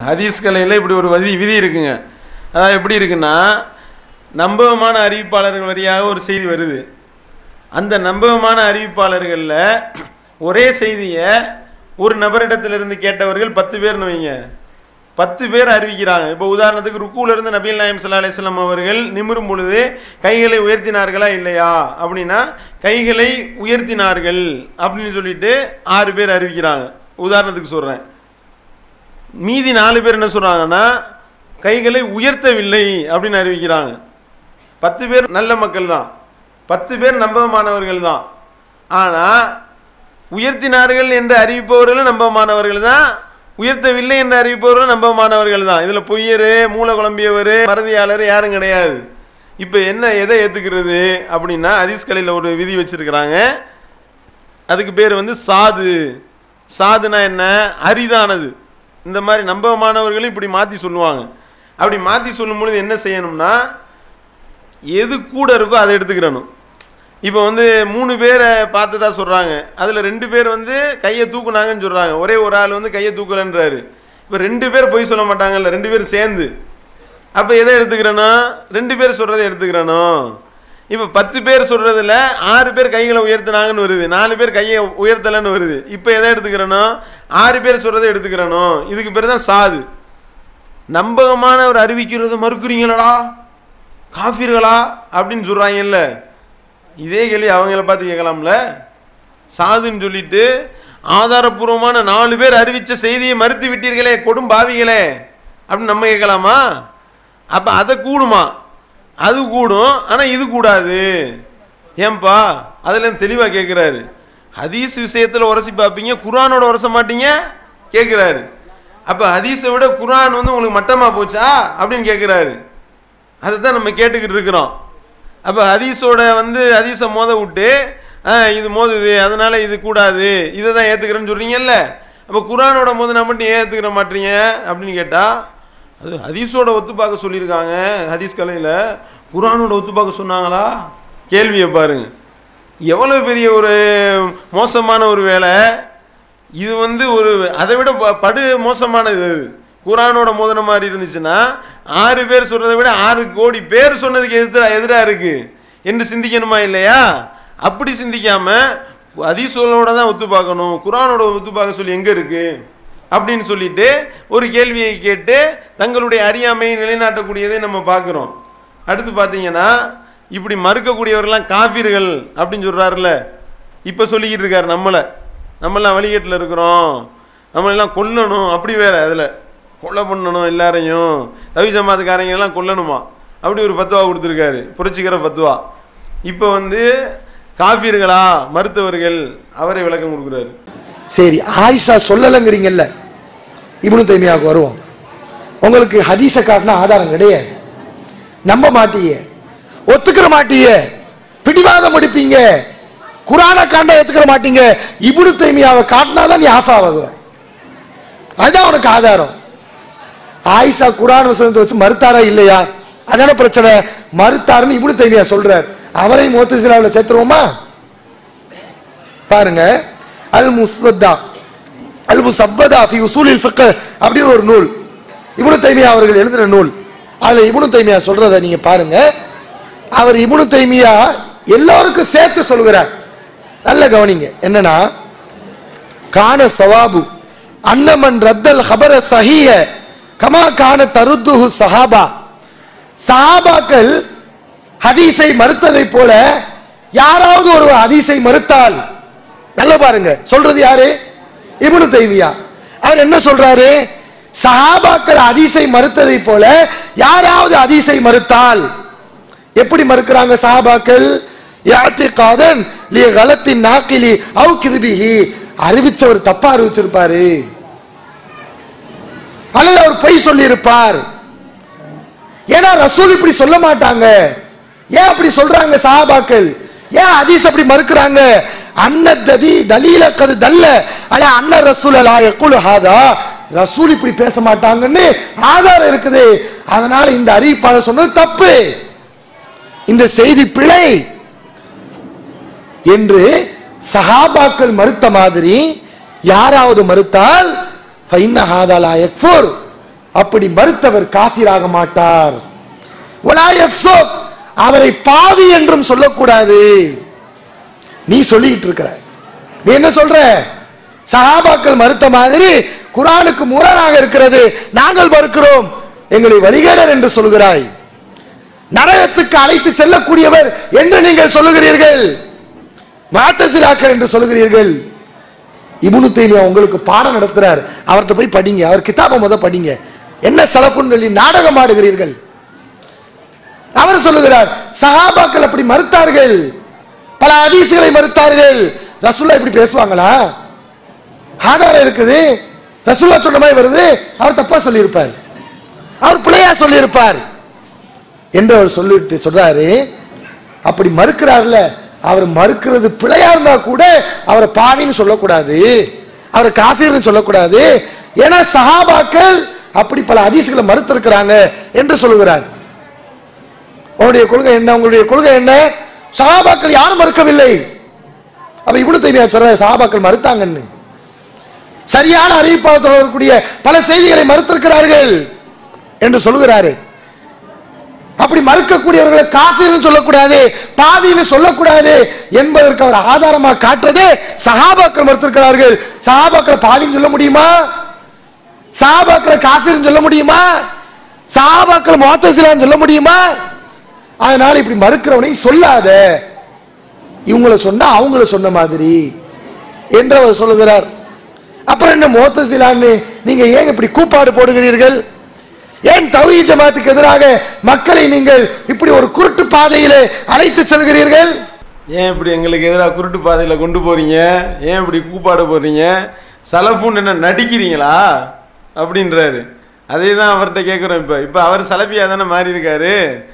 ஹதீஸ் கலையில் இப்படி ஒரு விதி விதி இருக்குங்க அதாவது எப்படி இருக்குன்னா நம்பகமான அறிவிப்பாளர்கள் வழியாக ஒரு செய்தி வருது அந்த நம்பகமான அறிவிப்பாளர்களில் ஒரே செய்தியை ஒரு நபரிடத்திலிருந்து கேட்டவர்கள் பத்து பேர்னு வைங்க பத்து பேர் அறிவிக்கிறாங்க இப்போ உதாரணத்துக்கு ருக்குல இருந்து நபீல் நாயம் சல்லா அலிஸ்லாம் அவர்கள் நிமிரும் பொழுது கைகளை உயர்த்தினார்களா இல்லையா அப்படின்னா கைகளை உயர்த்தினார்கள் அப்படின்னு சொல்லிட்டு ஆறு பேர் அறிவிக்கிறாங்க உதாரணத்துக்கு சொல்கிறேன் மீதி நாலு பேர் என்ன சொல்கிறாங்கன்னா கைகளை உயர்த்தவில்லை அப்படின்னு அறிவிக்கிறாங்க பத்து பேர் நல்ல மக்கள் தான் பத்து பேர் நம்பகமானவர்கள் தான் ஆனால் உயர்த்தினார்கள் என்று அறிவிப்பவர்களும் நம்பகமானவர்கள் தான் உயர்த்தவில்லை என்று அறிவிப்பவர்களும் நம்பகமானவர்கள் தான் இதில் பொய்யர் மூல குழம்பியவர் மறதியாளர் யாரும் கிடையாது இப்போ என்ன எதை ஏற்றுக்கிறது அப்படின்னா ஹதீஸ்களில் ஒரு விதி வச்சுருக்கிறாங்க அதுக்கு பேர் வந்து சாது சாதுனா என்ன அரிதானது இந்த மாதிரி நம்பகமானவர்களும் இப்படி மாற்றி சொல்லுவாங்க அப்படி மாற்றி சொல்லும் பொழுது என்ன செய்யணும்னா எது கூட இருக்கோ அதை எடுத்துக்கிறணும் இப்போ வந்து மூணு பேரை பார்த்ததா சொல்கிறாங்க அதில் ரெண்டு பேர் வந்து கையை தூக்குனாங்கன்னு சொல்கிறாங்க ஒரே ஒரு ஆள் வந்து கையை தூக்கலன்றாரு இப்போ ரெண்டு பேர் பொய் சொல்ல மாட்டாங்கல்ல ரெண்டு பேரும் சேர்ந்து அப்போ எதை எடுத்துக்கிறணும் ரெண்டு பேர் சொல்கிறத எடுத்துக்கிறணும் இப்போ பத்து பேர் சொல்கிறதுல ஆறு பேர் கைகளை உயர்த்தினாங்கன்னு வருது நாலு பேர் கையை உயர்த்தலைன்னு வருது இப்போ எதை எடுத்துக்கிறணும் ஆறு பேர் சொல்கிறத எடுத்துக்கிறணும் இதுக்கு பேர் தான் சாது நம்பகமான ஒரு அறிவிக்கிறத மறுக்கிறீங்களடா காஃபிர்களா அப்படின்னு சொல்கிறாங்கல்ல இதே கேள்வி அவங்கள பார்த்து கேட்கலாம்ல சாதுன்னு சொல்லிட்டு ஆதாரபூர்வமான நாலு பேர் அறிவித்த செய்தியை மறுத்து விட்டீர்களே கொடும் பாவிகளே அப்படின்னு நம்ம கேட்கலாமா அப்போ அதை கூடுமா அது கூடும் ஆனால் இது கூடாது ஏன்பா அதில் தெளிவாக கேட்குறாரு ஹதீஸ் விஷயத்தில் உரசி பார்ப்பீங்க குரானோட உரச மாட்டீங்க கேட்குறாரு அப்போ ஹதீஸை விட குரான் வந்து உங்களுக்கு மட்டமாக போச்சா அப்படின்னு கேட்குறாரு அதை தான் நம்ம கேட்டுக்கிட்டு இருக்கிறோம் அப்போ ஹதீஸோட வந்து ஹதீஸை மோத விட்டு ஆ இது மோதுது அதனால இது கூடாது இதை தான் ஏற்றுக்கிறேன்னு சொல்கிறீங்கல்ல அப்போ குரானோட மோதினா மட்டும் ஏன் ஏற்றுக்கிற மாட்டீங்க அப்படின்னு கேட்டால் அது ஹதீஸோட ஒத்து பார்க்க சொல்லியிருக்காங்க ஹதீஸ் கலையில் குரானோட ஒத்து பார்க்க சொன்னாங்களா கேள்வியை பாருங்க எவ்வளோ பெரிய ஒரு மோசமான ஒரு வேலை இது வந்து ஒரு அதை விட ப- படு மோசமானது இது. குரானோட மோதன மாதிரி இருந்துச்சுன்னா ஆறு பேர் சொல்றதை விட ஆறு கோடி பேர் சொன்னதுக்கு எதிரா எதிராக இருக்கு என்று சிந்திக்கணுமா இல்லையா அப்படி சிந்திக்காம ஹதீஸோட தான் ஒத்து பார்க்கணும் குரானோட ஒத்து பார்க்க சொல்லி எங்க இருக்கு அப்படின்னு சொல்லிட்டு ஒரு கேள்வியை கேட்டு தங்களுடைய அறியாமையை நிலைநாட்டக்கூடியதை நம்ம பார்க்குறோம் அடுத்து பார்த்தீங்கன்னா இப்படி மறுக்கக்கூடியவர்கள்லாம் காஃபிர்கள் அப்படின்னு சொல்றாருல்ல இப்போ சொல்லிக்கிட்டு இருக்காரு நம்மளை நம்மளாம் வழிகேட்டில் இருக்கிறோம் நம்மளெல்லாம் கொல்லணும் அப்படி வேற அதில் கொலை பண்ணணும் எல்லாரையும் தவி ஜமாத்துக்காரங்க எல்லாம் கொல்லணுமா அப்படி ஒரு பத்துவா கொடுத்துருக்காரு புரட்சிகர பத்துவா இப்போ வந்து காஃபிர்களா மருத்துவர்கள் அவரை விளக்கம் கொடுக்குறாரு சரி ஆயிஷா சொல்லலைங்கிறீங்கல்ல இப்னு தைமியாவுக்கு வருவோம் உங்களுக்கு ஹதீஸை காட்டினா ஆதாரம் கிடையாது நம்ப மாட்டீங்க ஒத்துக்கிற மாட்டீங்க பிடிவாதம் முடிப்பீங்க குரானை காண்டா ஏத்துக்கிற மாட்டீங்க இப்னு தைமியாவை காட்டினாதான் நீ ஆஃப் ஆகுவ அதுதான் உனக்கு ஆதாரம் ஆயிஷா குரான் வசனத்தை வச்சு மறுத்தாரா இல்லையா அதான பிரச்சனை மறுத்தாருன்னு இப்னு தைமியா சொல்றார் அவரை மோத்தசிலாவில் சேர்த்துருவோமா பாருங்க அல் முஸ்வத்தா அல் முசப்பதா ஃபி உசூலில் ஃபிக்ஹ் அப்படின்னு ஒரு நூல் இப்னு தைமியா அவர்கள் எழுதின நூல் அதுல இப்னு தைமியா சொல்றத நீங்க பாருங்க அவர் இப்னு தைமியா எல்லாருக்கும் சேர்த்து சொல்கிறார் நல்ல கவனிங்க என்னன்னா கான சவாபு அன்னமன் ரத்தல் ஹபர சஹிய கமா கான தருத்துஹு சஹாபா சஹாபாக்கள் ஹதீஸை மறுத்ததை போல யாராவது ஒரு ஹதீஸை மறுத்தால் நல்ல பாருங்க சொல்றது யாரு இப்னு தைமியா அவர் என்ன சொல்றாரு சஹாபாக்கள் ஹதீஸை மறுத்ததை போல யாராவது ஹதீஸை மறுத்தால் எப்படி மறுக்கிறாங்க சஹாபாக்கள் யாத்திகாதன் லி கலத்தின் நாக்கிலி அவு கிருபிஹி அறிவிச்சவர் தப்பா அறிவிச்சிருப்பாரு அல்லது அவர் பொய் சொல்லி இருப்பார் ஏன்னா ரசூல் இப்படி சொல்ல மாட்டாங்க ஏன் அப்படி சொல்றாங்க சஹாபாக்கள் ஏன் ஹதீஸ் அப்படி மறுக்கிறாங்க அன்னததி தலீல கது தல்ல அல அன்ன ரசூல் லா யகுலு ஹாதா ரசூல் இப்படி பேச மாட்டாங்கன்னு ஆதாரம் இருக்குது அதனால இந்த அறிவிப்பாளர் சொன்னது தப்பு இந்த செய்தி பிழை என்று சஹாபாக்கள் மறுத்த மாதிரி யாராவது மறுத்தால் ஃபைன்ன ஹாதா லா யக்ஃபுர் அப்படி மறுத்தவர் காஃபிராக மாட்டார் வலா யஃப்ஸுக். அவரை பாவி என்றும் சொல்லக்கூடாது நீ சொல்லிட்டு இருக்கிற நீ என்ன சொல்ற சஹாபாக்கள் மறுத்த மாதிரி குரானுக்கு முரணாக இருக்கிறது நாங்கள் மறுக்கிறோம் எங்களை வழிகேடர் என்று சொல்கிறாய் நரகத்துக்கு அழைத்து செல்லக்கூடியவர் என்று நீங்கள் சொல்லுகிறீர்கள் மாத்தசிலாக்கள் என்று சொல்லுகிறீர்கள் இப்னு தைமியா உங்களுக்கு பாடம் நடத்துறார் அவர்கிட்ட போய் படிங்க அவர் கிதாபை முத படிங்க என்ன சலப்புன்னு சொல்லி நாடகம் ஆடுகிறீர்கள் அவர் சொல்லுகிறார் சஹாபாக்கள் அப்படி மறுத்தார்கள் பல ஹதீசுகளை மறுத்தார்கள் ரசூல்லா இப்படி பேசுவாங்களா ஆதாரம் இருக்குது ரசூல்லா சொன்ன மாதிரி வருது அவர் தப்பா சொல்லியிருப்பார் அவர் பிள்ளையா சொல்லியிருப்பார் என்று அவர் சொல்லிட்டு சொல்றாரு அப்படி மறுக்கிறார்ல அவர் மறுக்கிறது பிழையா இருந்தா கூட அவரை பாவின்னு சொல்லக்கூடாது அவரை காஃபீர்னு சொல்லக்கூடாது ஏன்னா சஹாபாக்கள் அப்படி பல அதிசயங்களை மறுத்திருக்கிறாங்க என்று சொல்லுகிறார் உங்களுடைய கொள்கை என்ன உங்களுடைய கொள்கை என்ன சஹாபாக்கள் யாரும் மறுக்கவில்லை அப்ப இவ்வளவு தைமியா சொல்ற சஹாபாக்கள் மறுத்தாங்கன்னு சரியான அறிவிப்பாளத்தில் வரக்கூடிய பல செய்திகளை மறுத்திருக்கிறார்கள் என்று சொல்லுகிறாரு அப்படி மறுக்கக்கூடியவர்களை காஃபிர்னு சொல்லக்கூடாது பாவின்னு சொல்லக்கூடாது என்பதற்கு அவர் ஆதாரமா காட்டுறதே சஹாபாக்கள் மறுத்திருக்கிறார்கள் சஹாபாக்களை பாவின்னு சொல்ல முடியுமா சஹாபாக்களை காஃபிர்னு சொல்ல முடியுமா சஹாபாக்களை மோத்தசிலான்னு சொல்ல முடியுமா அதனால இப்படி மறுக்கிறவனை சொல்லாத இவங்கள சொன்னா அவங்கள சொன்ன மாதிரி என்று அவர் சொல்லுகிறார் அப்புறம் என்ன மோத்தசிலான்னு நீங்க ஏன் இப்படி கூப்பாடு போடுகிறீர்கள் ஏன் தௌஹீ ஜமாத்துக்கு எதிராக மக்களை நீங்கள் இப்படி ஒரு குருட்டு பாதையிலே அழைத்து செல்கிறீர்கள் ஏன் இப்படி எங்களுக்கு எதிராக குருட்டு பாதையில் கொண்டு போறீங்க ஏன் இப்படி கூப்பாடு போடுறீங்க சலஃபுன்னு என்ன நடிக்கிறீங்களா அப்படின்றாரு அதே தான் அவர்கிட்ட கேட்குறோம் இப்போ இப்போ அவர் சலபியா தானே மாறி இருக்காரு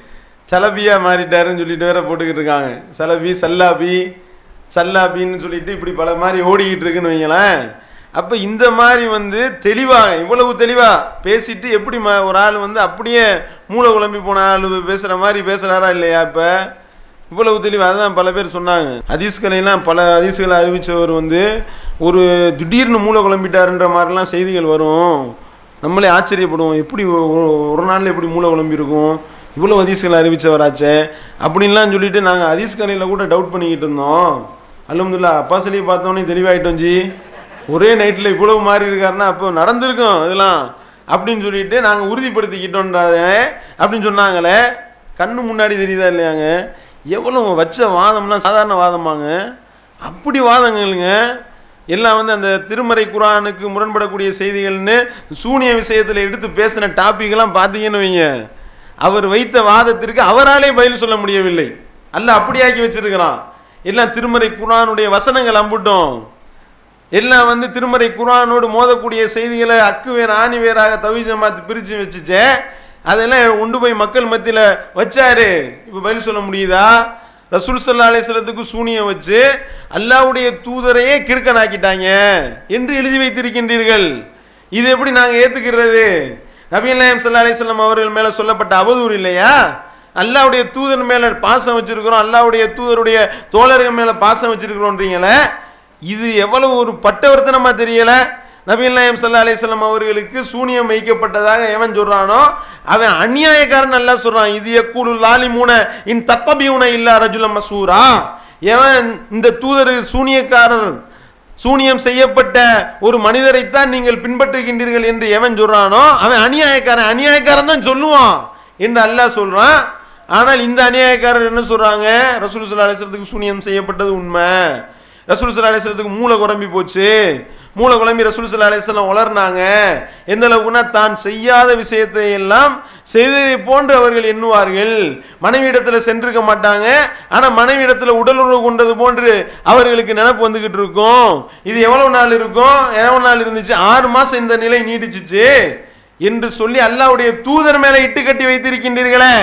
சலபியா மாறிட்டாருன்னு சொல்லிட்டு வேற போட்டுக்கிட்டு இருக்காங்க சலபி சல்லாபி சல்லாபின்னு சொல்லிட்டு இப்படி பல மாதிரி ஓடிக்கிட்டு இருக்குன்னு வைங்களேன் அப்போ இந்த மாதிரி வந்து தெளிவாக இவ்வளவு தெளிவாக பேசிட்டு எப்படி ம ஒரு ஆள் வந்து அப்படியே மூளை குழம்பி போன ஆள் பேசுகிற மாதிரி பேசுகிறாரா இல்லையா இப்போ இவ்வளவு தெளிவு அதுதான் பல பேர் சொன்னாங்க ஹதீஸ்களையெல்லாம் பல ஹதீஸ்களை அறிவிச்சவர் வந்து ஒரு திடீர்னு மூளை குழம்பிட்டாருன்ற மாதிரிலாம் செய்திகள் வரும் நம்மளே ஆச்சரியப்படுவோம் எப்படி ஒ- ஒ- ஒரு நாளில் எப்படி மூளை குழம்பி இருக்கும் இவ்வளோ ஹதீஸ்களை அறிவிச்சவராச்சே அப்படின்லாம் சொல்லிட்டு நாங்கள் ஹதீஸ்கலையில் கூட டவுட் பண்ணிக்கிட்டு இருந்தோம் அல்ஹம்துலில்லா அப்பாசலி பார்த்தோன்னே தெளிவாயிட்டோம் ஜி ஒரே நைட்டில் இவ்வளவு மாறி இருக்காருன்னா அப்போ நடந்திருக்கும் இதெல்லாம் அப்படின்னு சொல்லிட்டு நாங்கள் உறுதிப்படுத்திக்கிட்டோன்றாத அப்படின்னு சொன்னாங்களே கண்ணு முன்னாடி தெரியுதா இல்லையாங்க எவ்வளோ வச்ச வாதம்னா சாதாரண வாதமாங்க அப்படி வாதங்களுங்க எல்லாம் வந்து அந்த திருமறை குரானுக்கு முரண்படக்கூடிய செய்திகள்னு சூனிய விஷயத்தில் எடுத்து பேசின டாபிக்லாம் பார்த்தீங்கன்னு வைங்க அவர் வைத்த வாதத்திற்கு அவராலே பதில் சொல்ல முடியவில்லை அல்ல அப்படியாக்கி வச்சிருக்கிறான் எல்லாம் திருமறை குரானுடைய வசனங்கள் அம்புட்டோம் எல்லாம் வந்து திருமறை குரானோடு மோதக்கூடிய செய்திகளை அக்கு வேர் ஆணி வேறாக தவி ஜமாத்து பிரித்து வச்சுச்சே அதெல்லாம் கொண்டு போய் மக்கள் மத்தியில் வச்சாரு இப்போ பதில் சொல்ல முடியுதா ரசூல் சல்லா அலிஸ்லத்துக்கு சூனியம் வச்சு அல்லாவுடைய தூதரையே கிறுக்கனாக்கிட்டாங்க என்று எழுதி வைத்திருக்கின்றீர்கள் இது எப்படி நாங்கள் ஏற்றுக்கிறது நபீல் நாயம் சல்லா அலிஸ்லாம் அவர்கள் மேலே சொல்லப்பட்ட அவதூறு இல்லையா அல்லாவுடைய தூதர் மேலே பாசம் வச்சிருக்கிறோம் அல்லாவுடைய தூதருடைய தோழர்கள் மேலே பாசம் வச்சிருக்கிறோன்றீங்களே இது எவ்வளவு ஒரு பட்டவர்த்தனமா தெரியல நபீல் நாயம் சல்லா அலிஸ்லாம் அவர்களுக்கு சூனியம் வைக்கப்பட்டதாக எவன் சொல்றானோ அவன் அநியாயக்காரன் நல்லா சொல்றான் இது எக்கூடு லாலிமூன இன் தத்தபியூன இல்லா ரஜுலம் மசூரா எவன் இந்த தூதர் சூனியக்காரர் சூனியம் செய்யப்பட்ட ஒரு மனிதரைத்தான் நீங்கள் பின்பற்றுகின்றீர்கள் என்று எவன் சொல்றானோ அவன் அநியாயக்காரன் அநியாயக்காரன் தான் சொல்லுவான் என்று அல்லாஹ் சொல்றான் ஆனால் இந்த அநியாயக்காரர் என்ன சொல்றாங்க ரசூல் சல்லா அலிஸ்லத்துக்கு சூனியம் செய்யப்பட்டது உண்மை ரசூல் சல்லா அலிஸ்லத்துக்கு மூளை குழம்பி போச்சு மூளை குழம்பி ரசூல் சல்லா அலிஸ்லாம் வளர்னாங்க எந்த அளவுக்குன்னா தான் செய்யாத விஷயத்தை எல்லாம் செய்ததை போன்று அவர்கள் எண்ணுவார்கள் மனைவியிடத்தில் சென்றிருக்க மாட்டாங்க ஆனால் மனைவியிடத்தில் உடலுறவு கொண்டது போன்று அவர்களுக்கு நினப்பு வந்துகிட்டு இருக்கும் இது எவ்வளவு நாள் இருக்கும் எவ்வளவு நாள் இருந்துச்சு ஆறு மாசம் இந்த நிலை நீடிச்சிச்சு என்று சொல்லி அல்லாவுடைய தூதர் மேல இட்டு கட்டி வைத்திருக்கின்றீர்களே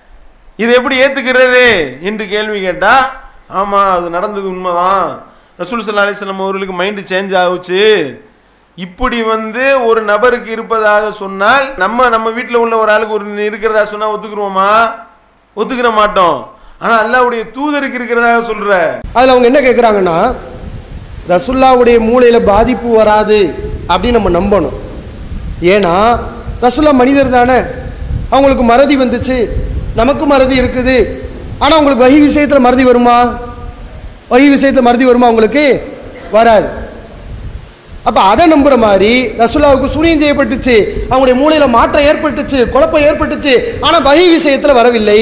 இது எப்படி ஏத்துக்கிறது என்று கேள்வி கேட்டா ஆமா அது நடந்தது உண்மைதான் ரசூல் சல்லா அலிஸ்லாம் அவர்களுக்கு மைண்டு சேஞ்ச் ஆகுச்சு இப்படி வந்து ஒரு நபருக்கு இருப்பதாக சொன்னால் நம்ம நம்ம வீட்டில் உள்ள ஒரு ஆளுக்கு ஒரு இருக்கிறதா சொன்னா ஒத்துக்குருவோமா ஒத்துக்கிற மாட்டோம் ஆனா அல்லாவுடைய தூதருக்கு இருக்கிறதாக சொல்ற அதில் அவங்க என்ன கேட்குறாங்கன்னா ரசுல்லாவுடைய மூளையில் பாதிப்பு வராது அப்படின்னு நம்ம நம்பணும் ஏன்னா ரசுல்லா மனிதர் தானே அவங்களுக்கு மறதி வந்துச்சு நமக்கும் மறதி இருக்குது ஆனால் உங்களுக்கு வகி விஷயத்தில் மறதி வருமா வகி விஷயத்தில் மறதி வருமா உங்களுக்கு வராது அப்ப அதை நம்புற மாதிரி ரசுல்லாவுக்கு சூனியம் செய்யப்பட்டுச்சு அவங்களுடைய மூளையில மாற்றம் ஏற்பட்டுச்சு குழப்பம் ஏற்பட்டுச்சு ஆனா வகை விஷயத்துல வரவில்லை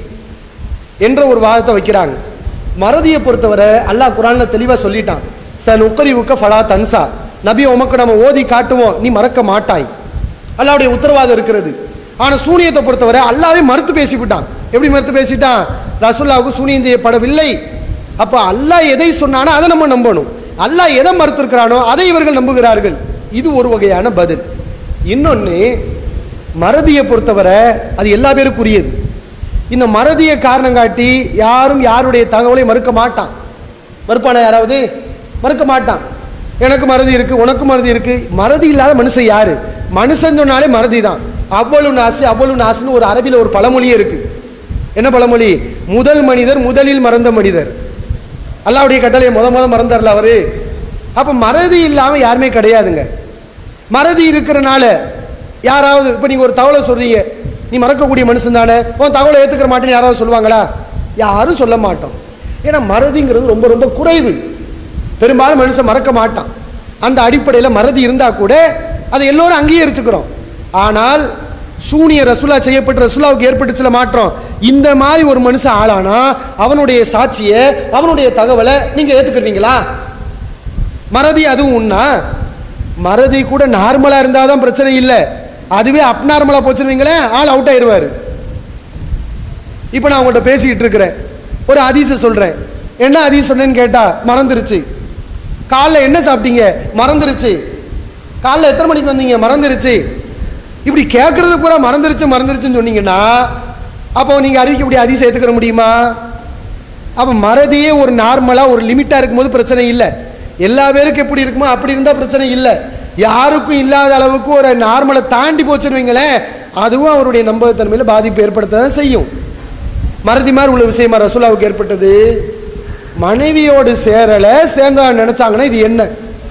என்ற ஒரு வாதத்தை வைக்கிறாங்க மறதியை பொறுத்தவரை அல்லாஹ் குரான்ல தெளிவா சொல்லிட்டான் ச நுக்கரிவுக்க ஃபலா தன்சா நபி உமக்கு நம்ம ஓதி காட்டுவோம் நீ மறக்க மாட்டாய் அல்லாவுடைய உத்தரவாதம் இருக்கிறது ஆனா சூனியத்தை பொறுத்தவரை அல்லாவே மறுத்து பேசிவிட்டான் எப்படி மறுத்து பேசிட்டான் ரசுல்லாவுக்கு சூனியம் செய்யப்படவில்லை அப்ப அல்லாஹ் எதை சொன்னானோ அதை நம்ம நம்பணும் அல்லாஹ் எதை மறுத்திருக்கிறானோ அதை இவர்கள் நம்புகிறார்கள் இது ஒரு வகையான பதில் இன்னொன்று மறதியை பொறுத்தவரை அது எல்லா பேருக்குரியது இந்த மறதியை காரணம் காட்டி யாரும் யாருடைய தகவலை மறுக்க மாட்டான் மறுப்பானா யாராவது மறுக்க மாட்டான் எனக்கு மறதி இருக்கு உனக்கு மறதி இருக்கு மறதி இல்லாத மனுஷன் யாரு மனுஷன் சொன்னாலே மறதி தான் அவ்வளவு நாசு அவ்வளவு நாசுன்னு ஒரு அரபியில் ஒரு பழமொழியே இருக்கு என்ன பழமொழி முதல் மனிதர் முதலில் மறந்த மனிதர் அல்லாவுடைய கட்டளையை முத முத மறந்தார்ல அவரு அப்ப மறதி இல்லாம யாருமே கிடையாதுங்க மறதி இருக்கிறனால யாராவது இப்ப நீங்க ஒரு தகவலை சொல்றீங்க நீ மறக்கக்கூடிய மனுஷன் தானே உன் தகவலை ஏத்துக்கிற மாட்டேன்னு யாராவது சொல்லுவாங்களா யாரும் சொல்ல மாட்டோம் ஏன்னா மறதிங்கிறது ரொம்ப ரொம்ப குறைவு பெரும்பாலும் மனுஷன் மறக்க மாட்டான் அந்த அடிப்படையில் மறதி இருந்தா கூட அதை எல்லோரும் அங்கீகரிச்சுக்கிறோம் ஆனால் சூனிய ரசுல்லா செய்யப்பட்ட ரசுல்லாவுக்கு ஏற்பட்டுச்சுல மாற்றம் இந்த மாதிரி ஒரு மனுஷன் ஆளானா அவனுடைய சாட்சியை அவனுடைய தகவலை நீங்க ஏத்துக்கிறீங்களா மறதி அதுவும் உண்ணா மறதி கூட நார்மலா இருந்தாதான் பிரச்சனை இல்லை அதுவே அப்நார்மலா போச்சுன்னு ஆள் அவுட் ஆயிடுவாரு இப்போ நான் உங்கள்கிட்ட பேசிக்கிட்டு இருக்கிறேன் ஒரு அதிச சொல்றேன் என்ன அதிசம் சொன்னேன்னு கேட்டா மறந்துருச்சு காலைல என்ன சாப்பிட்டீங்க மறந்துருச்சு காலைல எத்தனை மணிக்கு வந்தீங்க மறந்துருச்சு இப்படி கேட்கறது பூரா மறந்துருச்சு மறந்துருச்சுன்னு சொன்னீங்கன்னா அப்போ நீங்க அறிவிக்கக்கூடிய அதிசயம் ஏத்துக்கிற முடியுமா அப்போ மறதியே ஒரு நார்மலாக ஒரு லிமிட்டாக இருக்கும்போது பிரச்சனை இல்லை எல்லா பேருக்கும் எப்படி இருக்குமோ அப்படி இருந்தால் பிரச்சனை இல்லை யாருக்கும் இல்லாத அளவுக்கு ஒரு நார்மலை தாண்டி போச்சுன்னு வைங்களேன் அதுவும் அவருடைய நம்பகத்தன்மையில் பாதிப்பு ஏற்படுத்த தான் செய்யும் மறதி மாதிரி உள்ள விஷயமா ரசூலாவுக்கு ஏற்பட்டது மனைவியோடு சேரலை சேர்ந்தா நினைச்சாங்கன்னா இது என்ன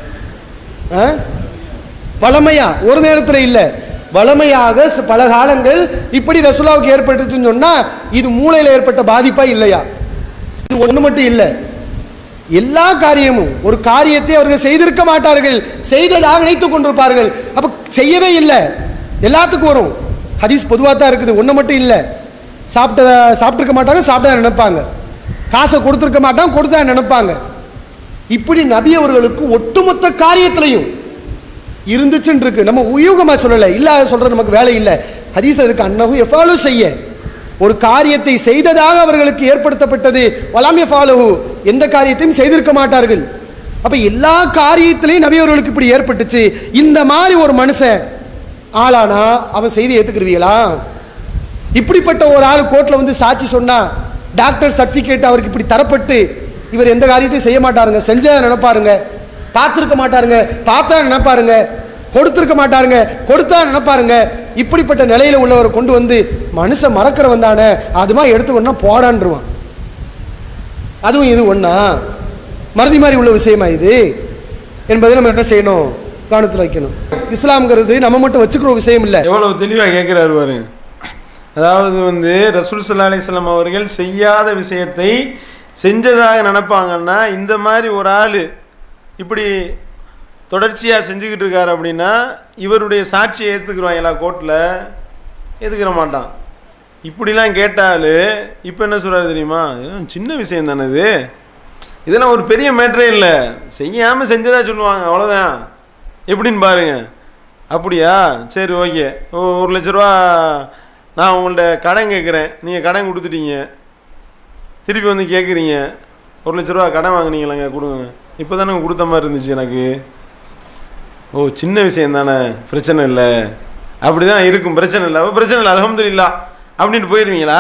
ஆ? வளமையா ஒரு நேரத்தில் இல்லை வளமையாக ச- பல காலங்கள் இப்படி ரசூலாவுக்கு ஏற்பட்டுச்சுன்னு சொன்னா இது மூளையில் ஏற்பட்ட பாதிப்பா இல்லையா இது ஒண்ணு மட்டும் இல்லை எல்லா காரியமும் ஒரு காரியத்தை அவர்கள் செய்திருக்க மாட்டார்கள் செய்ததாக நினைத்துக் கொண்டிருப்பார்கள் அப்ப செய்யவே இல்லை எல்லாத்துக்கும் வரும் ஹதீஸ் பொதுவாக தான் இருக்குது ஒன்று மட்டும் இல்லை சாப்பிட்ட சாப்பிட்டுருக்க மாட்டாங்க சாப்பிட்டா நினைப்பாங்க காசை கொடுத்துருக்க மாட்டாங்க கொடுத்தா நினைப்பாங்க இப்படி நபி அவர்களுக்கு ஒட்டுமொத்த காரியத்திலையும் இருந்துச்சுன்னு இருக்கு நம்ம உயூகமா சொல்லலை இல்லாத சொல்ற நமக்கு வேலை இல்லை ஹதீஸ் இருக்கு அன்னஹு எஃபாலு செய்ய ஒரு காரியத்தை செய்ததாக அவர்களுக்கு ஏற்படுத்தப்பட்டது வலாம் எஃபாலஹு எந்த காரியத்தையும் செய்திருக்க மாட்டார்கள் அப்ப எல்லா காரியத்திலையும் நபி அவர்களுக்கு இப்படி ஏற்பட்டுச்சு இந்த மாதிரி ஒரு மனுஷன் ஆளானா அவன் செய்தி ஏத்துக்கிருவீங்களா இப்படிப்பட்ட ஒரு ஆள் கோர்ட்ல வந்து சாட்சி சொன்னா டாக்டர் சர்டிபிகேட் அவருக்கு இப்படி தரப்பட்டு இவர் எந்த காரியத்தையும் செய்ய மாட்டாருங்க செஞ்சா நினைப்பாருங்க பார்த்துருக்க மாட்டாருங்க பார்த்தா நினைப்பாருங்க கொடுத்துருக்க மாட்டாருங்க கொடுத்தா நினைப்பாருங்க இப்படிப்பட்ட நிலையில உள்ளவரை கொண்டு வந்து மனுஷன் மறக்கிறவன் தானே அதுமா எடுத்துக்கொண்டா போடான்ருவான் அதுவும் இது ஒண்ணா மறதி மாதிரி உள்ள விஷயமா இது என்பதை நம்ம என்ன செய்யணும் கவனத்தில் வைக்கணும் இஸ்லாம்ங்கிறது நம்ம மட்டும் வச்சுக்கிற ஒரு விஷயம் இல்லை எவ்வளவு தெளிவாக கேட்குறாரு பாருங்க அதாவது வந்து ரசூல் சல்லா அலிஸ்லாம் அவர்கள் செய்யாத விஷயத்தை செஞ்சதாக நினைப்பாங்கன்னா இந்த மாதிரி ஒரு ஆள் இப்படி தொடர்ச்சியாக செஞ்சுக்கிட்டு இருக்காரு அப்படின்னா இவருடைய சாட்சியை ஏற்றுக்குருவாங்களா கோர்ட்டில் ஏற்றுக்கிற மாட்டான் இப்படிலாம் கேட்டால் இப்போ என்ன சொல்கிறாரு தெரியுமா இது சின்ன விஷயம் தானே இது இதெல்லாம் ஒரு பெரிய மேட்டரே இல்லை செய்யாமல் செஞ்சதா சொல்லுவாங்க அவ்வளோதான் எப்படின்னு பாருங்க அப்படியா சரி ஓகே ஒரு லட்ச ரூபா நான் உங்கள்ட்ட கடன் கேட்குறேன் நீங்கள் கடன் கொடுத்துட்டீங்க திருப்பி வந்து கேட்குறீங்க ஒரு லட்ச ரூபா கடன் வாங்குனீங்களாங்க கொடுங்க இப்போ தானே கொடுத்த மாதிரி இருந்துச்சு எனக்கு ஓ சின்ன விஷயம் தானே பிரச்சனை இல்லை அப்படி தான் இருக்கும் பிரச்சனை இல்லை அப்ப பிரச்சனை இல்லை அலமதுல்லா அப்படின்ட்டு போயிடுவீங்களா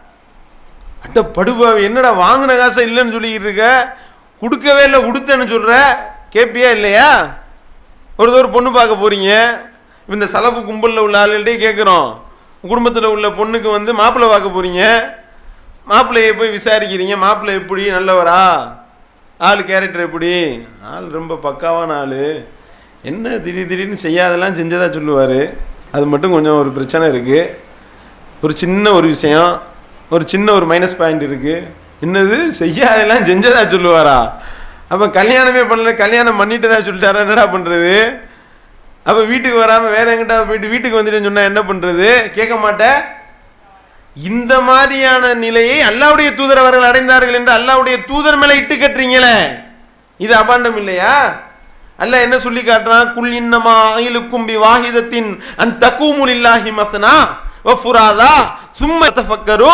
அட்ட படுபாவி என்னடா வாங்கின காசை இல்லைன்னு சொல்லிக்கிட்டு இருக்க கொடுக்கவே இல்லை கொடுத்தேன்னு சொல்கிற கேட்பியா இல்லையா ஒரு ஒரு பொண்ணு பார்க்க போகிறீங்க இந்த சலப்பு கும்பலில் உள்ள ஆளுகிட்டே கேட்குறோம் குடும்பத்தில் உள்ள பொண்ணுக்கு வந்து மாப்பிள்ளை பார்க்க போகிறீங்க மாப்பிள்ளையை போய் விசாரிக்கிறீங்க மாப்பிள்ளை எப்படி நல்லவரா ஆள் கேரக்டர் எப்படி ஆள் ரொம்ப பக்காவான ஆள் என்ன திடீர் திடீர்னு செய்யாதெல்லாம் செஞ்சதா சொல்லுவார் அது மட்டும் கொஞ்சம் ஒரு பிரச்சனை இருக்குது ஒரு சின்ன ஒரு விஷயம் ஒரு சின்ன ஒரு மைனஸ் பாயிண்ட் இருக்குது என்னது செய்யாதெல்லாம் செஞ்சதா சொல்லுவாரா அப்போ கல்யாணமே பண்ணல கல்யாணம் பண்ணிட்டு தான் சொல்லிட்டாரா என்னடா பண்ணுறது அப்போ வீட்டுக்கு வராமல் வேற எங்கிட்ட போயிட்டு வீட்டுக்கு வந்துட்டேன்னு சொன்னால் என்ன பண்ணுறது கேட்க மாட்டேன் இந்த மாதிரியான நிலையை அல்லாவுடைய தூதர் அவர்கள் அடைந்தார்கள் என்று அல்லாவுடைய தூதர் மேல இட்டு கட்டுறீங்களே இது அபாண்டம் இல்லையா அல்லாஹ் என்ன சொல்லி காட்டுறான் குல் இன்னமா ஆயிலுக்கும் பி வாஹிதத்தின் அன் தக்கூமுல் இல்லாஹி மஸ்னா வஃபுராதா சும்ம தஃபக்கரு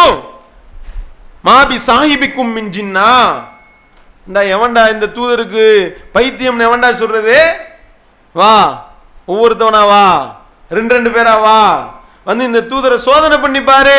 மா பி சாஹிபிக்கும் மின் ஜின்னா இந்தா எவன்டா இந்த தூதருக்கு பைத்தியம் எவன்டா சொல்றது வா ஒவ்வொருத்தவனா வா ரெண்டு ரெண்டு பேரா வா வந்து இந்த தூதரை சோதனை பண்ணி பாரு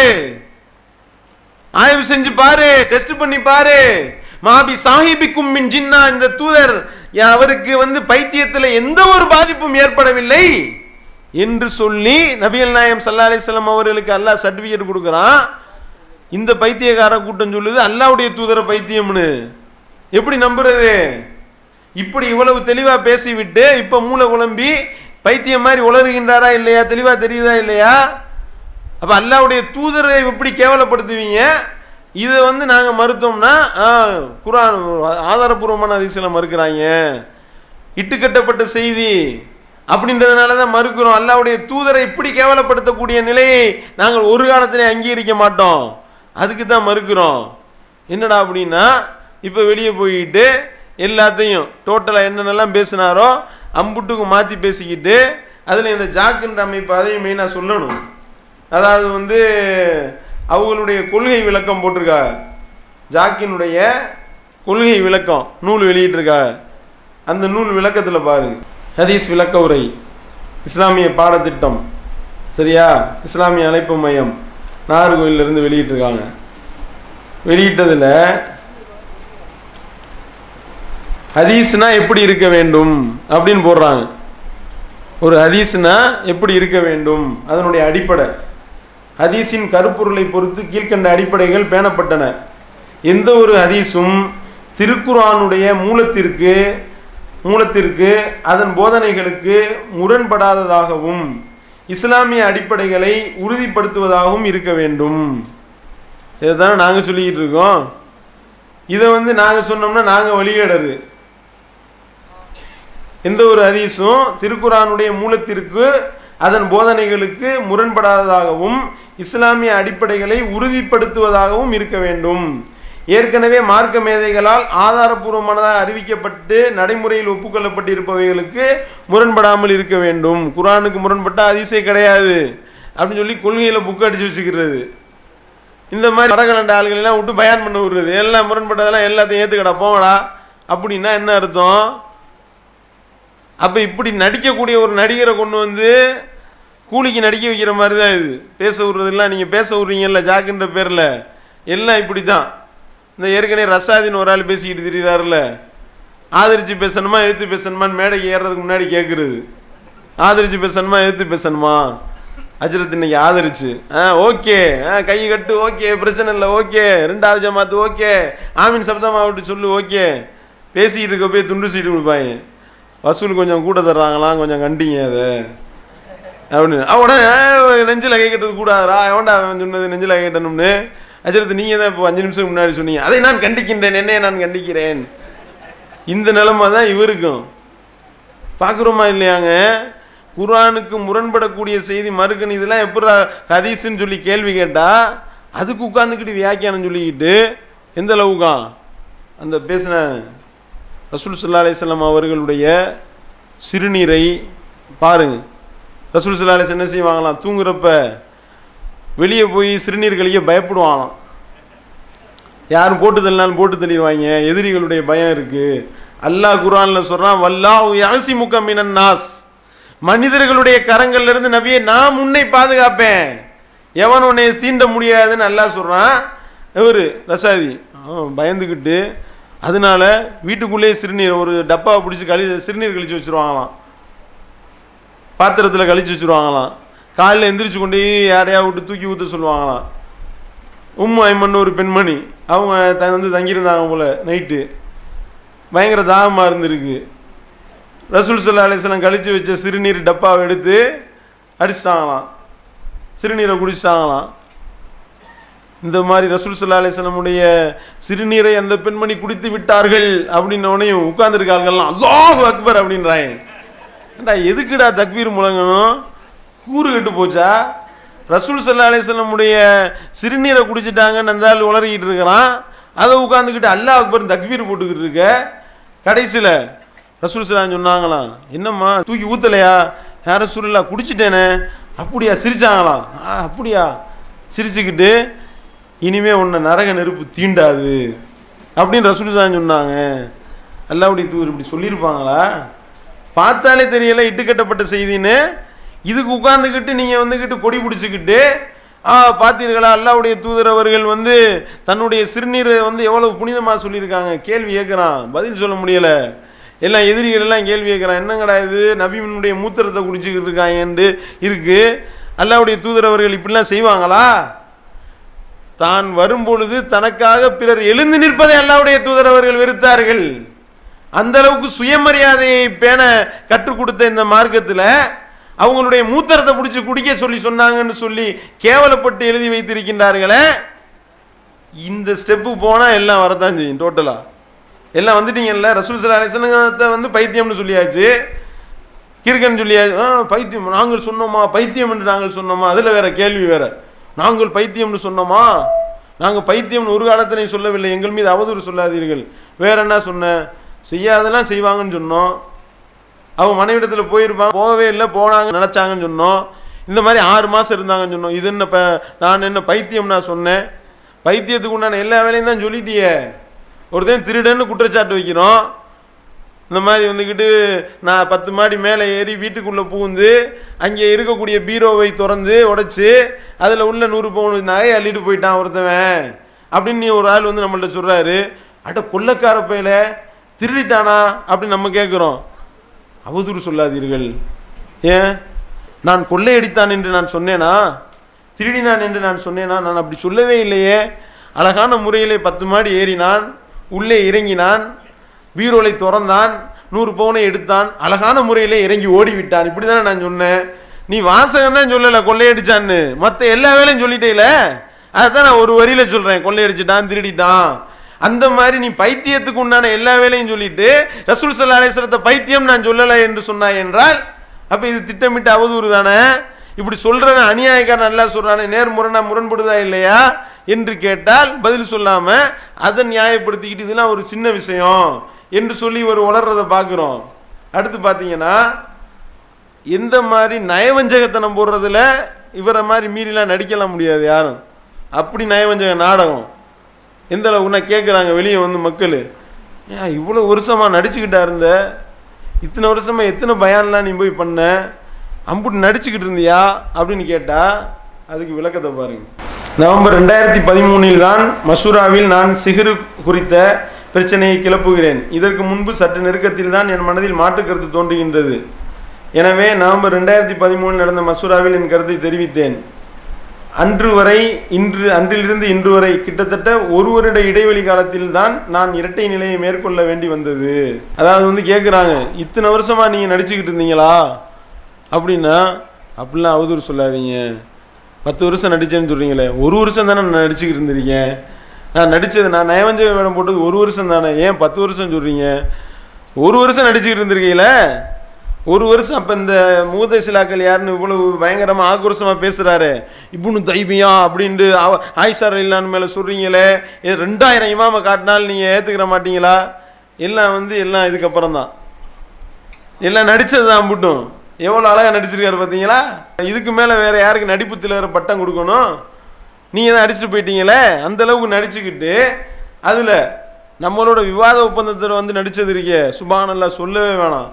ஆய்வு செஞ்சு பாரு டெஸ்ட் பண்ணி பாரு மாபி சாஹிபிக்கும் மின் ஜின்னா இந்த தூதர் யா- அவருக்கு வந்து பைத்தியத்தில் எந்த ஒரு பாதிப்பும் ஏற்படவில்லை என்று சொல்லி நபிகள் நாயம் சல்லா அலிஸ்லாம் அவர்களுக்கு அல்லாஹ் சர்டிபிகேட் கொடுக்குறான் இந்த பைத்தியக்கார கூட்டம் சொல்லுது அல்லாவுடைய தூதரை பைத்தியம்னு எப்படி நம்புறது இப்படி இவ்வளவு தெளிவா பேசிவிட்டு இப்ப மூளை குழம்பி பைத்தியம் மாதிரி உளறுகின்றாரா இல்லையா தெளிவா தெரியுதா இல்லையா அப்ப அல்லாவுடைய தூதரை எப்படி கேவலப்படுத்துவீங்க இதை வந்து நாங்க மறுத்தோம்னா ஆ, குர்ஆன் ஆதாரபூர்வமான அதிசயம் மறுக்கிறாங்க இட்டுக்கட்டப்பட்ட செய்தி அப்படின்றதுனால தான் மறுக்கிறோம் அல்லாவுடைய தூதரை இப்படி கேவலப்படுத்தக்கூடிய நிலையை நாங்கள் ஒரு காலத்திலே அங்கீகரிக்க மாட்டோம் அதுக்கு தான் மறுக்கிறோம் என்னடா அப்படின்னா இப்போ வெளியே போயிட்டு எல்லாத்தையும் டோட்டலாக என்னென்னலாம் பேசினாரோ அம்புட்டுக்கு மாற்றி பேசிக்கிட்டு அதில் இந்த ஜாக்குன்ற அமைப்பு அதையும் மெயினாக சொல்லணும் அதாவது வந்து அவங்களுடைய கொள்கை விளக்கம் போட்டிருக்கா ஜாக்கினுடைய கொள்கை விளக்கம் நூல் வெளியிட்டிருக்கா அந்த நூல் விளக்கத்தில் பாருங்க ஹதீஸ் விளக்க உரை இஸ்லாமிய பாடத்திட்டம் சரியா இஸ்லாமிய அழைப்பு மையம் நாகர்கோயிலிருந்து வெளியிட்டிருக்காங்க வெளியிட்டதில் ஹதீஸ்னா எப்படி இருக்க வேண்டும் அப்படின்னு போடுறாங்க ஒரு ஹதீஸ்னா எப்படி இருக்க வேண்டும் அதனுடைய அடிப்படை ஹதீஸின் கருப்பொருளை பொறுத்து கீழ்க்கண்ட அடிப்படைகள் பேணப்பட்டன எந்த ஒரு ஹதீஸும் திருக்குர்ஆனுடைய மூலத்திற்கு மூலத்திற்கு அதன் போதனைகளுக்கு முரண்படாததாகவும் இஸ்லாமிய அடிப்படைகளை உறுதிப்படுத்துவதாகவும் இருக்க வேண்டும் இதுதானே நாங்கள் சொல்லிக்கிட்டு இருக்கோம் இதை வந்து நாங்கள் சொன்னோம்னா நாங்கள் வழிகேடரு எந்த ஒரு ஹதீஸும் திருக்குரானுடைய மூலத்திற்கு அதன் போதனைகளுக்கு முரண்படாததாகவும் இஸ்லாமிய அடிப்படைகளை உறுதிப்படுத்துவதாகவும் இருக்க வேண்டும் ஏற்கனவே மார்க்க மேதைகளால் ஆதாரபூர்வமானதாக அறிவிக்கப்பட்டு நடைமுறையில் ஒப்புக்கொள்ளப்பட்டிருப்பவைகளுக்கு முரண்படாமல் இருக்க வேண்டும் குரானுக்கு முரண்பட்ட ஹதீஸே கிடையாது அப்படின்னு சொல்லி கொள்கையில் புக் அடிச்சு வச்சுக்கிறது இந்த மாதிரி மரகலண்ட ஆளுகள் எல்லாம் விட்டு பயான் பண்ண விடுறது எல்லாம் முரண்பட்டதெல்லாம் எல்லாத்தையும் ஏற்றுக்கடா போங்கடா அப்படின்னா என்ன அர்த்தம் அப்போ இப்படி நடிக்கக்கூடிய ஒரு நடிகரை கொண்டு வந்து கூலிக்கு நடிக்க வைக்கிற மாதிரி தான் இது பேச விடுறதெல்லாம் நீங்கள் பேச விட்றீங்கல்ல ஜாக்குன்ற பேரில் எல்லாம் இப்படி தான் இந்த ஏற்கனவே ரசாதின்னு ஒரு ஆள் பேசிக்கிட்டு திரியிறாருல ஆதரிச்சு பேசணுமா எதிர்த்து பேசணுமான்னு மேடைக்கு ஏறுறதுக்கு முன்னாடி கேட்குறது ஆதரிச்சு பேசணுமா எதிர்த்து பேசணுமா அஜரத் இன்னைக்கு ஆதரிச்சு ஆ ஓகே ஆ கை கட்டு ஓகே பிரச்சனை இல்லை ஓகே ரெண்டாவது ஜமாத்து ஓகே ஆமீன் சப்தமா விட்டு சொல்லு ஓகே பேசிக்கிட்டு இருக்க போய் துண்டு சீட்டு கொடுப்பாங்க வசூல் கொஞ்சம் கூட தர்றாங்களாம் கொஞ்சம் கண்டிங்க அதை அப்படின்னு அவ உடனே நெஞ்சில் கை கட்டுறது கூடாதுடா எவன்டா அவன் சொன்னது நெஞ்சில் கை கட்டணும்னு அஜரத் நீங்கள் தான் இப்போ அஞ்சு நிமிஷம் முன்னாடி சொன்னீங்க அதை நான் கண்டிக்கின்றேன் என்னைய நான் கண்டிக்கிறேன் இந்த நிலைமை தான் இவருக்கும் பார்க்குறோமா இல்லையாங்க குர்ஆனுக்கு முரண்படக்கூடிய செய்தி மறுக்கணும் இதெல்லாம் எப்படி ஹதீஸ்ன்னு சொல்லி கேள்வி கேட்டா அதுக்கு உட்காந்துக்கிட்டு வியாக்கியானம் சொல்லிக்கிட்டு எந்த அளவுக்கான் அந்த பேசின ரசூல் சுல்லா அலிஸ்லாம் அவர்களுடைய சிறுநீரை பாருங்க ரசூல் சுல்லா அலிஸ் என்ன செய்வாங்களாம் தூங்குறப்ப வெளியே போய் சிறுநீர் கழிக்க பயப்படுவாங்களாம் யாரும் போட்டு தள்ளினாலும் போட்டு தள்ளிடுவாங்க எதிரிகளுடைய பயம் இருக்கு அல்லாஹ் குர்ஆன்ல சொல்றான் வல்லாஹு யாசி முக்கமினன் நாஸ் மனிதர்களுடைய கரங்கள்ல இருந்து நபியை நான் உன்னை பாதுகாப்பேன் எவன் உன்னை தீண்ட முடியாதுன்னு அல்லாஹ் சொல்றான் இவரு ரசாதி அவன் பயந்துக்கிட்டு அதனால வீட்டுக்குள்ளேயே சிறுநீர் ஒரு டப்பாவை பிடிச்சி கழி சிறுநீர் கழிச்சு வச்சிருவாங்களாம் பாத்திரத்தில் கழிச்சு வச்சிருவாங்களாம் காலையில் எந்திரிச்சு கொண்டு போய் யாரையா விட்டு தூக்கி ஊற்ற சொல்லுவாங்களாம் உம்மு ஐமன் ஒரு பெண்மணி அவங்க த வந்து தங்கியிருந்தாங்க போல நைட்டு பயங்கர தாகமாக இருந்திருக்கு ரசூல் சல்லா அலிஸ்லாம் கழிச்சு வச்ச சிறுநீர் டப்பாவை எடுத்து அடிச்சிட்டாங்களாம் சிறுநீரை குடிச்சிட்டாங்களாம் இந்த மாதிரி ரசூல் சல்லா அலிஸ்லமுடைய சிறுநீரை அந்த பெண்மணி குடித்து விட்டார்கள் அப்படின்ன உடனே உட்கார்ந்துருக்காங்கலாம் அல்லாஹ் அக்பர் அப்படின்றாங்க ஏண்டா எதுக்குடா தக்பீர் முழங்கணும் கூறு கெட்டு போச்சா ரசூல் சல்லா அலிஸ்லமுடைய சிறுநீரை குடிச்சிட்டாங்கன்னு அந்த ஆள் உளறிக்கிட்டு இருக்கிறான் அதை உட்காந்துக்கிட்டு அல்லாஹ் அக்பர் தக்பீர் போட்டுக்கிட்டு இருக்க கடைசியில் ரசூல் சலாம் சொன்னாங்களாம் என்னம்மா தூக்கி ஊத்தலையா யார சொல்லலா குடிச்சிட்டேனே அப்படியா சிரிச்சாங்களாம் ஆ அப்படியா சிரிச்சுக்கிட்டு இனிமே உன்னை நரக நெருப்பு தீண்டாது அப்படின்னு ரசூல் சலாம் சொன்னாங்க அல்லாவுடைய தூர் இப்படி சொல்லியிருப்பாங்களா பார்த்தாலே தெரியல இட்டுக்கட்டப்பட்ட செய்தின்னு இதுக்கு உட்கார்ந்துக்கிட்டு நீங்கள் வந்துக்கிட்டு கொடி பிடிச்சிக்கிட்டு ஆ பார்த்தீர்களா அல்லாவுடைய தூதர் அவர்கள் வந்து தன்னுடைய சிறுநீரை வந்து எவ்வளவு புனிதமாக சொல்லியிருக்காங்க கேள்வி கேட்குறான் பதில் சொல்ல முடியல எல்லாம் எதிரிகள் எல்லாம் கேள்வி கேட்குறான் என்னங்கடா இது நபியினுடைய மூத்திரத்தை குடிச்சிக்கிட்டு இருக்காங்கன்ட்டு இருக்கு அல்லாவுடைய தூதர் அவர்கள் இப்படிலாம் செய்வாங்களா தான் வரும்பொழுது தனக்காக பிறர் எழுந்து நிற்பதை அல்லாவுடைய தூதர் அவர்கள் வெறுத்தார்கள் அந்த அளவுக்கு சுயமரியாதையை பேண கற்றுக் கொடுத்த இந்த மார்க்கத்தில் அவங்களுடைய மூத்தரத்தை பிடிச்சி குடிக்க சொல்லி சொன்னாங்கன்னு சொல்லி கேவலப்பட்டு எழுதி வைத்திருக்கின்றார்களே இந்த ஸ்டெப்பு போனால் எல்லாம் வரத்தான் செய்யும் டோட்டலாக எல்லாம் வந்துட்டீங்கல்ல ரசூல் சல்லா அலிஸ்லங்கத்தை வந்து பைத்தியம்னு சொல்லியாச்சு கிறுக்கன் சொல்லியாச்சு ஆ பைத்தியம் நாங்கள் சொன்னோமா பைத்தியம் என்று நாங்கள் சொன்னோமா அதில் வேற கேள்வி வேற நாங்கள் பைத்தியம்னு சொன்னோமா நாங்கள் பைத்தியம்னு ஒரு காலத்திலையும் சொல்லவில்லை எங்கள் மீது அவதூறு சொல்லாதீர்கள் வேற என்ன சொன்னேன் செய்யாதெல்லாம் செய்வாங்கன்னு சொன்னோம் அவன் மனைவிடத்தில் போயிருப்பான் போகவே இல்லை போனாங்க நினச்சாங்கன்னு சொன்னோம் இந்த மாதிரி ஆறு மாதம் இருந்தாங்கன்னு சொன்னோம் இது என்ன ப நான் என்ன பைத்தியம் நான் சொன்னேன் பைத்தியத்துக்கு உண்டான எல்லா வேலையும் தான் சொல்லிட்டியே ஒருத்தன் திருடன்னு குற்றச்சாட்டு வைக்கிறோம் இந்த மாதிரி வந்துக்கிட்டு நான் பத்து மாடி மேலே ஏறி வீட்டுக்குள்ளே பூந்து அங்கே இருக்கக்கூடிய பீரோவை திறந்து உடைச்சு அதில் உள்ள நூறு பவுன் நகையை அள்ளிட்டு போயிட்டான் ஒருத்தவன் அப்படின்னு நீ ஒரு ஆள் வந்து நம்மள்ட்ட சொல்கிறாரு அட கொள்ளக்கார பையில திருடிட்டானா அப்படின்னு நம்ம கேட்குறோம் அவதூறு சொல்லாதீர்கள் ஏன் நான் கொள்ளையடித்தான் என்று நான் சொன்னேனா திருடினான் என்று நான் சொன்னேனா நான் அப்படி சொல்லவே இல்லையே அழகான முறையிலே பத்து மாடி ஏறினான் உள்ளே இறங்கினான் பீரோலை திறந்தான் நூறு பவுனை எடுத்தான் அழகான முறையிலே இறங்கி ஓடிவிட்டான் இப்படி தானே நான் சொன்னேன் நீ வாசகம் தான் சொல்லலை கொள்ளையடிச்சான்னு மற்ற எல்லா வேலையும் சொல்லிட்டேல அதான் நான் ஒரு வரியில சொல்றேன் கொள்ளையடிச்சிட்டான் திருடிட்டான் அந்த மாதிரி நீ பைத்தியத்துக்கு உண்டான எல்லா வேலையும் சொல்லிட்டு ரசூல் சல்லா அலிஸ்லத்தை பைத்தியம் நான் சொல்லலை என்று சொன்னாய் என்றால் அப்ப இது திட்டமிட்ட அவதூறு தானே இப்படி சொல்றவன் அநியாயக்காரன் நல்லா சொல்றானே நேர்முரணா முரண்படுதா இல்லையா என்று கேட்டால் பதில் சொல்லாம அதை நியாயப்படுத்திக்கிட்டு இதெல்லாம் ஒரு சின்ன விஷயம் என்று சொல்லி ஒரு வளர்றதை பார்க்குறோம் அடுத்து பார்த்தீங்கன்னா எந்த மாதிரி நயவஞ்சகத்தனம் போடுறதுல இவரை மாதிரி மீறிலாம் நடிக்கலாம் முடியாது யாரும் அப்படி நயவஞ்சக நாடகம் எந்த அளவுக்கு நான் கேட்குறாங்க வெளியே வந்து மக்கள் ஏன் இவ்வளோ வருஷமாக நடிச்சுக்கிட்டா இருந்த இத்தனை வருஷமா எத்தனை பயான்லாம் நீ போய் பண்ண அம்புட்டு நடிச்சுக்கிட்டு இருந்தியா அப்படின்னு கேட்டால் அதுக்கு விளக்கத்தை பாருங்க நவம்பர் ரெண்டாயிரத்தி பதிமூணில் தான் மசூராவில் நான் சிகிரு குறித்த பிரச்சனையை கிளப்புகிறேன் இதற்கு முன்பு சற்று நெருக்கத்தில் தான் என் மனதில் மாற்று கருத்து தோன்றுகின்றது எனவே நவம்பர் ரெண்டாயிரத்தி பதிமூணில் நடந்த மசூராவில் என் கருத்தை தெரிவித்தேன் அன்று வரை இன்று அன்றிலிருந்து இன்று வரை கிட்டத்தட்ட ஒரு வருட இடைவெளி காலத்தில் தான் நான் இரட்டை நிலையை மேற்கொள்ள வேண்டி வந்தது அதாவது வந்து கேட்குறாங்க இத்தனை வருஷமா நீங்கள் நடிச்சுக்கிட்டு இருந்தீங்களா அப்படின்னா அப்படிலாம் அவதூறு சொல்லாதீங்க பத்து வருஷம் நடிச்சேன்னு சொல்கிறீங்களே ஒரு வருஷம் தானே நான் நடிச்சுக்கிட்டு இருந்திருக்கேன் நான் நடித்தது நான் நயவஞ்ச வேடம் போட்டது ஒரு வருஷம் தானே ஏன் பத்து வருஷம் சொல்கிறீங்க ஒரு வருஷம் நடிச்சுக்கிட்டு இருந்திருக்கீங்களே ஒரு வருஷம் அப்போ இந்த மூதசிலாக்கள் யாருன்னு இவ்வளவு பயங்கரமாக ஆக்ரோஷமாக பேசுகிறாரு இப்னு தைபியா அப்படின்ட்டு அவ ஆயிஷார் இல்லான்னு மேலே சொல்கிறீங்களே இது ரெண்டாயிரம் இமாமை காட்டினால் நீங்கள் ஏற்றுக்கிற மாட்டீங்களா எல்லாம் வந்து எல்லாம் இதுக்கப்புறம் தான் எல்லாம் நடித்தது தான் அம்புட்டும் எவ்வளோ அழகாக நடிச்சிருக்காரு பார்த்தீங்களா இதுக்கு மேலே வேறு யாருக்கு நடிப்பு திலகர பட்டம் கொடுக்கணும் நீங்கள் தான் அடிச்சுட்டு போயிட்டீங்களே அந்த அளவுக்கு நடிச்சுக்கிட்டு அதில் நம்மளோட விவாத ஒப்பந்தத்தில் வந்து நடித்தது இருக்கே சுபானல்லா சொல்லவே வேணாம்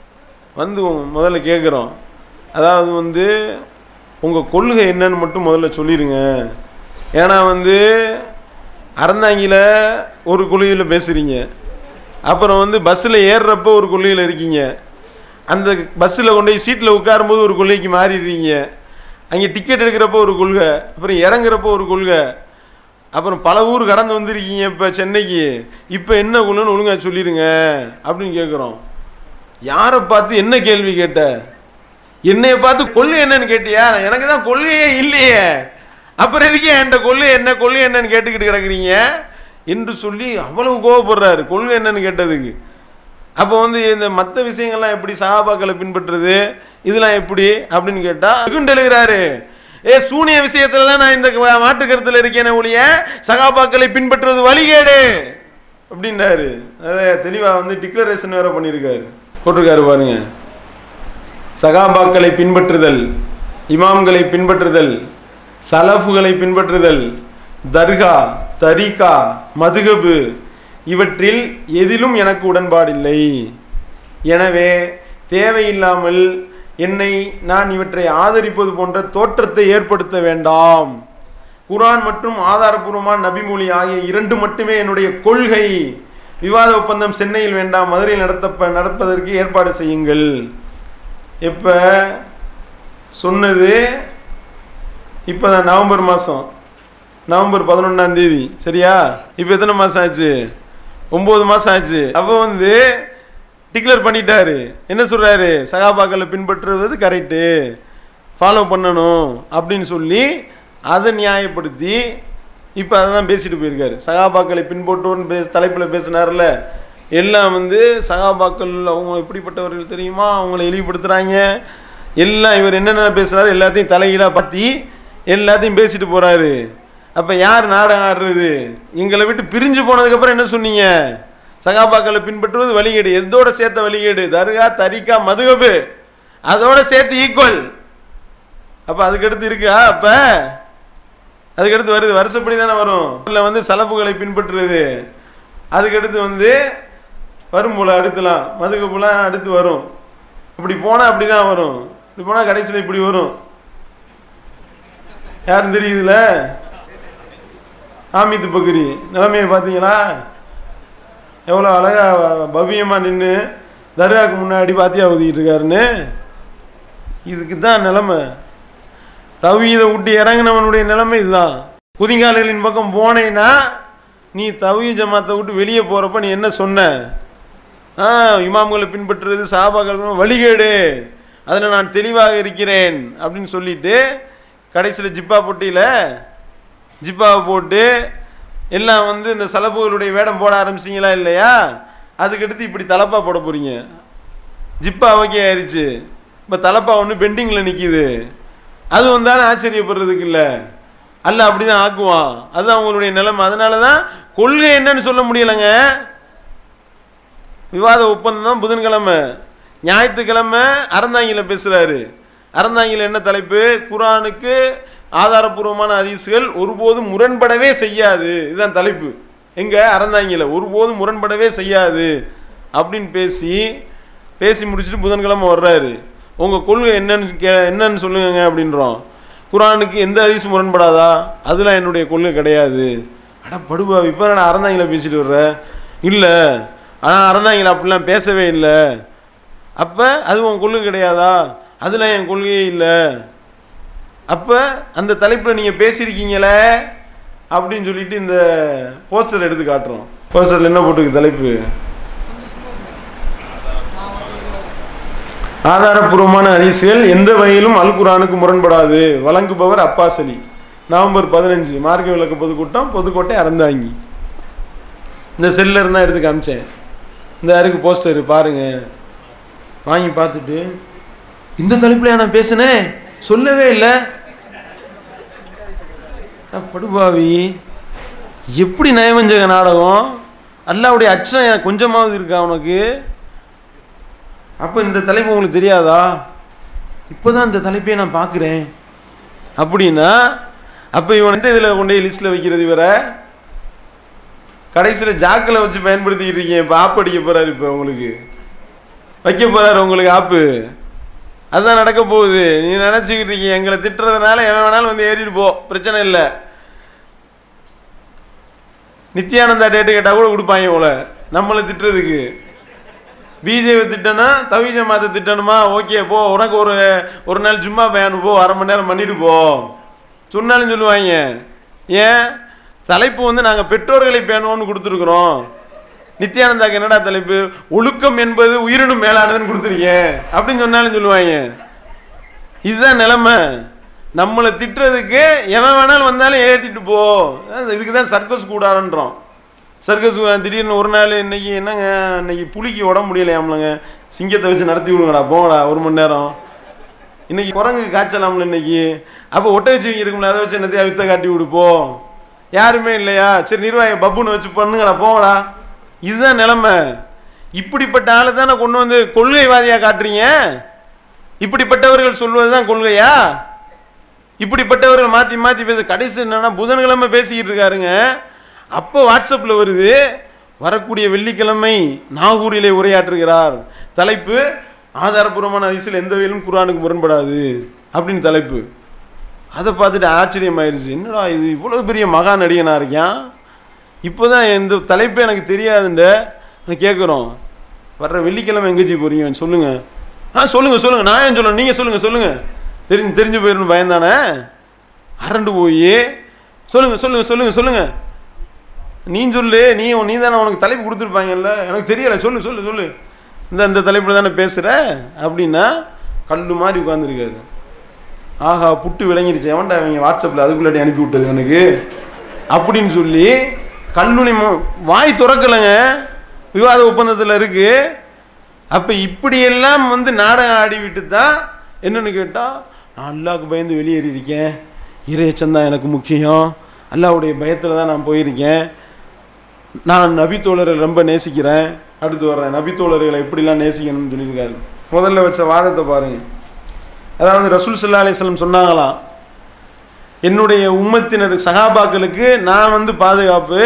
வந்து உங்க- முதல்ல கேட்குறோம் அதாவது வந்து உங்கள் கொள்கை என்னன்னு மட்டும் முதல்ல சொல்லிடுங்க ஏன்னா வந்து அறந்தாங்கில ஒரு கொள்கையில் பேசுகிறீங்க அப்புறம் வந்து பஸ்ஸில் ஏறுறப்போ ஒரு கொள்கையில் இருக்கீங்க அந்த பஸ்ஸில் கொண்டு போய் சீட்டில் உட்காரும்போது ஒரு கொள்கைக்கு மாறிடுறீங்க அங்கே டிக்கெட் எடுக்கிறப்போ ஒரு கொள்கை அப்புறம் இறங்குறப்போ ஒரு கொள்கை அப்புறம் பல ஊர் கடந்து வந்திருக்கீங்க இப்போ சென்னைக்கு இப்போ என்ன கொள்கைன்னு ஒழுங்கா சொல்லிடுங்க அப்படின்னு கேட்குறோம் யாரை பார்த்து என்ன கேள்வி கேட்ட என்னைய பார்த்து கொள்ளு என்னன்னு கேட்டியா எனக்கு தான் கொள்கையே இல்லையே அப்புறம் எதுக்கு என்கிட்ட கொள்ளு என்ன கொள்ளு என்னன்னு கேட்டுக்கிட்டு கிடக்குறீங்க என்று சொல்லி அவ்வளவு கோவப்படுறாரு கொள்கை என்னன்னு கேட்டதுக்கு அப்போ வந்து இந்த மற்ற விஷயங்கள்லாம் எப்படி சகாபாக்களை பின்பற்றுறது இதெல்லாம் எப்படி அப்படின்னு கேட்டா வெகுண்டு எழுகிறாரு ஏ சூனிய விஷயத்துல தான் நான் இந்த மாட்டு கருத்துல இருக்கேனே ஒழிய சகாபாக்களை பின்பற்றுவது வழிகேடு அப்படின்னாரு நிறைய தெளிவா வந்து டிக்ளரேஷன் வேற பண்ணியிருக்காரு போட்டிருக்காரு பாருங்க சகாபாக்களை பின்பற்றுதல் இமாம்களை பின்பற்றுதல் சலஃபுகளை பின்பற்றுதல் தர்கா தரிகா மதுகபு இவற்றில் எதிலும் எனக்கு உடன்பாடில்லை எனவே தேவையில்லாமல் என்னை நான் இவற்றை ஆதரிப்பது போன்ற தோற்றத்தை ஏற்படுத்த வேண்டாம் குர்ஆன் மற்றும் ஆதாரபூர்வமான நபிமொழி ஆகிய இரண்டு மட்டுமே என்னுடைய கொள்கை விவாத ஒப்பந்தம் சென்னையில் வேண்டாம் மதுரையில் நடத்த நடப்பதற்கு ஏற்பாடு செய்யுங்கள் எப்ப சொன்னது இப்போ தான் நவம்பர் மாதம் நவம்பர் பதினொன்றாம் தேதி சரியா இப்போ எத்தனை மாதம் ஆச்சு ஒம்பது மாதம் ஆச்சு அப்போ வந்து டிக்ளேர் பண்ணிட்டாரு என்ன சொல்கிறாரு சகாபாக்களை பின்பற்றுவது கரெக்டு ஃபாலோ பண்ணணும் அப்படின்னு சொல்லி அதை நியாயப்படுத்தி இப்போ அதை தான் பேசிட்டு போயிருக்காரு சகாபாக்களை பின்பற்றுவோன்னு பேச தலைப்பில் பேசினார்ல எல்லாம் வந்து சகாபாக்கள் அவங்க எப்படிப்பட்டவர்கள் தெரியுமா அவங்கள இழிவுபடுத்துகிறாங்க எல்லாம் இவர் என்னென்ன பேசுகிறாரு எல்லாத்தையும் தலைகீழாக பற்றி எல்லாத்தையும் பேசிட்டு போகிறாரு அப்போ யார் நாடகம் ஆடுறது எங்களை விட்டு பிரிஞ்சு போனதுக்கப்புறம் என்ன சொன்னீங்க சகாபாக்களை பின்பற்றுவது வழிகேடு எதோட சேர்த்த வழிகேடு தர்கா தரிகா மதுகபு அதோட சேர்த்து ஈக்குவல் அப்போ அதுக்கடுத்து இருக்கா அப்போ அதுக்கடுத்து வருது வருஷப்படி தானே வரும் இல்லை வந்து சலப்புகளை பின்பற்றுறது அதுக்கடுத்து வந்து வரும் போல அடுத்துலாம் மதுகப்புலாம் அடுத்து வரும் இப்படி போனால் அப்படி தான் வரும் இப்படி போனால் கடைசியில் இப்படி வரும் யாரும் தெரியுதுல ஆமித்து பக்ரி நிலைமையை பார்த்தீங்களா எவ்வளோ அழகா பவ்யமாக நின்று தர்காவுக்கு முன்னாடி பாத்தியா ஊதிக்கிட்டு இருக்காருன்னு இதுக்கு தான் நிலைமை தவீதை விட்டு இறங்கினவனுடைய நிலைமை இதுதான் குதிங்காலிகளின் பக்கம் போனேன்னா நீ தவீ ஜமாத்தை விட்டு வெளியே போகிறப்ப நீ என்ன சொன்ன ஆ இமாம்களை பின்பற்றுறது சாபாக்கள் வழிகேடு அதில் நான் தெளிவாக இருக்கிறேன் அப்படின்னு சொல்லிட்டு கடைசியில் ஜிப்பா பொட்டியில் ஜிப்பாவை போட்டு எல்லாம் வந்து இந்த சலப்புகளுடைய வேடம் போட ஆரம்பிச்சிங்களா இல்லையா அதுக்கடுத்து இப்படி தலப்பா போட போகிறீங்க ஜிப்பா ஓகே ஆயிடுச்சு இப்போ தலப்பா ஒன்று பெண்டிங்கில் நிற்கிது அது வந்தாலும் ஆச்சரியப்படுறதுக்கு இல்லை அல்ல அப்படி தான் ஆக்குவான் அதுதான் அவங்களுடைய நிலைமை அதனால தான் கொள்கை என்னன்னு சொல்ல முடியலைங்க விவாத ஒப்பந்தம் தான் புதன்கிழமை ஞாயிற்றுக்கிழமை அறந்தாங்கில பேசுகிறாரு அறந்தாங்கில என்ன தலைப்பு குரானுக்கு ஆதாரபூர்வமான ஹதீஸ்கள் ஒருபோதும் முரண்படவே செய்யாது இதுதான் தலைப்பு எங்க அறந்தாங்கில ஒருபோதும் முரண்படவே செய்யாது அப்படின்னு பேசி பேசி முடிச்சுட்டு புதன்கிழமை வர்றாரு உங்கள் கொள்கை என்னன்னு கே என்னன்னு சொல்லுங்க அப்படின்றோம் குரானுக்கு எந்த ஹதீஸும் முரண்படாதா அதெல்லாம் என்னுடைய கொள்கை கிடையாது அட படுவா இப்போ நான் அறந்தாங்கில பேசிட்டு வர்ற இல்லை ஆனால் அறந்தாங்கில அப்படிலாம் பேசவே இல்லை அப்போ அது உன் கொள்கை கிடையாதா அதில் என் கொள்கையே இல்லை அப்போ அந்த தலைப்பில் நீங்கள் பேசியிருக்கீங்களே அப்படின்னு சொல்லிட்டு இந்த போஸ்டர் எடுத்து காட்டுறோம் போஸ்டரில் என்ன போட்டிருக்கு தலைப்பு ஆதாரப்பூர்வமான ஹதீஸ்கள் எந்த வகையிலும் அல் குரானுக்கு முரண்படாது வழங்குபவர் அப்பாஸ் அலி நவம்பர் பதினஞ்சு மார்க்க விளக்க பொதுக்கூட்டம் புதுக்கோட்டை அறந்தாங்கி இந்த செல்லில் இருந்தால் எடுத்து காமிச்சேன் இந்த அருக்கு போஸ்டர் பாருங்க வாங்கி பார்த்துட்டு இந்த தலைப்பில் நான் பேசினேன் சொல்லவே இல்லை அஹ் படுபாவி எப்படி நயவஞ்சக நாடகம் அல்லாவுடைய அச்சம் எனக்கு கொஞ்சமாவது இருக்கா உனக்கு அப்போ இந்த தலைப்பு உங்களுக்கு தெரியாதா இப்போதான் இந்த தலைப்பையே நான் பார்க்குறேன் அப்படின்னா அப்போ இவன் எந்த இதில் கொண்டு போய் லிஸ்ட்டில் வைக்கிறது இவரை கடைசியில் ஜாக்கில் வச்சு பயன்படுத்திக்கிட்டு இருக்கீங்க இப்போ ஆப் அடிக்க போகிறாரு இப்போ உங்களுக்கு வைக்க போகிறாரு உங்களுக்கு ஆப்பு அதுதான் நடக்க போகுது நீ நினச்சிக்கிட்டு இருக்கீங்க எங்களை திட்டுறதுனால எவன் வேணாலும் வந்து ஏறிட்டு போ பிரச்சனை இல்லை நித்யானந்தா டேட்டு கேட்டால் கூட கொடுப்பாங்க போல நம்மளை திட்டுறதுக்கு பிஜேபி திட்டனா தவிஜ மாத்த திட்டணுமா ஓகே போ உனக்கு ஒரு ஒரு நாள் சும்மா பயணு போ அரை மணி நேரம் பண்ணிட்டு போ சொன்னாலும் சொல்லுவாங்க ஏன் தலைப்பு வந்து நாங்கள் பெற்றோர்களை பேணுவோம்னு கொடுத்துருக்குறோம் நித்யானந்தாக்கு என்னடா தலைப்பு ஒழுக்கம் என்பது உயிரினும் மேலானதுன்னு கொடுத்துருக்கேன் அப்படின்னு சொன்னாலும் சொல்லுவாங்க இதுதான் நிலைமை நம்மளை திட்டுறதுக்கு எவன் வேணாலும் வந்தாலும் ஏற்றிட்டு போ அதான் இதுக்கு தான் சர்க்கஸ் கூடாதுன்றோம் சர்க்கஸ் திடீர்னு ஒரு நாள் இன்னைக்கு என்னங்க இன்னைக்கு புலிக்கு உடம்பு முடியலையாம்லங்க சிங்கத்தை வச்சு நடத்தி விடுங்கடா போங்கடா ஒரு மணி நேரம் இன்னைக்கு குரங்கு காய்ச்சலாம்ல இன்னைக்கு அப்போ ஒட்ட வச்சு இருக்கும்ல அதை வச்சு என்னத்தையா வித்த காட்டி விடுப்போ யாருமே இல்லையா சரி நிர்வாகி பப்புன்னு வச்சு பண்ணுங்கடா போங்கடா இதுதான் நிலைமை இப்படிப்பட்ட ஆளை தானே கொண்டு வந்து கொள்கைவாதியா காட்டுறீங்க இப்படிப்பட்டவர்கள் சொல்வது தான் கொள்கையா இப்படிப்பட்டவர்கள் மாற்றி மாற்றி பேச கடைசி என்னன்னா புதன்கிழமை பேசிக்கிட்டு இருக்காருங்க அப்போ வாட்ஸ்அப்பில் வருது வரக்கூடிய வெள்ளிக்கிழமை நாகூரிலே உரையாற்றுகிறார் தலைப்பு ஆதாரபூர்வமான அதிசயில் எந்த வகையிலும் குரானுக்கு முரண்படாது அப்படின்னு தலைப்பு அதை பார்த்துட்டு ஆச்சரியமாயிருச்சு என்னடா இது இவ்வளோ பெரிய மகா நடிகனாக இருக்கான் இப்போ தான் இந்த தலைப்பே எனக்கு தெரியாதுண்ட கேட்குறோம் வர்ற வெள்ளிக்கிழமை எங்கேச்சி போறீங்க சொல்லுங்க ஆ சொல்லுங்க சொல்லுங்க நான் ஏன் சொல்லணும் நீங்கள் சொல்லுங்க சொல்லுங்க தெரிஞ்சு தெரிஞ்சு போயிடணும் பயந்தானே அரண்டு போய் சொல்லுங்க சொல்லுங்க சொல்லுங்க சொல்லுங்க நீ சொல்லு நீ நீ தானே உனக்கு தலைப்பு கொடுத்துருப்பாங்கல்ல எனக்கு தெரியல சொல்லு சொல்லு சொல்லு இந்த இந்த தலைப்பில் தானே பேசுகிற அப்படின்னா கல்லு மாதிரி உட்காந்துருக்காரு ஆஹா புட்டு விளங்கிருச்சு எவன்டா அவங்க வாட்ஸ்அப்பில் அதுக்குள்ளாடி அனுப்பி விட்டது எனக்கு அப்படின்னு சொல்லி கல்லுனி மு- வாய் திறக்கலைங்க விவாத ஒப்பந்தத்தில் இருக்கு அப்போ இப்படியெல்லாம் வந்து நாடகம் ஆடி விட்டு தான் என்னன்னு கேட்டால் நான் அல்லாவுக்கு பயந்து வெளியேறி இருக்கேன் இறையச்சம் தான் எனக்கு முக்கியம் அல்லாவுடைய பயத்தில் தான் நான் போயிருக்கேன் நான் நபித்தோழரை ரொம்ப நேசிக்கிறேன் அடுத்து வர்றேன் நபித்தோழர்களை எப்படிலாம் நேசிக்கணும்னு சொல்லியிருக்காரு முதல்ல வச்ச வாதத்தை பாருங்க அதாவது ரசூல் சல்லா அலிஸ்லம் சொன்னாங்களாம் என்னுடைய உம்மத்தினர் சகாபாக்களுக்கு நான் வந்து பாதுகாப்பு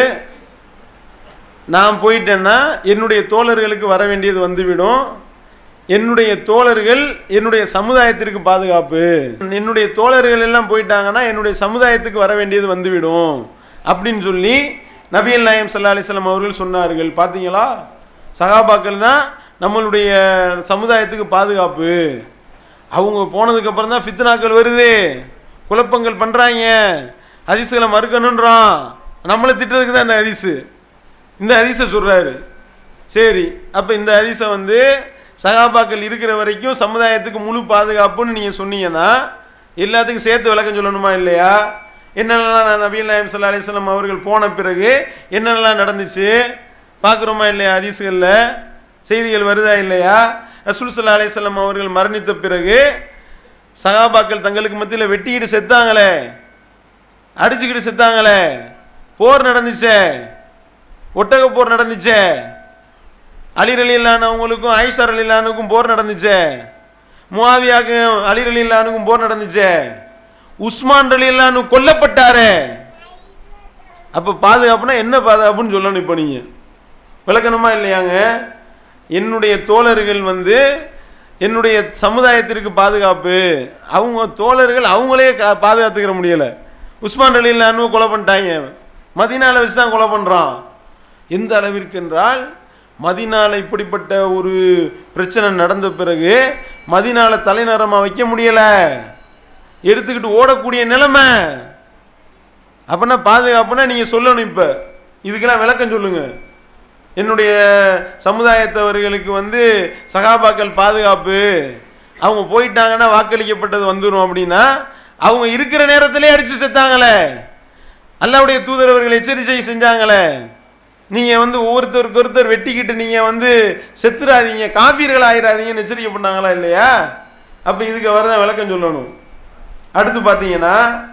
நான் போயிட்டேன்னா என்னுடைய தோழர்களுக்கு வர வேண்டியது வந்துவிடும் என்னுடைய தோழர்கள் என்னுடைய சமுதாயத்திற்கு பாதுகாப்பு என்னுடைய தோழர்கள் எல்லாம் போயிட்டாங்கன்னா என்னுடைய சமுதாயத்துக்கு வர வேண்டியது வந்துவிடும் அப்படின்னு சொல்லி நபிகள் நாயம் சல்லா அலிஸ்லாம் அவர்கள் சொன்னார்கள் பார்த்தீங்களா சகாபாக்கள் தான் நம்மளுடைய சமுதாயத்துக்கு பாதுகாப்பு அவங்க போனதுக்கு அப்புறம் தான் ஃபித்னாக்கள் வருது குழப்பங்கள் பண்ணுறாங்க ஹதீஸுகளை மறுக்கணுன்றான் நம்மளை திட்டுறதுக்கு தான் இந்த ஹதீஸு இந்த ஹதீஸை சொல்கிறாரு சரி அப்போ இந்த ஹதீஸை வந்து சகாபாக்கள் இருக்கிற வரைக்கும் சமுதாயத்துக்கு முழு பாதுகாப்புன்னு நீங்கள் சொன்னீங்கன்னா எல்லாத்துக்கும் சேர்த்து விளக்கம் சொல்லணுமா இல்லையா என்னென்னலாம் நபீல் நாயம் சல்லா அலிஸ்லாம் அவர்கள் போன பிறகு என்னென்னலாம் நடந்துச்சு பார்க்குறோமா இல்லையா ஹதீஸுகளில் செய்திகள் வருதா இல்லையா ரசூல் சல்லா அலிஸ்லாம் அவர்கள் மரணித்த பிறகு சகாபாக்கள் தங்களுக்கு மத்தியில் வெட்டிக்கிட்டு செத்தாங்களே அடிச்சுக்கிட்டு செத்தாங்களே போர் நடந்துச்சே ஒட்டக போர் நடந்துச்சே அலிர் அலிலானவங்களுக்கும் ஐஷர் அலிலானுக்கும் போர் நடந்துச்சே முவாவியாக்கும் அலிர் அலிலானுக்கும் போர் நடந்துச்சே உஸ்மான் அலிலானு கொல்லப்பட்டாரே அப்போ பாதுகாப்புனா என்ன பாதுகாப்புன்னு சொல்லணும் இப்போ நீங்கள் விளக்கணுமா இல்லையாங்க என்னுடைய தோழர்கள் வந்து என்னுடைய சமுதாயத்திற்கு பாதுகாப்பு அவங்க தோழர்கள் அவங்களே கா- பாதுகாத்துக்கிற முடியலை உஸ்மான் அலிலானு கொலை பண்ணிட்டாங்க மதினால வச்சு தான் கொலை பண்ணுறான் எந்த அளவிற்கு என்றால் மதினால இப்படிப்பட்ட ஒரு பிரச்சனை நடந்த பிறகு மதினால தலைநரமாக வைக்க முடியல எடுத்துக்கிட்டு ஓடக்கூடிய நிலைமை அப்படின்னா பாதுகாப்புனா நீங்கள் சொல்லணும் இப்போ இதுக்கெல்லாம் விளக்கம் சொல்லுங்க என்னுடைய சமுதாயத்தவர்களுக்கு வந்து சகாபாக்கள் பாதுகாப்பு அவங்க போயிட்டாங்கன்னா வாக்களிக்கப்பட்டது வந்துடும் அப்படின்னா அவங்க இருக்கிற நேரத்திலே அடிச்சு செத்தாங்களே அல்லாவுடைய தூதரவர்கள் எச்சரிக்கை செஞ்சாங்களே நீங்க வந்து ஒவ்வொருத்தருக்கு ஒருத்தர் வெட்டிக்கிட்டு நீங்க வந்து செத்துறாதீங்க காப்பீர்கள் ஆயிராதீங்கன்னு எச்சரிக்கை பண்ணாங்களா இல்லையா அப்ப இதுக்கு வரதான் விளக்கம் சொல்லணும் அடுத்து பார்த்தீங்கன்னா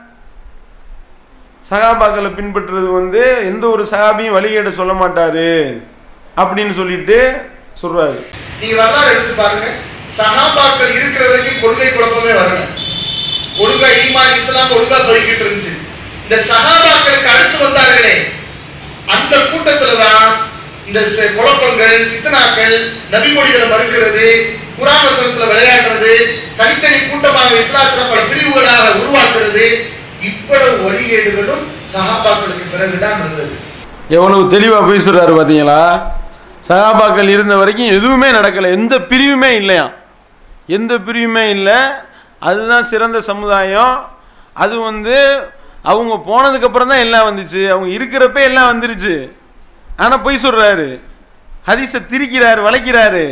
சகாபாக்களை பின்பற்றுறது வந்து எந்த ஒரு சகாபியும் வழிகேட சொல்ல மாட்டாரு அப்படின்னு சொல்லிட்டு சொல்றாரு நீங்க வரலாறு எடுத்து பாருங்க சகாபாக்கள் இருக்கிற வரைக்கும் கொள்கை குழப்பமே வரல ஒழுங்கா ஈமான் இஸ்லாம் ஒழுங்கா போய்கிட்டு இருந்துச்சு இந்த சகாபாக்களுக்கு அடுத்து வந்தார்களே அந்த கூட்டத்துல தான் இந்த செ- குழப்பங்கள் ஃபித்னாக்கள் நபிமொழிகளை மறுக்கிறது குரான் வசனத்துல விளையாடுறது தனித்தனி கூட்டமாக இஸ்லாத்துல பல பிரிவுகளாக உருவாக்குறது இவ்வளவு வழிகேடுகளும் சகாபாக்களுக்கு பிறகுதான் வந்தது எவ்வளவு தெளிவா பேசுறாரு பாத்தீங்களா சகாபாக்கள் இருந்த வரைக்கும் எதுவுமே நடக்கல எந்த பிரிவுமே இல்லையாம் எந்த பிரிவுமே இல்லை அதுதான் சிறந்த சமுதாயம் அது வந்து அவங்க போனதுக்கு அப்புறம் தான் எல்லாம் வந்துச்சு அவங்க இருக்கிறப்ப எல்லாம் வந்துருச்சு ஆனா பொய் சொல்றாரு ஹதீஸை திரிக்கிறாரு வளைக்கிறாரு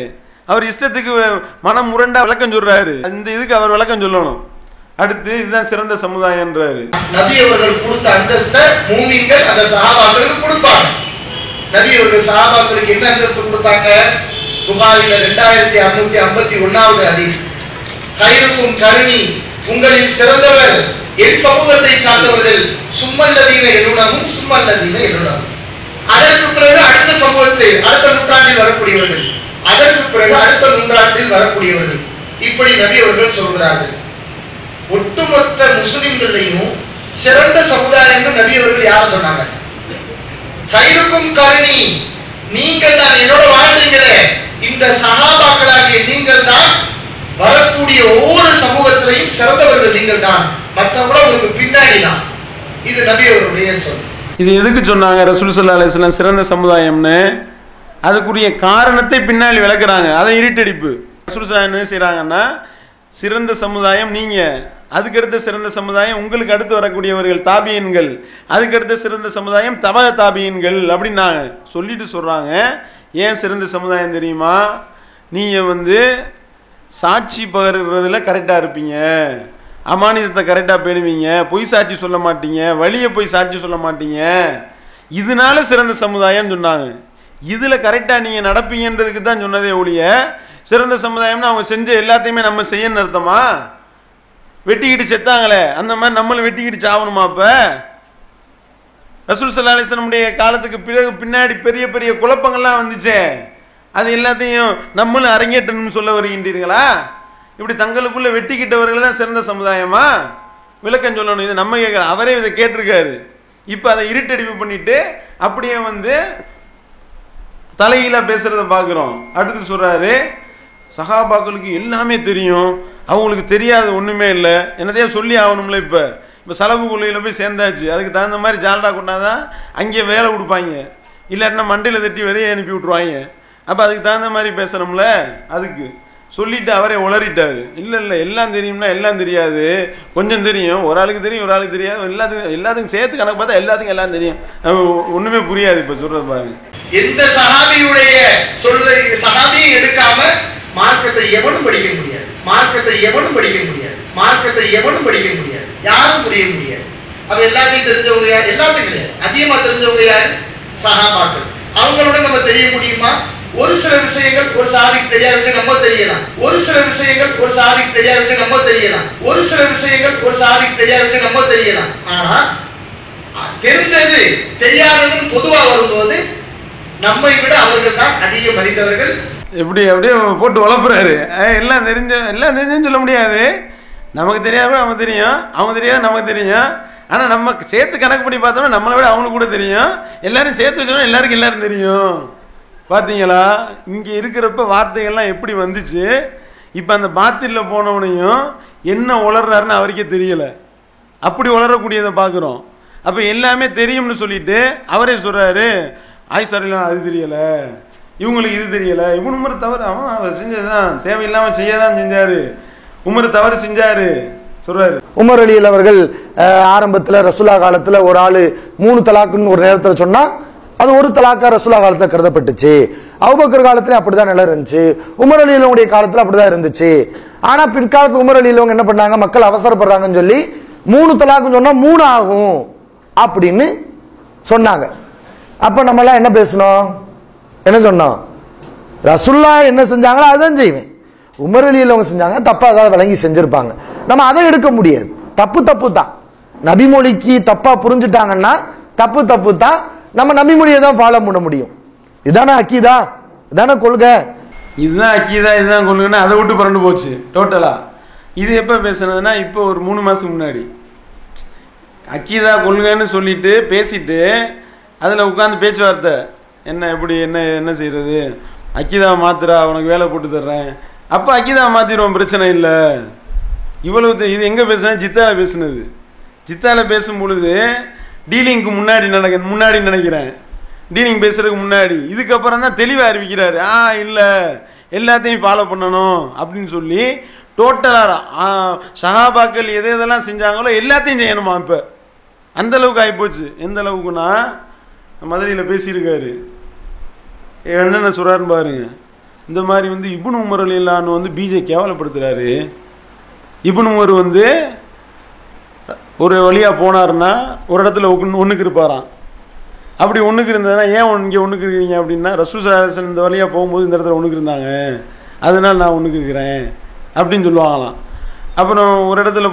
அவர் இஷ்டத்துக்கு மனம் முரண்டா விளக்கம் சொல்றாரு இந்த இதுக்கு அவர் விளக்கம் சொல்லணும் அடுத்து இதுதான் சிறந்த சமுதாயம்ன்றாரு நபி அவர்கள் கொடுத்த அந்தஸ்தை மூமின்கள் அந்த சஹாபாக்களுக்கு கொடுப்பாங்க நபி அவர்கள் சஹாபாக்களுக்கு என்ன அந்தஸ்து கொடுத்தாங்க புகாரில ரெண்டாயிரத்தி அறுநூத்தி ஐம்பத்தி ஒன்னாவது ஹதீஸ் கைருக்கும் கருணி உங்களில் சிறந்தவர் என் சமூகத்தை சார்ந்தவர்கள் சும்மல்லதீன எழுணமும் சும்மல்லதீன எழுணமும் அதற்கு பிறகு அடுத்த சமூகத்தில் அடுத்த நூற்றாண்டில் வரக்கூடியவர்கள் அதற்கு பிறகு அடுத்த நூற்றாண்டில் வரக்கூடியவர்கள் இப்படி நபி அவர்கள் சொல்கிறார்கள் ஒட்டுமொத்த முஸ்லிம்களையும் சிறந்த சமுதாயம் நபி அவர்கள் யார சொன்னாங்க கைருக்கும் கருணி நீங்கள் தான் என்னோட வாழ்றீங்களே இந்த சகாபாக்களாகிய நீங்கள் தான் வரக்கூடிய ஒவ்வொரு சமூகத்திலையும் சிறந்தவர்கள் நீங்கள் தான் மற்றவங்கள உங்களுக்கு பின்னாடி தான் இது நபி அவருடைய சொல் இது எதுக்கு சொன்னாங்க ரசூல் சல்லா அலிஸ்லாம் சிறந்த சமுதாயம்னு அதுக்குரிய காரணத்தை பின்னாடி விளக்குறாங்க அதை இருட்டடிப்பு ரசூல் சல்லா என்ன செய்கிறாங்கன்னா சிறந்த சமுதாயம் நீங்க அதுக்கடுத்த சிறந்த சமுதாயம் உங்களுக்கு அடுத்து வரக்கூடியவர்கள் தாபியன்கள் அதுக்கடுத்த சிறந்த சமுதாயம் தப தாபியன்கள் அப்படின்னாங்க சொல்லிட்டு சொல்றாங்க ஏன் சிறந்த சமுதாயம் தெரியுமா நீங்க வந்து சாட்சி பகர்றதுல கரெக்டாக இருப்பீங்க அமானிதத்தை கரெக்டாக பேணுவீங்க பொய் சாட்சி சொல்ல மாட்டீங்க வழியை போய் சாட்சி சொல்ல மாட்டீங்க இதனால சிறந்த சமுதாயம்னு சொன்னாங்க இதில் கரெக்டாக நீங்கள் நடப்பீங்கன்றதுக்கு தான் சொன்னதே ஒழிய சிறந்த சமுதாயம்னு அவங்க செஞ்ச எல்லாத்தையுமே நம்ம செய்யணும்னு அர்த்தமா வெட்டிக்கிட்டு செத்தாங்களே அந்த மாதிரி நம்மளும் வெட்டிக்கிட்டு சாவணுமா அப்போ ரசூல் சல்லா அலிஸ்லமுடைய காலத்துக்கு பிறகு பின்னாடி பெரிய பெரிய குழப்பங்கள்லாம் வந்துச்சே அது எல்லாத்தையும் நம்மளும் அரங்கேற்றணும்னு சொல்ல வருகின்றீர்களா இப்படி தங்களுக்குள்ள வெட்டிக்கிட்டவர்கள் தான் சிறந்த சமுதாயமா விளக்கம் சொல்லணும் இது நம்ம கேட்கல அவரே இதை கேட்டிருக்காரு இப்போ அதை இருட்டடிப்பு பண்ணிட்டு அப்படியே வந்து தலைகீழா பேசுறத பார்க்குறோம் அடுத்து சொல்றாரு சகாபாக்களுக்கு எல்லாமே தெரியும் அவங்களுக்கு தெரியாத ஒன்றுமே இல்லை என்னதையா சொல்லி ஆகணும்ல இப்போ இப்போ செலவு கொள்ளையில் போய் சேர்ந்தாச்சு அதுக்கு தகுந்த மாதிரி ஜால்டா கொண்டாதான் அங்கேயே வேலை கொடுப்பாங்க இல்லாட்டினா மண்டையில் தட்டி வெளியே அனுப்பி விட்ருவாங்க அப்போ அதுக்கு தகுந்த மாதிரி பேசணும்ல அதுக்கு சொல்லிட்டு அவரே உளறிட்டாரு இல்லை இல்லை எல்லாம் தெரியும்னா எல்லாம் தெரியாது கொஞ்சம் தெரியும் ஒரு ஆளுக்கு தெரியும் ஒரு ஆளுக்கு தெரியாது எல்லாத்துக்கும் எல்லாத்துக்கும் சேர்த்து கணக்கு பார்த்தா எல்லாத்துக்கும் எல்லாம் தெரியும் அஹ் ஒண்ணுமே புரியாது இப்போ சொல்றது பாருங்க எந்த சஹாபியுடைய சொல்லை சஹாபியை எடுக்காம மார்க்கத்தை எவனும் படிக்க முடியாது மார்க்கத்தை எவனும் படிக்க முடியாது மார்க்கத்தை எவனும் படிக்க முடியாது யாரும் புரிய முடியாது அப்ப எல்லாத்தையும் தெரிஞ்சவங்க யார் எல்லாத்தையும் கிடையாது அதிகமா தெரிஞ்சவங்க யாரு சஹாபாக்கள் அவங்களோட நம்ம தெரிய முடியுமா ஒரு சில விஷயங்கள் ஒரு சாதிக்கு தெரியாத விஷயம் நம்ம தெரியலாம் ஒரு சில விஷயங்கள் ஒரு சாதிக்கு தெரியாத விஷயம் நம்ம தெரியலாம் ஒரு சில விஷயங்கள் ஒரு சாதிக்கு தெரியாத விஷயம் நம்ம தெரியலாம் ஆனா அஹ், தெரிஞ்சது தெரியாததுன்னு பொதுவா வரும்போது நம்மை விட அவர்கள் தான் அதிக மனிதர்கள் எப்படி அப்படியே போட்டு வளர்ப்புறாரு அஹ் எல்லாம் தெரிஞ்ச எல்லாம் தெரிஞ்சுன்னு சொல்ல முடியாது நமக்கு தெரியாத அவங்க தெரியும் அவங்க தெரியாது நமக்கு தெரியும் ஆனால் நம்ம சேர்த்து கணக்கு பண்ணி பார்த்தோம்னா நம்மளை விட அவங்களுக்கு கூட தெரியும் எல்லாரும் சேர்த்து வச்சோம்னா எல்லாருக்கும் எல்லாரும் தெரியும் பார்த்தீங்களா இங்கே இருக்கிறப்ப வார்த்தைகள்லாம் எப்படி வந்துச்சு இப்போ அந்த பாத்திரில் போனவனையும் என்ன உளர்றாருன்னு அவருக்கே தெரியலை அப்படி உளரக்கூடியதை பார்க்குறோம் அப்போ எல்லாமே தெரியும்னு சொல்லிட்டு அவரே சொல்கிறாரு ஆயிசாரிலாம் அது தெரியலை இவங்களுக்கு இது தெரியலை இவனு உமர் தவறு அவன் அவர் செஞ்சதுதான் தேவையில்லாமல் செய்ய தான் செஞ்சாரு உமர் தவறு செஞ்சாரு சொல்றாரு உமர் அலியில் அவர்கள் அஹ், ஆரம்பத்துல ரசூலா காலத்துல ஒரு ஆளு மூணு தலாக்குன்னு ஒரு நேரத்துல சொன்னா அது ஒரு தலாக்கா ரசூலா காலத்துல கருதப்பட்டுச்சு அவுபக்கர் காலத்துல அப்படிதான் நிலை இருந்துச்சு உமர் அலியிலவங்களுடைய காலத்துல அப்படிதான் இருந்துச்சு ஆனா பிற்காலத்துல உமர் அலியிலவங்க என்ன பண்ணாங்க மக்கள் அவசரப்படுறாங்கன்னு சொல்லி மூணு தலாக்குன்னு சொன்னா மூணு ஆகும் அப்படின்னு சொன்னாங்க அப்ப நம்ம எல்லாம் என்ன பேசணும் என்ன சொன்னோம் ரசுல்லா என்ன செஞ்சாங்களோ அதான் செய்வேன் உமர் அலியில் அவங்க செஞ்சாங்க தப்பா ஏதாவது விளங்கி செஞ்சிருப்பாங்க நம்ம அதை எடுக்க முடியாது தப்பு தப்பு தான் நபிமொழிக்கு தப்பா புரிஞ்சுட்டாங்கன்னா தப்பு தப்பு தான் நம்ம நபிமொழியை தான் ஃபாலோ பண்ண முடியும் இதானே அக்கீதா இதானே கொள்கை இதுதான் அக்கீதா இதுதான் கொள்ளுங்கன்னா அதை விட்டு புரண்டு போச்சு டோட்டலா இது எப்போ பேசுனதுன்னா இப்போ ஒரு மூணு மாதம் முன்னாடி அக்கீதா கொள்கைன்னு சொல்லிட்டு பேசிட்டு அதில் உட்காந்து பேச்சுவார்த்தை என்ன எப்படி என்ன என்ன செய்கிறது அக்கீதாவை மாத்துறா உனக்கு வேலை போட்டு தர்றேன் அப்போ அக்கீதாவை மாற்றிடுவோம் பிரச்சனை இல்லை இவ்வளவு தெ- இது எங்கே பேசுனேன் ஜித்தால பேசுனது ஜித்தால பேசும் பொழுது டீலிங்க்கு முன்னாடி நடக்க முன்னாடி நினைக்கிறேன் டீலிங் பேசுறதுக்கு முன்னாடி இதுக்கப்புறம் தான் தெளிவாக அறிவிக்கிறாரு ஆ இல்லை எல்லாத்தையும் ஃபாலோ பண்ணணும் அப்படின்னு சொல்லி டோட்டலாக சஹாபாக்கள் எது எதெல்லாம் செஞ்சாங்களோ எல்லாத்தையும் செய்யணுமா இப்போ அந்த அளவுக்கு ஆகிப்போச்சு எந்த அளவுக்குன்னா மதுரையில் பேசியிருக்காரு என்னென்ன சொல்கிறாருன்னு பாருங்க இந்த மாதிரி வந்து இப்னு உமர் அலிலான்னு வந்து பிஜே கேவலப்படுத்துகிறாரு இப்னு உமர் வந்து ஒரு வழியாக போனாருன்னா ஒரு இடத்துல ஒன்று ஒன்றுக்கு இருப்பாராம் அப்படி ஒன்றுக்கு இருந்ததுன்னா ஏன் இங்கே ஒன்றுக்கு இருக்கிறீங்க அப்படின்னா ரசூல் சலாசன் இந்த வழியாக போகும்போது இந்த இடத்துல ஒன்றுக்கு இருந்தாங்க அதனால் நான் ஒன்றுக்கு இருக்கிறேன் அப்படின்னு சொல்லுவாங்களாம் அப்புறம் ஒரு இடத்துல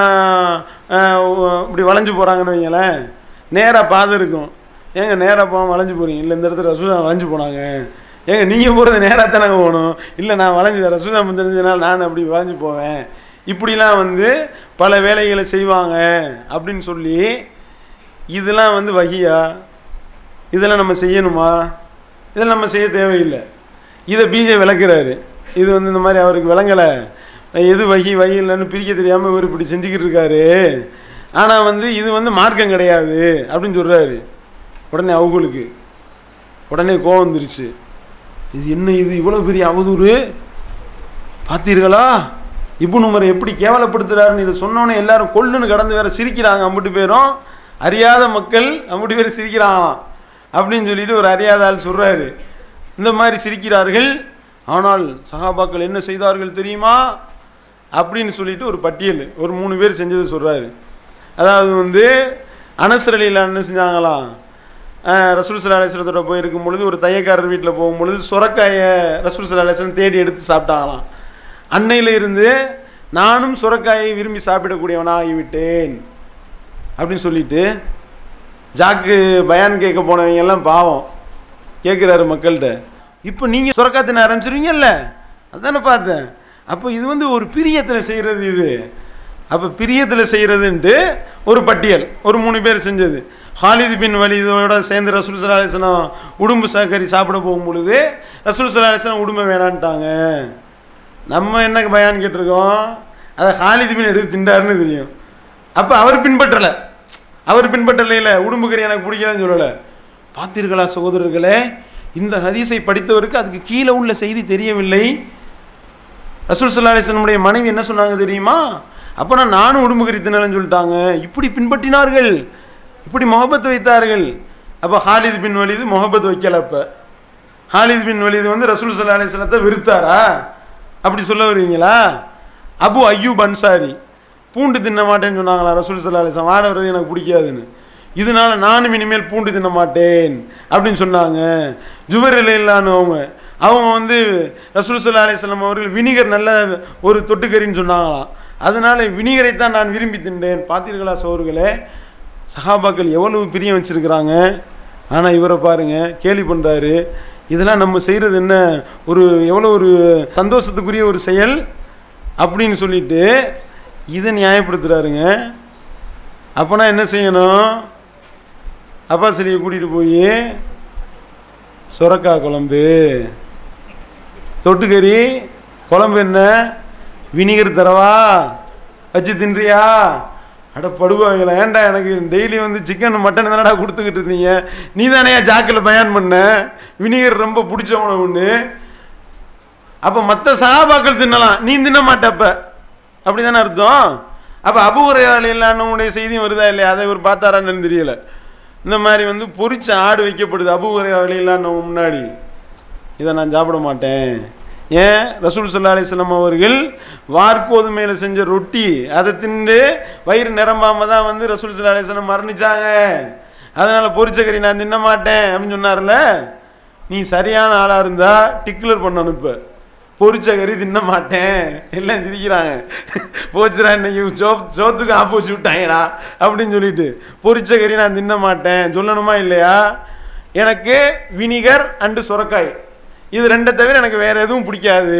போனால் இப்படி வளைஞ்சு போகிறாங்கன்னு வைங்களேன் நேராக பாதை இருக்கும் ஏங்க நேராக போகாம வளைஞ்சு போகிறீங்க இல்லை இந்த இடத்துல ரசூலா வளைஞ்சு போனாங்க ஏங்க நீங்கள் போகிறது நேராக தானே போகணும் இல்லை நான் வளைஞ்சு ரசூலா தெரிஞ்சதுனால நான் அப்படி வளைஞ்சு போவேன் இப்படிலாம் வந்து பல வேலைகளை செய்வாங்க அப்படின்னு சொல்லி இதெல்லாம் வந்து வகியா இதெல்லாம் நம்ம செய்யணுமா இதெல்லாம் நம்ம செய்ய தேவையில்லை இதை பிஜே விளக்குறாரு இது வந்து இந்த மாதிரி அவருக்கு விளங்கலை எது வகி வகி இல்லைன்னு பிரிக்க தெரியாமல் இவர் இப்படி செஞ்சுக்கிட்டு இருக்காரு ஆனால் வந்து இது வந்து மார்க்கம் கிடையாது அப்படின்னு சொல்கிறாரு உடனே அவங்களுக்கு உடனே கோவம் வந்துருச்சு இது என்ன இது இவ்வளோ பெரிய அவதூறு பார்த்தீர்களா இப்னு உமரை எப்படி கேவலப்படுத்துறாருன்னு இதை சொன்னோன்னே எல்லாரும் கொல்லுன்னு கடந்து வேற சிரிக்கிறாங்க அம்பிட்டு பேரும் அறியாத மக்கள் அம்பிட்டு பேர் சிரிக்கிறாங்களாம் அப்படின்னு சொல்லிட்டு ஒரு அறியாத ஆள் சொல்றாரு இந்த மாதிரி சிரிக்கிறார்கள் ஆனால் சஹாபாக்கள் என்ன செய்தார்கள் தெரியுமா அப்படின்னு சொல்லிட்டு ஒரு பட்டியல் ஒரு மூணு பேர் செஞ்சதை சொல்றாரு அதாவது வந்து அனசரலியில் என்ன செஞ்சாங்களாம் அஹ் ரசூல் சல்லா அலிஸ்லத்தோட போயிருக்கும் பொழுது ஒரு தையக்காரர் வீட்டில் போகும் பொழுது சுரக்காயை ரசூல் சல்லா அலிஸ்லம் தேடி எடுத்து சாப்பிட்டாங்களாம் அன்னையில இருந்து நானும் சுரக்காயை விரும்பி சாப்பிடக்கூடியவனாக ஆகிவிட்டேன் அப்படின்னு சொல்லிட்டு ஜாக்கு பயான் கேட்க போனவங்க எல்லாம் பாவம் கேட்குறாரு மக்கள்கிட்ட இப்போ நீங்கள் சுரக்கா தின ஆரம்பிச்சிருவீங்கல்ல அதானே பார்த்தேன் அப்போ இது வந்து ஒரு பிரியத்தில் செய்கிறது இது அப்போ பிரியத்தில் செய்கிறதுன்ட்டு ஒரு பட்டியல் ஒரு மூணு பேர் செஞ்சது ஹாலிது பின் வலிதோட சேர்ந்து ரசூல் சல்லா அலிஸ்லாம் உடும்பு சாக்கரி சாப்பிட போகும் பொழுது ரசூல் சல்லா அலிஸ்லாம் உடும்பை வேணான்ட்டாங்க நம்ம என்ன பயான் கேட்டிருக்கோம் அதை ஹாலிது பின் எடுத்து திண்டாருன்னு தெரியும் அப்போ அவர் பின்பற்றலை அவர் பின்பற்றலையில் உடும்பு கறி எனக்கு பிடிக்கலன்னு சொல்லலை பார்த்தீர்களா சகோதரர்களே இந்த ஹதீஸை படித்தவருக்கு அதுக்கு கீழே உள்ள செய்தி தெரியவில்லை ரசூல் சல்லா அலிஸ்லமுடைய மனைவி என்ன சொன்னாங்க தெரியுமா அப்போ நான் நானும் உடும்பு கறி தின்னலன்னு சொல்லிட்டாங்க இப்படி பின்பற்றினார்கள் இப்படி முகபத் வைத்தார்கள் அப்போ ஹாலித் பின் வலிது முகபத் வைக்கல அப்போ ஹாலித் பின் வலிது வந்து ரசூல் சல்லா அலிஸ்லத்தை வெறுத்தாரா அப்படி சொல்ல வருவீங்களா அபு அய்யூப் அன்சாரி பூண்டு தின்ன மாட்டேன்னு சொன்னாங்களா ரசூல் சல்லா அலிஸ்லாம் வாட வர்றது எனக்கு பிடிக்காதுன்னு இதனால நானும் இனிமேல் பூண்டு தின்ன மாட்டேன் அப்படின்னு சொன்னாங்க ஜுபர் இல்லான்னு அவங்க அவங்க வந்து ரசூல் சல்லா அலிஸ்லாம் அவர்கள் வினிகர் நல்ல ஒரு தொட்டுக்கறின்னு சொன்னாங்களாம் அதனால வினிகரை தான் நான் விரும்பி தின்றேன் பார்த்தீர்களா சோர்களே சஹாபாக்கள் எவ்வளவு பிரியம் வச்சிருக்கிறாங்க ஆனால் இவரை பாருங்க கேலி பண்ணுறாரு இதெல்லாம் நம்ம செய்கிறது என்ன ஒரு எவ்வளோ ஒரு சந்தோஷத்துக்குரிய ஒரு செயல் அப்படின்னு சொல்லிட்டு இதை நியாயப்படுத்துகிறாருங்க அப்போனா என்ன செய்யணும் அப்பா சரியை கூட்டிகிட்டு போய் சுரக்காய் குழம்பு தொட்டுக்கறி குழம்பு என்ன வினிகர் தரவா வச்சு தின்றியா அட படுவாங்களா ஏன்டா எனக்கு டெய்லி வந்து சிக்கன் மட்டன் தானடா கொடுத்துக்கிட்டு இருந்தீங்க நீ தானே ஜாக்கில் பயன் பண்ண வினிகர் ரொம்ப பிடிச்சவன ஒன்று அப்போ மற்ற சகாபாக்கள் தின்னலாம் நீ தின்ன மாட்டப்ப அப்படி தானே அர்த்தம் அப்போ அபுகுறையாளி இல்லாதவனுடைய செய்தியும் வருதா இல்லையா அதை இவர் பார்த்தாரான்னு தெரியல இந்த மாதிரி வந்து பொரிச்ச ஆடு வைக்கப்படுது அபுகுறையாளி இல்லாதவங்க முன்னாடி இதை நான் சாப்பிட மாட்டேன் ஏன் ரசூல் சல்லா அலிஸ்லாம் அவர்கள் வார்கோதுமையில் செஞ்ச ரொட்டி அதை தின்று வயிறு நிரம்பாம தான் வந்து ரசூல் சல்லா அலிஸ்லாம் மரணிச்சாங்க அதனால பொரிச்ச கறி நான் தின்ன மாட்டேன் அப்படின்னு சொன்னார்ல நீ சரியான ஆளாக இருந்தா டிக்ளர் பண்ணணும் இப்போ பொரிச்ச கறி தின்ன மாட்டேன் எல்லாம் சிரிக்கிறாங்க போச்சுடா இன்னைக்கு சோ சோத்துக்கு ஆப்போசிட் விட்டாங்கடா அப்படின்னு சொல்லிட்டு பொரிச்ச கறி நான் தின்ன மாட்டேன் சொல்லணுமா இல்லையா எனக்கு வினிகர் அண்டு சுரக்காய் இது ரெண்டை தவிர எனக்கு வேற எதுவும் பிடிக்காது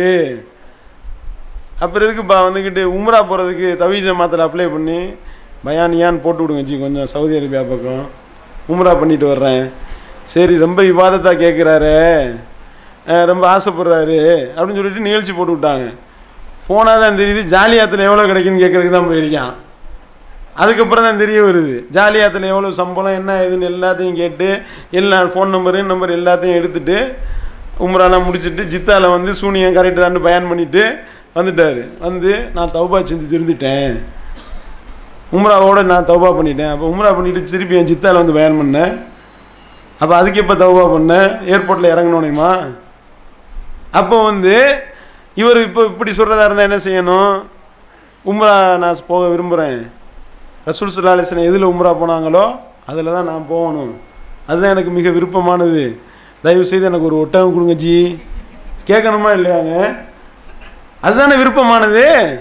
அப்புறம் எதுக்குப்பா வந்துக்கிட்டு உம்ரா போகிறதுக்கு தவி ஜமாத்தில் அப்ளை பண்ணி பயானியான்னு போட்டு விடுங்க ஜி கொஞ்சம் சவுதி அரேபியா பக்கம் உம்ரா பண்ணிட்டு வர்றேன் சரி ரொம்ப விவாதத்தாக கேட்குறாரு ரொம்ப ஆசைப்படுறாரு அப்படின்னு சொல்லிட்டு நிகழ்ச்சி போட்டு விட்டாங்க போனால் தான் தெரியுது ஜாலியாத்தில் எவ்வளோ கிடைக்குன்னு கேட்குறதுக்கு தான் போயிருக்கான் அதுக்கப்புறம் தான் தெரிய வருது ஜாலியாத்தில் எவ்வளோ சம்பளம் என்ன ஏதுன்னு எல்லாத்தையும் கேட்டு எல்லா ஃபோன் நம்பரு நம்பர் எல்லாத்தையும் எடுத்துட்டு உம்ராலாம் முடிச்சுட்டு ஜித்தாவில் வந்து சூனியம் கரெக்டு தான் பயன் பண்ணிட்டு வந்துட்டார் வந்து நான் தௌபா செஞ்சு திருந்துட்டேன் உம்ராவோட நான் தௌபா பண்ணிட்டேன் அப்போ உம்ரா பண்ணிட்டு திருப்பி என் ஜித்தாவில் வந்து பயன் பண்ணேன் அப்போ அதுக்கு எப்போ தௌபா பண்ணேன் ஏர்போர்ட்டில் இறங்கணுனேமா அப்போ வந்து இவர் இப்போ இப்படி சொல்கிறதா இருந்தால் என்ன செய்யணும் உம்ரா நான் போக விரும்புகிறேன் ரசூல் சுல்லா அலிஸ்லாம் எதில் உம்ரா போனாங்களோ அதில் தான் நான் போகணும் அதுதான் எனக்கு மிக விருப்பமானது தயவு செய்து எனக்கு ஒரு ஒட்டகம் கொடுங்க ஜி கேட்கணுமா இல்லையாங்க அதுதானே விருப்பமானது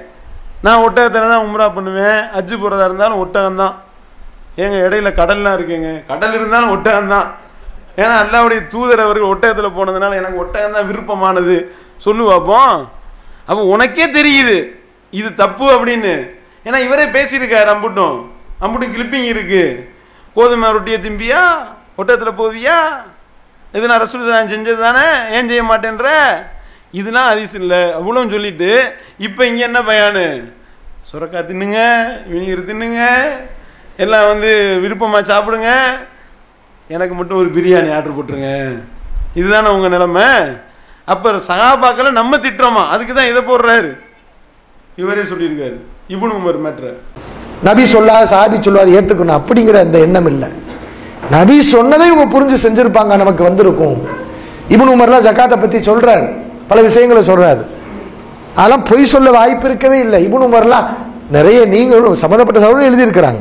நான் ஒட்டகத்தில் தான் உம்ரா பண்ணுவேன் அஜ்ஜு போகிறதா இருந்தாலும் ஒட்டகம் தான் ஏங்க இடையில கடல்லாம் இருக்குங்க கடல் இருந்தாலும் ஒட்டகம் தான் ஏன்னா அல்லாவுடைய தூதர் அவர்கள் ஒட்டகத்தில் போனதுனால எனக்கு ஒட்டகம் தான் விருப்பமானது சொல்லு பார்ப்போம் அப்போ உனக்கே தெரியுது இது தப்பு அப்படின்னு ஏன்னா இவரே பேசியிருக்காரு அம்புட்டும் அம்புட்டும் கிளிப்பிங் இருக்கு கோதுமை ரொட்டியை திம்பியா ஒட்டகத்தில் போவியா இது நான் ரசூல் நான் செஞ்சது தானே ஏன் செய்ய மாட்டேன்ற இதெல்லாம் அதிஸ் இல்லை அவ்வளோ சொல்லிட்டு இப்போ இங்கே என்ன பயானு சுரக்கா தின்னுங்க வினிகர் தின்னுங்க எல்லாம் வந்து விருப்பமாக சாப்பிடுங்க எனக்கு மட்டும் ஒரு பிரியாணி ஆர்டர் போட்டுருங்க இதுதானே உங்கள் நிலைமை அப்போ சகாபாக்களை நம்ம திட்டுறோமா அதுக்கு தான் இதை போடுறாரு இவரே சொல்லியிருக்காரு இப்னு உமர் மேட்ரு நபி சொல்லாத சாபி சொல்லாத ஏத்துக்கணும் அப்படிங்கிற அந்த எண்ணம் இல்லை நபி சொன்னதை இவங்க புரிஞ்சு செஞ்சிருப்பாங்க நமக்கு வந்திருக்கும் இப்னு உமர்லாம் ஜக்காத்தை பத்தி சொல்றாரு பல விஷயங்களை சொல்றாரு அதெல்லாம் பொய் சொல்ல வாய்ப்பு இருக்கவே இல்லை இப்னு உமர்லாம் நிறைய நீங்க சம்மந்தப்பட்ட சகோதரர்கள் எழுதியிருக்கிறாங்க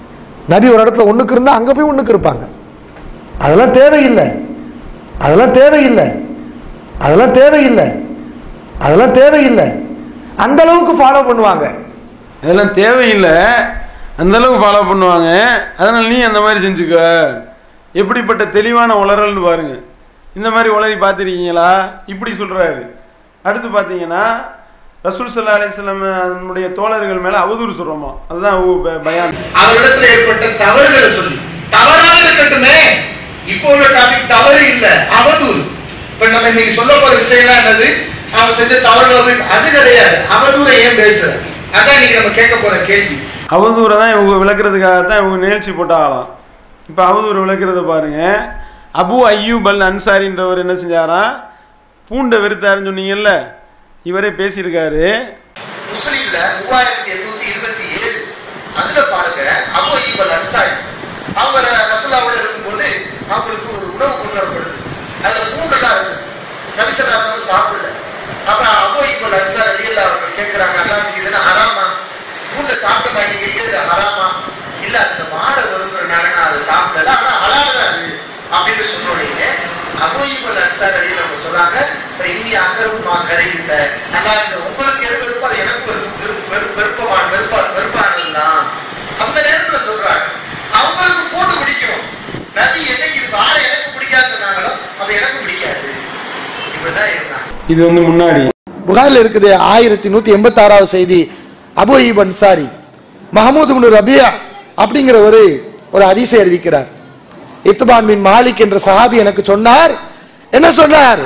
நபி ஒரு இடத்துல ஒண்ணுக்கு இருந்தா அங்க போய் ஒண்ணுக்கு இருப்பாங்க அதெல்லாம் தேவையில்லை அதெல்லாம் தேவையில்லை அதெல்லாம் தேவையில்லை அதெல்லாம் தேவையில்லை அந்த அளவுக்கு ஃபாலோ பண்ணுவாங்க அதெல்லாம் தேவையில்லை அந்த அளவுக்கு ஃபாலோ பண்ணுவாங்க அதனால் நீ அந்த மாதிரி செஞ்சுக்க எப்படிப்பட்ட தெளிவான உளறல்னு பாருங்க இந்த மாதிரி உளறி பார்த்துருக்கீங்களா இப்படி சொல்கிறாரு அடுத்து பார்த்தீங்கன்னா ரசூல் சல்லா அலிஸ்லாம் நம்முடைய தோழர்கள் மேலே அவதூறு சொல்கிறோமா அதுதான் ஊ- ப- பயான் அவரிடத்துல ஏற்பட்ட தவறுகளை சொல்லி தவறாக இருக்கட்டுமே இப்போ உள்ள டாபிக் தவறு இல்ல அவதூறு இப்ப நம்ம இன்னைக்கு சொல்ல போற விஷயம் என்னது அவன் செஞ்ச தவறு வந்து அது கிடையாது அவதூறை ஏன் பேசுற அதான் இன்னைக்கு நம்ம கேட்க போற கேள்வி அவதூறை தான் இவங்க விளக்குறதுக்காக தான் இவங்க நிகழ்ச்சி போட்டாகலாம் இப்போ அவதூறு விளக்குறத பாருங்க அபு அய்யூப் அல் அன்சாரின்றவர் என்ன செஞ்சாராம் பூண்டை வெறுத்தாருன்னு சொன்னீங்கல்ல இவரே பேசியிருக்காரு முஸ்லீம்ல மூவாயிரத்தி எண்ணூத்தி இருபத்தி ஏழு அதுல பாருங்க அபு ஈபல் அன்சாரி அவங்க ரசூலாவோட இருக்கும்போது அவங்களுக்கு ஒரு உணவு கொண்டு வரப்படுது அதுல பூண்டெல்லாம் இருக்கு நபிசராசனம் சாப்பிடல அப்ப அபு ஈபல் அன்சார் அடியில் அவங்க கேட்கிறாங்க அல்லாஹ் இதுனா ஹராமா பூண்டை சாப்பிட மாட்டீங்க இது ஹராமா இல்ல அந்த மாடை வருங்கிறனால நான் அதை சாப்பிடல ஆனா ஹலால் தான் அது அப்படின்னு சொன்னோடனே அபு ஈபல் அன்சார் அடியில் அவங்க சொன்னாங்க "இப்ப இனி அங்கரும் கரை இல்லை நல்லா இந்த உங்களுக்கு எது விருப்பம் அது எனக்கு ஒரு விருப்ப- விருப்ப- விருப்பமான விருப்ப விருப்பானதுதான் அந்த நேரத்துல சொல்றாங்க அவங்களுக்கு போட்டு பிடிக்கும் நபி என்னைக்கு இது வாழை எனக்கு பிடிக்காதுன்னு சொன்னாங்களோ அது எனக்கு பிடிக்காது இப்படிதான் இருந்தாங்க இது வந்து முன்னாடி புகாரில் இருக்குது ஆயிரத்தி நூத்தி எண்பத்தி ஆறாவது செய்தி அபு ஈப் அன்சாரி மஹமூத் இப்னு ரபியா அப்படிங்கிற ஒரு ஒரு அதிசை அறிவிக்கிறார் இத்பான் பின் மாலிக் என்ற சஹாபி எனக்கு சொன்னார் என்ன சொன்னார்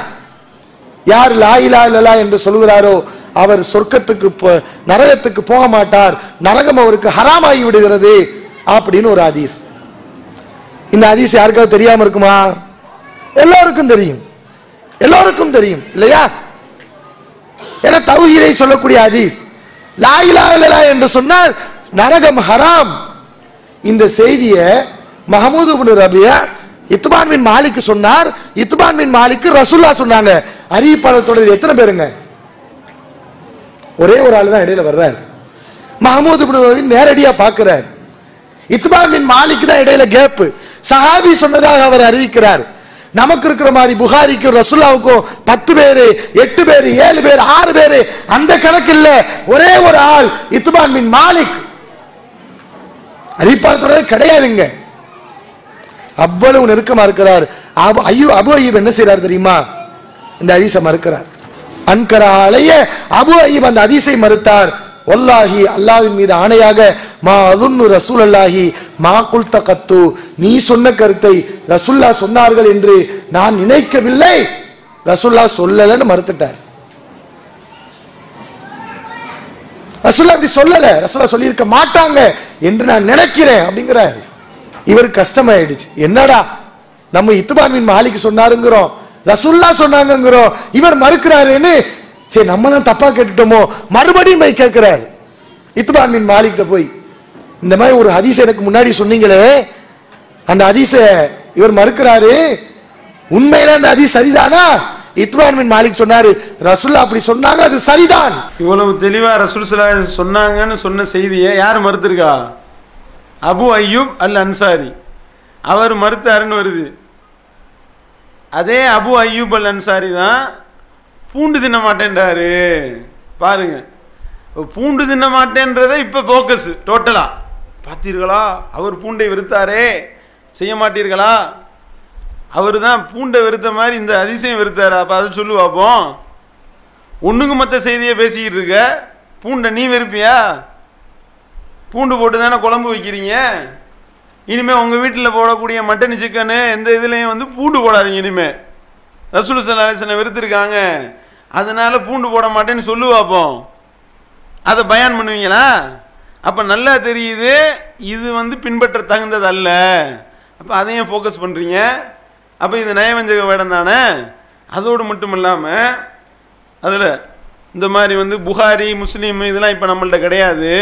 யார் லா இலா இல்லலா என்று சொல்கிறாரோ அவர் சொர்க்கத்துக்கு போ- நரகத்துக்கு போக மாட்டார் நரகம் அவருக்கு ஹராமாகி விடுகிறது அப்படின்னு ஒரு ஹதீஸ் இந்த ஹதீஸ் யாருக்காவது தெரியாம இருக்குமா எல்லாருக்கும் தெரியும் எல்லாருக்கும் தெரியும் இல்லையா என தௌஹீதை சொல்லக்கூடிய ஹதீஸ் லா இலாஹ இல்லல்லாஹ் என்று சொன்னால் நரகம் ஹராம் இந்த செய்தியை மஹமூது இப்னு ரபியா இத்பான் பின் மாலிக் சொன்னார் இத்பான் பின் மாலிக் ரசூல்லா சொன்னாங்க அறிவிப்பாளத்தோட எத்தனை பேருங்க ஒரே ஒரு ஆள் தான் இடையில வர்றார் மஹமூது இப்னு ரபி நேரடியா பார்க்கிறார் இத்பான் பின் மாலிக் தான் இடையில கேப் சஹாபி சொன்னதாக அவர் அறிவிக்கிறார் நமக்கு இருக்கிற மாதிரி புகாரிக்கும் ரசுல்லாவுக்கும் பத்து பேரு எட்டு பேரு ஏழு பேர் ஆறு பேரு அந்த கணக்கு இல்ல ஒரே ஒரு ஆள் இத்பான் பின் மாலிக் அறிவிப்பாளத்தோட கிடையாதுங்க அவ்வளவு நெருக்கமா இருக்கிறார் அபு ஐயோ அபு ஐயப் என்ன செய்றார் தெரியுமா இந்த ஹதீஸை மறுக்கிறார் அன்கரா அலைய அபு ஐயப் அந்த ஹதீஸை மறுத்தார் வல்லாஹி அல்லாஹ்வின் மீது ஆணையாக மா அதுன்னு ரசூல் அல்லாஹி மா குல்த கத்து நீ சொன்ன கருத்தை ரசுல்லா சொன்னார்கள் என்று நான் நினைக்கவில்லை ரசுல்லா சொல்லலன்னு மறுத்துட்டார் ரசுல்லா அப்படி சொல்லல ரசுல்லா சொல்லியிருக்க மாட்டாங்க என்று நான் நினைக்கிறேன் அப்படிங்கிறார் இவருக்கு கஷ்டமாயிடுச்சு என்னடா நம்ம இத்துபான்மின் மாலிக்கு சொன்னாருங்கிறோம் ரசுல்லா சொன்னாங்கங்கிறோம் இவர் மறுக்கிறாருன்னு சரி நம்ம தான் தப்பா கேட்டுட்டோமோ மறுபடியும் போய் கேட்கிறாரு இத்துபான்மின் மாலிக்கிட்ட போய் இந்த மாதிரி ஒரு ஹதீஸ் எனக்கு முன்னாடி சொன்னீங்களே அந்த ஹதீஸ இவர் மறுக்கிறாரு உண்மையில அந்த ஹதீஸ் சரிதானா இத்மான் பின் மாலிக் சொன்னாரு ரசுல்லா அப்படி சொன்னாங்க அது சரிதான் இவ்வளவு தெளிவா ரசூல் ஸல்லல்லாஹு அலைஹி வஸல்லம் சொன்னாங்கன்னு சொன்ன செய்தியை யார் மறுத்திருக்கா அபு அய்யூப் அல் அன்சாரி அவர் மறுத்தாருன்னு வருது அதே அபு அய்யூப் அல் அன்சாரி தான் பூண்டு தின்ன மாட்டேன்றாரு பாருங்க இப்ப பூண்டு தின்ன மாட்டேன்றதை இப்போ ஃபோக்கஸ் டோட்டலா பார்த்தீர்களா அவர் பூண்டை வெறுத்தாரே செய்ய மாட்டீர்களா அவர் தான் பூண்டை வெறுத்த மாதிரி இந்த அதிசயம் வெறுத்தாரு அப்போ அதை சொல்லு பார்ப்போம் ஒண்ணுக்கு மற்ற செய்தியை பேசிக்கிட்டு இருக்க பூண்டை நீ வெறுப்பியா பூண்டு போட்டு தானே குழம்பு வைக்கிறீங்க இனிமே உங்க வீட்டில் போடக்கூடிய மட்டன் சிக்கனு எந்த இதுலேயும் வந்து பூண்டு போடாதீங்க இனிமே ரசூல் சலாசனை வெறுத்திருக்காங்க அதனால பூண்டு போட மாட்டேன்னு சொல்லு பார்ப்போம் அதை பயான் பண்ணுவீங்களா அப்போ நல்லா தெரியுது இது வந்து பின்பற்ற தகுந்தது அல்ல அப்போ அதையும் ஃபோக்கஸ் பண்ணுறீங்க அப்போ இது நயவஞ்சக வேடம் தானே அதோடு மட்டும் இல்லாமல் அதில் இந்த மாதிரி வந்து புகாரி முஸ்லீம் இதெல்லாம் இப்போ நம்மள்ட்ட கிடையாது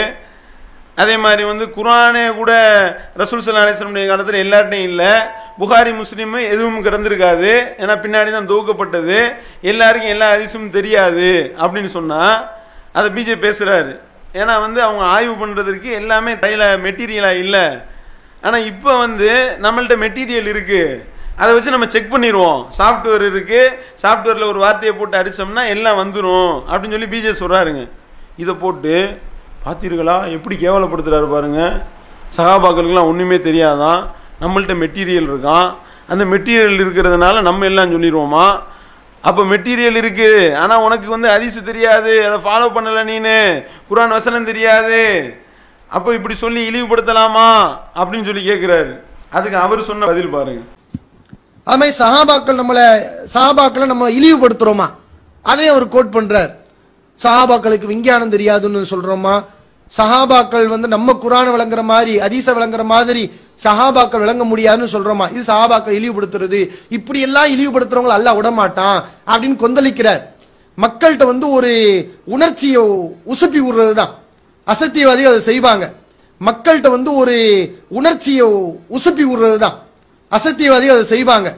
அதே மாதிரி வந்து குரானே கூட ரசூல் சல்லா அலிஸ்லமுடைய காலத்தில் எல்லார்ட்டையும் இல்லை புகாரி முஸ்லீம் எதுவும் கிடந்திருக்காது ஏன்னா பின்னாடி தான் தொகுக்கப்பட்டது எல்லாருக்கும் எல்லா அதிசயமும் தெரியாது அப்படின்னு சொன்னால் அதை பிஜே பேசுகிறாரு ஏன்னா வந்து அவங்க ஆய்வு பண்ணுறதுக்கு எல்லாமே கையில் மெட்டீரியலாக இல்லை ஆனால் இப்போ வந்து நம்மள்ட்ட மெட்டீரியல் இருக்குது அதை வச்சு நம்ம செக் பண்ணிடுவோம் சாஃப்ட்வேர் இருக்குது சாஃப்ட்வேரில் ஒரு வார்த்தையை போட்டு அடித்தோம்னா எல்லாம் வந்துடும் அப்படின்னு சொல்லி பிஜே சொல்கிறாருங்க இதை போட்டு பார்த்தீர்களா எப்படி கேவலப்படுத்துறாரு பாருங்க சகாபாக்களுக்கெல்லாம் ஒன்றுமே தெரியாதான் நம்மள்ட்ட மெட்டீரியல் இருக்கான் அந்த மெட்டீரியல் இருக்கிறதுனால நம்ம எல்லாம் சொல்லிடுவோமா அப்போ மெட்டீரியல் இருக்குது ஆனால் உனக்கு வந்து ஹதீஸ் தெரியாது அதை ஃபாலோ பண்ணலை நீனு குரான் வசனம் தெரியாது அப்போ இப்படி சொல்லி இழிவுபடுத்தலாமா அப்படின்னு சொல்லி கேட்குறாரு அதுக்கு அவர் சொன்ன பதில் பாருங்க அது மாதிரி சஹாபாக்கள் நம்மளை சஹாபாக்களை நம்ம இழிவுபடுத்துறோமா அதையும் அவர் கோட் பண்றார் சஹாபாக்களுக்கு விஞ்ஞானம் தெரியாதுன்னு சொல்றோமா சஹாபாக்கள் வந்து நம்ம குரானை விளங்குற மாதிரி அதீச விளங்குற மாதிரி சஹாபாக்கள் விளங்க முடியாதுன்னு சொல்றோமா இது சஹாபாக்கள் இழிவுபடுத்துறது இப்படி எல்லாம் இழிவுபடுத்துறவங்களை அல்ல விட மாட்டான் அப்படின்னு கொந்தளிக்கிறார் மக்கள்கிட்ட வந்து ஒரு உணர்ச்சியை உசுப்பி விடுறது தான் அசத்தியவாதிகள் அதை செய்வாங்க மக்கள்கிட்ட வந்து ஒரு உணர்ச்சியை உசுப்பி விடுறது தான் அசத்தியவாதிகள் அதை செய்வாங்க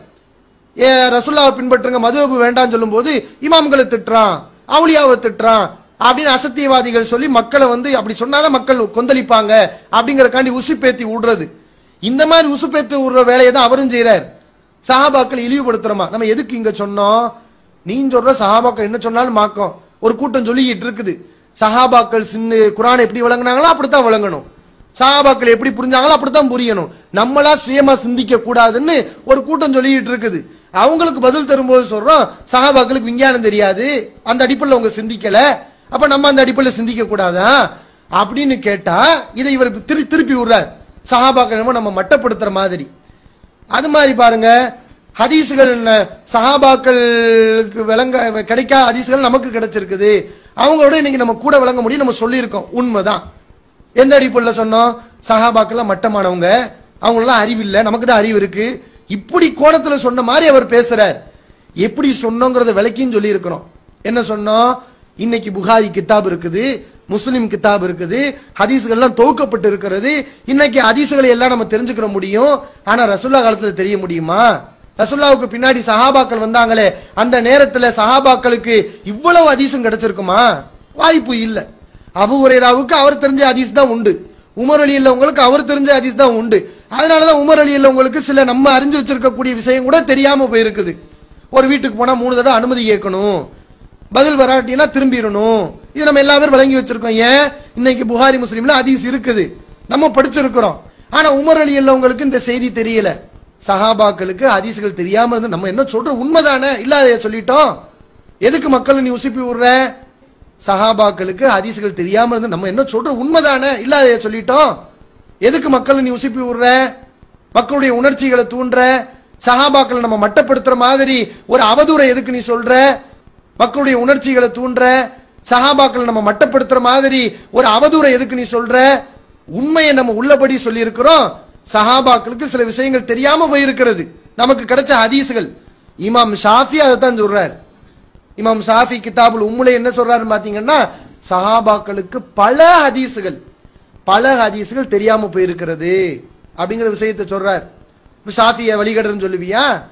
ஏ ரசுல்லாவை பின்பற்றுங்க மதுவப்பு வேண்டாம்னு சொல்லும்போது இமாம்களை திட்டுறான் அவுளியாவை திட்டுறான் அப்படின்னு அசத்தியவாதிகள் சொல்லி மக்களை வந்து அப்படி சொன்னாதான் மக்கள் கொந்தளிப்பாங்க அப்படிங்கறக்காண்டி உசுப்பேத்தி விடுறது இந்த மாதிரி உசுப்பேத்தி விடுற வேலையை தான் அவரும் செய்யறார் சஹாபாக்கள் இழிவுபடுத்துறோமா நம்ம எதுக்கு இங்க சொன்னோம் நீ சொல்ற சஹாபாக்கள் என்ன சொன்னாலும் மாக்கம் ஒரு கூட்டம் சொல்லிக்கிட்டு இருக்குது சஹாபாக்கள் சின்ன குரான் எப்படி விளங்குனாங்களோ அப்படித்தான் விளங்கணும் சஹாபாக்கள் எப்படி புரிஞ்சாங்களோ அப்படித்தான் புரியணும் நம்மளா சுயமா சிந்திக்க கூடாதுன்னு ஒரு கூட்டம் சொல்லிட்டு இருக்குது அவங்களுக்கு பதில் தரும்போது சொல்றோம் சஹாபாக்களுக்கு விஞ்ஞானம் தெரியாது அந்த அடிப்படையில் அவங்க சிந்திக்கல அப்ப நம்ம அந்த அடிப்படையில் சிந்திக்க கூடாதா அப்படின்னு கேட்டா இதை இவர் திரு திருப்பி விடுறார் சஹாபாக்கள் என்னமோ நம்ம மட்டப்படுத்துற மாதிரி அது மாதிரி பாருங்க ஹதீசுகள் என்ன, சஹாபாக்களுக்கு விளங்க கிடைக்காத ஹதீசுகள் நமக்கு கிடைச்சிருக்குது அவங்களோட இன்னைக்கு நம்ம கூட விளங்க முடியும் நம்ம சொல்லியிருக்கோம் உண்மைதான் எந்த அடிப்படையில் சொன்னோம் சஹாபாக்கெல்லாம் மட்டமானவங்க அவங்களெல்லாம் அறிவு இல்லை நமக்கு தான் அறிவு இருக்கு இப்படி கோணத்துல சொன்ன மாதிரி அவர் பேசுறார் எப்படி சொன்னோங்கிறத விளக்கியும் சொல்லி இருக்கிறோம் என்ன சொன்னோம் இன்னைக்கு புகாரி கிதாப் இருக்குது முஸ்லிம் கிதாப் இருக்குது ஹதீஸ்கள் எல்லாம் தொகுக்கப்பட்டு இருக்கிறது இன்னைக்கு ஹதீஸ்களை எல்லாம் நம்ம தெரிஞ்சுக்கிற முடியும் ஆனா ரசுல்லா காலத்துல தெரிய முடியுமா ரசுல்லாவுக்கு பின்னாடி சஹாபாக்கள் வந்தாங்களே அந்த நேரத்துல சஹாபாக்களுக்கு இவ்வளவு ஹதீஸும் கிடைச்சிருக்குமா வாய்ப்பு இல்லை அபு உரைராவுக்கு அவர் தெரிஞ்ச ஹதீஸ் தான் உண்டு உமர் அலி உங்களுக்கு அவர் தெரிஞ்ச ஹதீஸ் தான் உண்டு அதனாலதான் உமர் அலி உங்களுக்கு சில நம்ம அறிஞ்சு வச்சிருக்கக்கூடிய விஷயம் கூட தெரியாம போயிருக்குது ஒரு வீட்டுக்கு போனா மூணு தடவை அனுமதி கேட்கணும் பதில் வராட்டினா திரும்பிடணும் இது நம்ம எல்லா பேரும் வழங்கி வச்சிருக்கோம் ஏன் இன்னைக்கு புகாரி முஸ்லீம்ல ஹதீஸ் இருக்குது நம்ம படிச்சிருக்கிறோம் ஆனா உமர் அலி உங்களுக்கு இந்த செய்தி தெரியல சஹாபாக்களுக்கு ஹதீஸ்கள் தெரியாம இருந்து நம்ம என்ன சொல்ற உண்மைதானே இல்லாத சொல்லிட்டோம் எதுக்கு மக்களை நீ உசுப்பி விடுற சஹாபாக்களுக்கு ஹதீஸ்கள் தெரியாம இருந்து நம்ம என்ன சொல்ற உண்மைதானே இல்லாத சொல்லிட்டோம் எதுக்கு மக்களை நீ உசுப்பி விடுற மக்களுடைய உணர்ச்சிகளை தூண்டுற சஹாபாக்களை நம்ம மட்டப்படுத்துற மாதிரி ஒரு அவதூறை எதுக்கு நீ சொல்ற மக்களுடைய உணர்ச்சிகளை தூண்டுற சஹாபாக்களை நம்ம மட்டப்படுத்துற மாதிரி ஒரு அவதூறை எதுக்கு நீ சொல்ற உண்மையை நம்ம உள்ளபடி சொல்லி இருக்கிறோம் சஹாபாக்களுக்கு சில விஷயங்கள் தெரியாம போயிருக்கிறது நமக்கு கிடைச்ச ஹதீஸ்கள் இமாம் ஷாஃபி அதைத்தான் சொல்றார் இமாம் ஷாஃபி கிதாபுல் உம்முலே என்ன சொல்றாருன்னு பாத்தீங்கன்னா சஹாபாக்களுக்கு பல ஹதீஸுகள் பல ஹதீஸுகள் தெரியாம போயிருக்கிறது அப்படிங்கிற விஷயத்தை சொல்றார் இப்ப ஷாஃபிய வழிகடன்னு சொல்லுவியா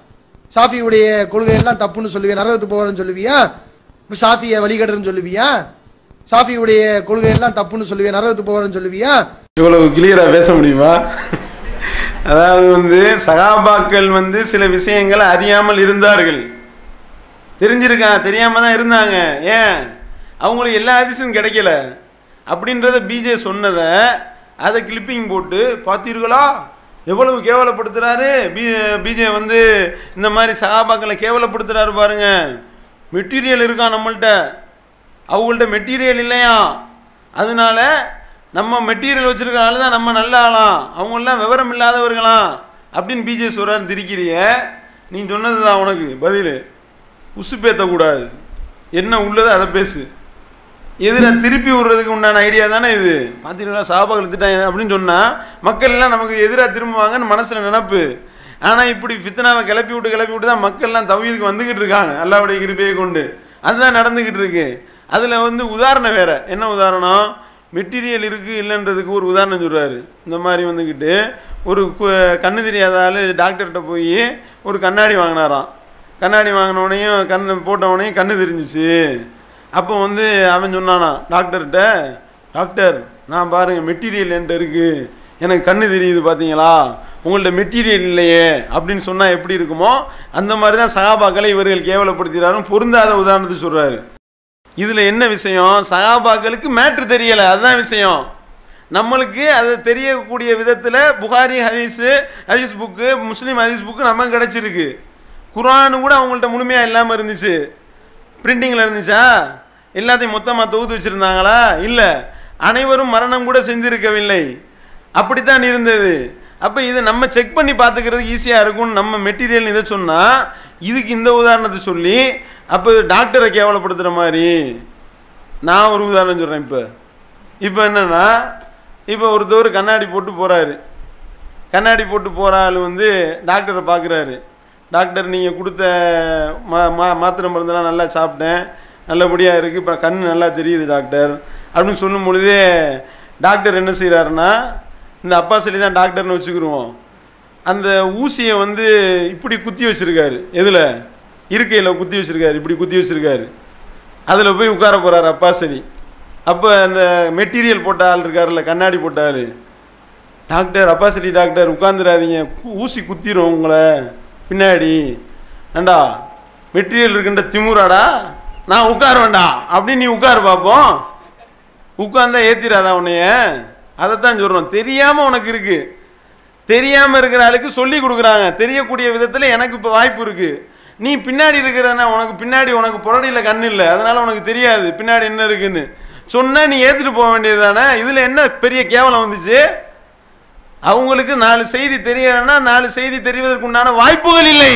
ஷாஃபியுடைய கொள்கை எல்லாம் தப்புன்னு சொல்லுவியா நரகத்துக்கு போவாருன்னு சொல்லுவியா இப்ப ஷாஃபியை வழிகட்டுறன்னு சொல்லுவியா ஷாஃபியுடைய கொள்கை எல்லாம் தப்புன்னு சொல்லுவியா நரகத்துக்கு போவாருன்னு சொல்லுவியா இவ்வளவு கிளியரா பேச முடியுமா அதாவது வந்து சகாபாக்கள் வந்து சில விஷயங்களை அறியாமல் இருந்தார்கள் தெரிஞ்சிருக்கான் தெரியாம தான் இருந்தாங்க ஏன் அவங்களுக்கு எல்லா அதிசயம் கிடைக்கல அப்படின்றத பிஜே சொன்னதை அதை கிளிப்பிங் போட்டு பார்த்தீர்களா எவ்வளவு கேவலப்படுத்துறாரு பி பிஜே வந்து இந்த மாதிரி சகாபாக்களை கேவலப்படுத்துறாரு பாருங்க மெட்டீரியல் இருக்கான் நம்மள்ட்ட அவங்கள்ட்ட மெட்டீரியல் இல்லையா அதனால நம்ம மெட்டீரியல் வச்சிருக்கனால தான் நம்ம நல்ல ஆளாம் அவங்களாம் விவரம் இல்லாதவர்களாம் அப்படின்னு பிஜே சொல்கிறான்னு திரிக்கிறிய நீ சொன்னது தான் உனக்கு பதில் உசுப்பேத்தக்கூடாது என்ன உள்ளதோ அதை பேசு எதிராக திருப்பி விடுறதுக்கு உண்டான ஐடியா தானே இது பார்த்தீங்களா சாபாக்கள் திட்டாங்க அப்படின்னு சொன்னால் மக்கள் எல்லாம் நமக்கு எதிராக திரும்புவாங்கன்னு மனசில் நினப்பு ஆனால் இப்படி ஃபித்னாவை கிளப்பி விட்டு கிளப்பி விட்டு தான் மக்கள்லாம் தவியதுக்கு வந்துக்கிட்டு இருக்காங்க அல்லாவுடைய கிருபையை கொண்டு அதுதான் நடந்துக்கிட்டு இருக்கு அதில் வந்து உதாரணம் வேற என்ன உதாரணம் மெட்டீரியல் இருக்குது இல்லைன்றதுக்கு ஒரு உதாரணம் சொல்கிறாரு இந்த மாதிரி வந்துக்கிட்டு ஒரு கு- கண்ணு தெரியாத ஆள் டாக்டர்கிட்ட போய் ஒரு கண்ணாடி வாங்கினாராம் கண்ணாடி வாங்கினோடனையும் கண் போட்டவனையும் கண்ணு தெரிஞ்சிச்சு அப்போ வந்து அவன் சொன்னானா டாக்டர்கிட்ட டாக்டர் நான் பாருங்க மெட்டீரியல் என்கிட்ட இருக்கு எனக்கு கண்ணு தெரியுது பார்த்தீங்களா உங்கள்ட்ட மெட்டீரியல் இல்லையே அப்படின்னு சொன்னால் எப்படி இருக்குமோ அந்த மாதிரி தான் சகாபாக்களை இவர்கள் கேவலப்படுத்துகிறாரும் பொருந்தாத உதாரணத்தை சொல்கிறாரு இதில் என்ன விஷயம் சகாபாக்களுக்கு மேட்ரு தெரியலை அதுதான் விஷயம் நம்மளுக்கு அது தெரியக்கூடிய விதத்தில் புகாரி ஹதீஸு ஹதீஸ் புக்கு முஸ்லீம் ஹதீஸ் புக்கு நமக்கு கிடச்சிருக்கு குரானு கூட அவங்கள்ட்ட முழுமையாக இல்லாமல் இருந்துச்சு பிரிண்டிங்கில் இருந்துச்சா எல்லாத்தையும் மொத்தமாக தொகுத்து வச்சுருந்தாங்களா இல்லை அனைவரும் மரணம் கூட செஞ்சிருக்கவில்லை அப்படித்தான் இருந்தது அப்போ இதை நம்ம செக் பண்ணி பார்த்துக்கிறதுக்கு ஈஸியாக இருக்கும்னு நம்ம மெட்டீரியல் இதை சொன்னால் இதுக்கு இந்த உதாரணத்தை சொல்லி அப்போ டாக்டரை கேவலப்படுத்துகிற மாதிரி நான் ஒரு உதாரணம் சொல்கிறேன் இப்போ இப்போ என்னென்னா இப்போ ஒருத்தவர் கண்ணாடி போட்டு போகிறாரு கண்ணாடி போட்டு போகிற ஆள் வந்து டாக்டரை பார்க்குறாரு டாக்டர் நீங்கள் கொடுத்த மா மா மாத்திரை மருந்தெல்லாம் நல்லா சாப்பிட்டேன் நல்லபடியாக இருக்குது இப்போ கண் நல்லா தெரியுது டாக்டர் அப்படின்னு சொல்லும் பொழுதே டாக்டர் என்ன செய்கிறாருன்னா இந்த அப்பா சொல்லி தான் டாக்டர்னு வச்சுக்கிருவோம் அந்த ஊசியை வந்து இப்படி குத்தி வச்சிருக்காரு எதில் இருக்கையில் குத்தி வச்சிருக்காரு இப்படி குத்தி வச்சிருக்காரு அதில் போய் உட்கார போகிறாரு அப்பா சரி அப்போ அந்த மெட்டீரியல் போட்ட ஆள் இருக்காருல்ல கண்ணாடி போட்ட ஆள் டாக்டர் அப்பாசிட்டி டாக்டர் உட்காந்துடாதீங்க கு- ஊசி குத்திரும் உங்களை பின்னாடி ஏண்டா மெட்டீரியல் இருக்குன்ற திமுறாடா நான் உட்கார வேண்டாம் அப்படின்னு நீ உட்காரு பார்ப்போம் உட்காந்தா ஏத்திராதா உன்னைய அதைத்தான் சொல்கிறோம் தெரியாமல் உனக்கு இருக்கு தெரியாமல் இருக்கிற ஆளுக்கு சொல்லி கொடுக்குறாங்க தெரியக்கூடிய விதத்தில் எனக்கு இப்போ வாய்ப்பு இருக்கு நீ பின்னாடி இருக்கிறனா உனக்கு பின்னாடி உனக்கு புரடியில் கண் இல்லை அதனால உனக்கு தெரியாது பின்னாடி என்ன இருக்குன்னு சொன்னா நீ ஏற்றுட்டு போக வேண்டியது தானே இதில் என்ன பெரிய கேவலம் வந்துச்சு அவங்களுக்கு நாலு செய்தி தெரியலன்னா நாலு செய்தி தெரிவதற்கு உண்டான வாய்ப்புகள் இல்லை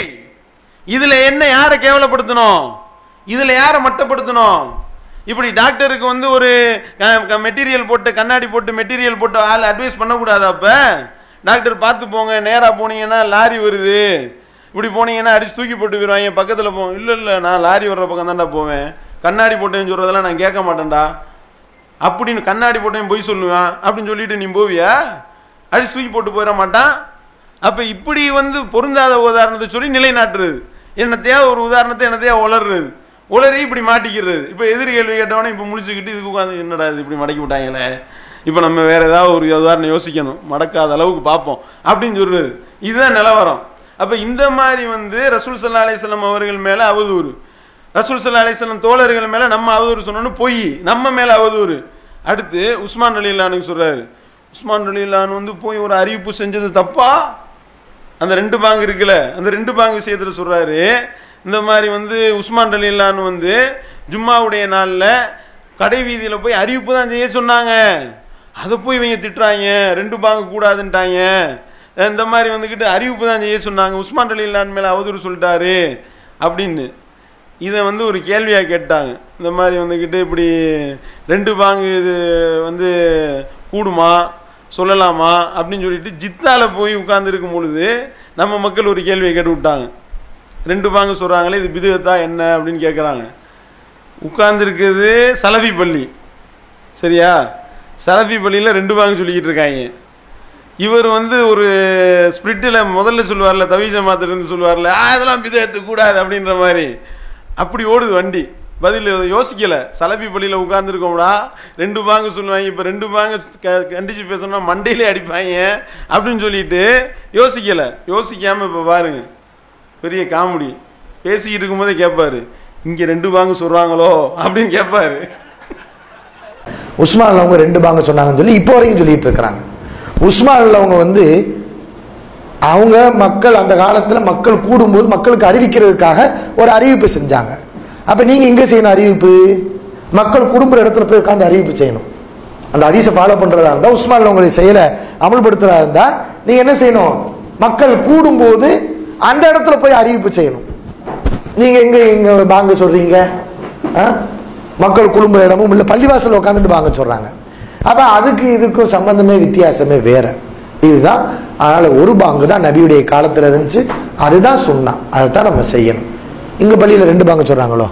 இதுல என்ன யாரை கேவலப்படுத்தணும் இதுல யாரை மட்டப்படுத்தணும் இப்படி டாக்டருக்கு வந்து ஒரு மெட்டீரியல் போட்டு கண்ணாடி போட்டு மெட்டீரியல் போட்டு ஆள் அட்வைஸ் பண்ணக்கூடாது அப்ப டாக்டர் பார்த்து போங்க நேரா போனீங்கன்னா லாரி வருது இப்படி போனீங்கன்னா அடிச்சு தூக்கி போட்டு போயிடுவாங்க பக்கத்தில் போ இல்லை இல்லை நான் லாரி வர்ற பக்கம் தான்டா போவேன் கண்ணாடி போட்டேன்னு சொல்கிறதெல்லாம் நான் கேட்க மாட்டேன்டா அப்படின்னு கண்ணாடி போட்டேன் பொய் சொல்லுவேன் அப்படின்னு சொல்லிட்டு நீ போவியா அடிச்சு தூக்கி போட்டு போயிட மாட்டான் அப்போ இப்படி வந்து பொருந்தாத உதாரணத்தை சொல்லி நிலைநாட்டுறது என்னத்தையா ஒரு உதாரணத்தை என்னத்தையா உளர்றது உளறி இப்படி மாட்டிக்கிறது இப்போ எதிரி கேள்வி கேட்டவனே இப்போ முழிச்சுக்கிட்டு இதுக்கு உட்காந்து என்னடா இது இப்படி மடக்கி விட்டாங்களே இப்போ நம்ம வேற ஏதாவது ஒரு உதாரணம் யோசிக்கணும் மடக்காத அளவுக்கு பார்ப்போம் அப்படின்னு சொல்றது இதுதான் நிலவரம் அப்போ இந்த மாதிரி வந்து ரசூல் சல்லா அலிஸ்லாம் அவர்கள் மேலே அவதூறு ரசூல் சல்லா அலிஸ்லாம் தோழர்கள் மேலே நம்ம அவதூறு சொன்னோன்னு பொய் நம்ம மேலே அவதூறு அடுத்து உஸ்மான் அலிலானுக்கு சொல்றாரு உஸ்மான் அலிலான் வந்து போய் ஒரு அறிவிப்பு செஞ்சது தப்பா அந்த ரெண்டு பாங்கு இருக்குல்ல அந்த ரெண்டு பாங்கு விஷயத்தில் சொல்றாரு இந்த மாதிரி வந்து உஸ்மான் அலிலான் வந்து ஜும்மாவுடைய நாளில் கடை வீதியில் போய் அறிவிப்பு தான் செய்ய சொன்னாங்க அதை போய் இவங்க திட்டுறாங்க ரெண்டு பாங்கு கூடாதுன்ட்டாங்க இந்த மாதிரி வந்துக்கிட்டு அறிவிப்பு தான் செய்ய சொன்னாங்க உஸ்மான் அலிலான் மேலே அவதூறு சொல்லிட்டாரு அப்படின்னு இதை வந்து ஒரு கேள்வியாக கேட்டாங்க இந்த மாதிரி வந்துக்கிட்டு இப்படி ரெண்டு பாங்கு இது வந்து கூடுமா சொல்லலாமா அப்படின்னு சொல்லிட்டு ஜித்தால போய் உட்கார்ந்துருக்கும் பொழுது நம்ம மக்கள் ஒரு கேள்வியை கேட்டு விட்டாங்க ரெண்டு பாங்கு சொல்கிறாங்களே இது பிதுகத்தா என்ன அப்படின்னு கேட்குறாங்க உட்கார்ந்துருக்கிறது சலவி பள்ளி சரியா சலஃபி பள்ளியில் ரெண்டு பாங்கு சொல்லிக்கிட்டு இருக்காங்க இவர் வந்து ஒரு ஸ்பிரிட்டில் முதல்ல சொல்லுவார்ல தவி ஜமாத்திலிருந்து சொல்லுவார்ல ஆ இதெல்லாம் பிதத்து கூடாது அப்படின்ற மாதிரி அப்படி ஓடுது வண்டி பதில் யோசிக்கல சலபி பள்ளியில் உட்காந்துருக்கோம்டா ரெண்டு பாங்கு சொல்லுவாங்க இப்போ ரெண்டு பாங்கு க கண்டிச்சு பேசணும்னா மண்டையிலே அடிப்பாங்க அப்படின்னு சொல்லிட்டு யோசிக்கல யோசிக்காம இப்போ பாருங்க பெரிய காமெடி பேசிக்கிட்டு இருக்கும்போதே கேட்பாரு இங்கே ரெண்டு பாங்கு சொல்கிறாங்களோ அப்படின்னு கேட்பாரு உஸ்மான்ல அவங்க ரெண்டு பாங்க சொன்னாங்கன்னு சொல்லி இப்போ வரைக்கும் சொல்லிட்டு இருக்கிறாங்க உஸ்மான்ல அவங்க வந்து அவங்க மக்கள் அந்த காலத்துல மக்கள் கூடும்போது மக்களுக்கு அறிவிக்கிறதுக்காக ஒரு அறிவிப்பு செஞ்சாங்க அப்ப நீங்க எங்க செய்யணும் அறிவிப்பு மக்கள் குடும்புற இடத்துல போய் உட்கார்ந்து அறிவிப்பு செய்யணும் அந்த ஹதீஸை ஃபாலோ பண்றதா இருந்தா உஸ்மான்ல உங்களுடைய செயலை அமல்படுத்துறதா இருந்தா நீங்க என்ன செய்யணும் மக்கள் கூடும்போது அந்த இடத்துல போய் அறிவிப்பு செய்யணும் நீங்க எங்க இங்க வாங்க சொல்றீங்க ஆ? மக்கள் குழும்புற இடமும் இல்ல பள்ளிவாசல் உட்காந்துட்டு வாங்க சொல்றாங்க அப்ப அதுக்கு இதுக்கும் சம்பந்தமே வித்தியாசமே வேற இதுதான் அதனால ஒரு பாங்கு தான் நபியுடைய காலத்துல இருந்துச்சு அதுதான் சொன்னான் அதைத்தான் நம்ம செய்யணும் இங்க பள்ளியில ரெண்டு பாங்கு சொல்றாங்களோ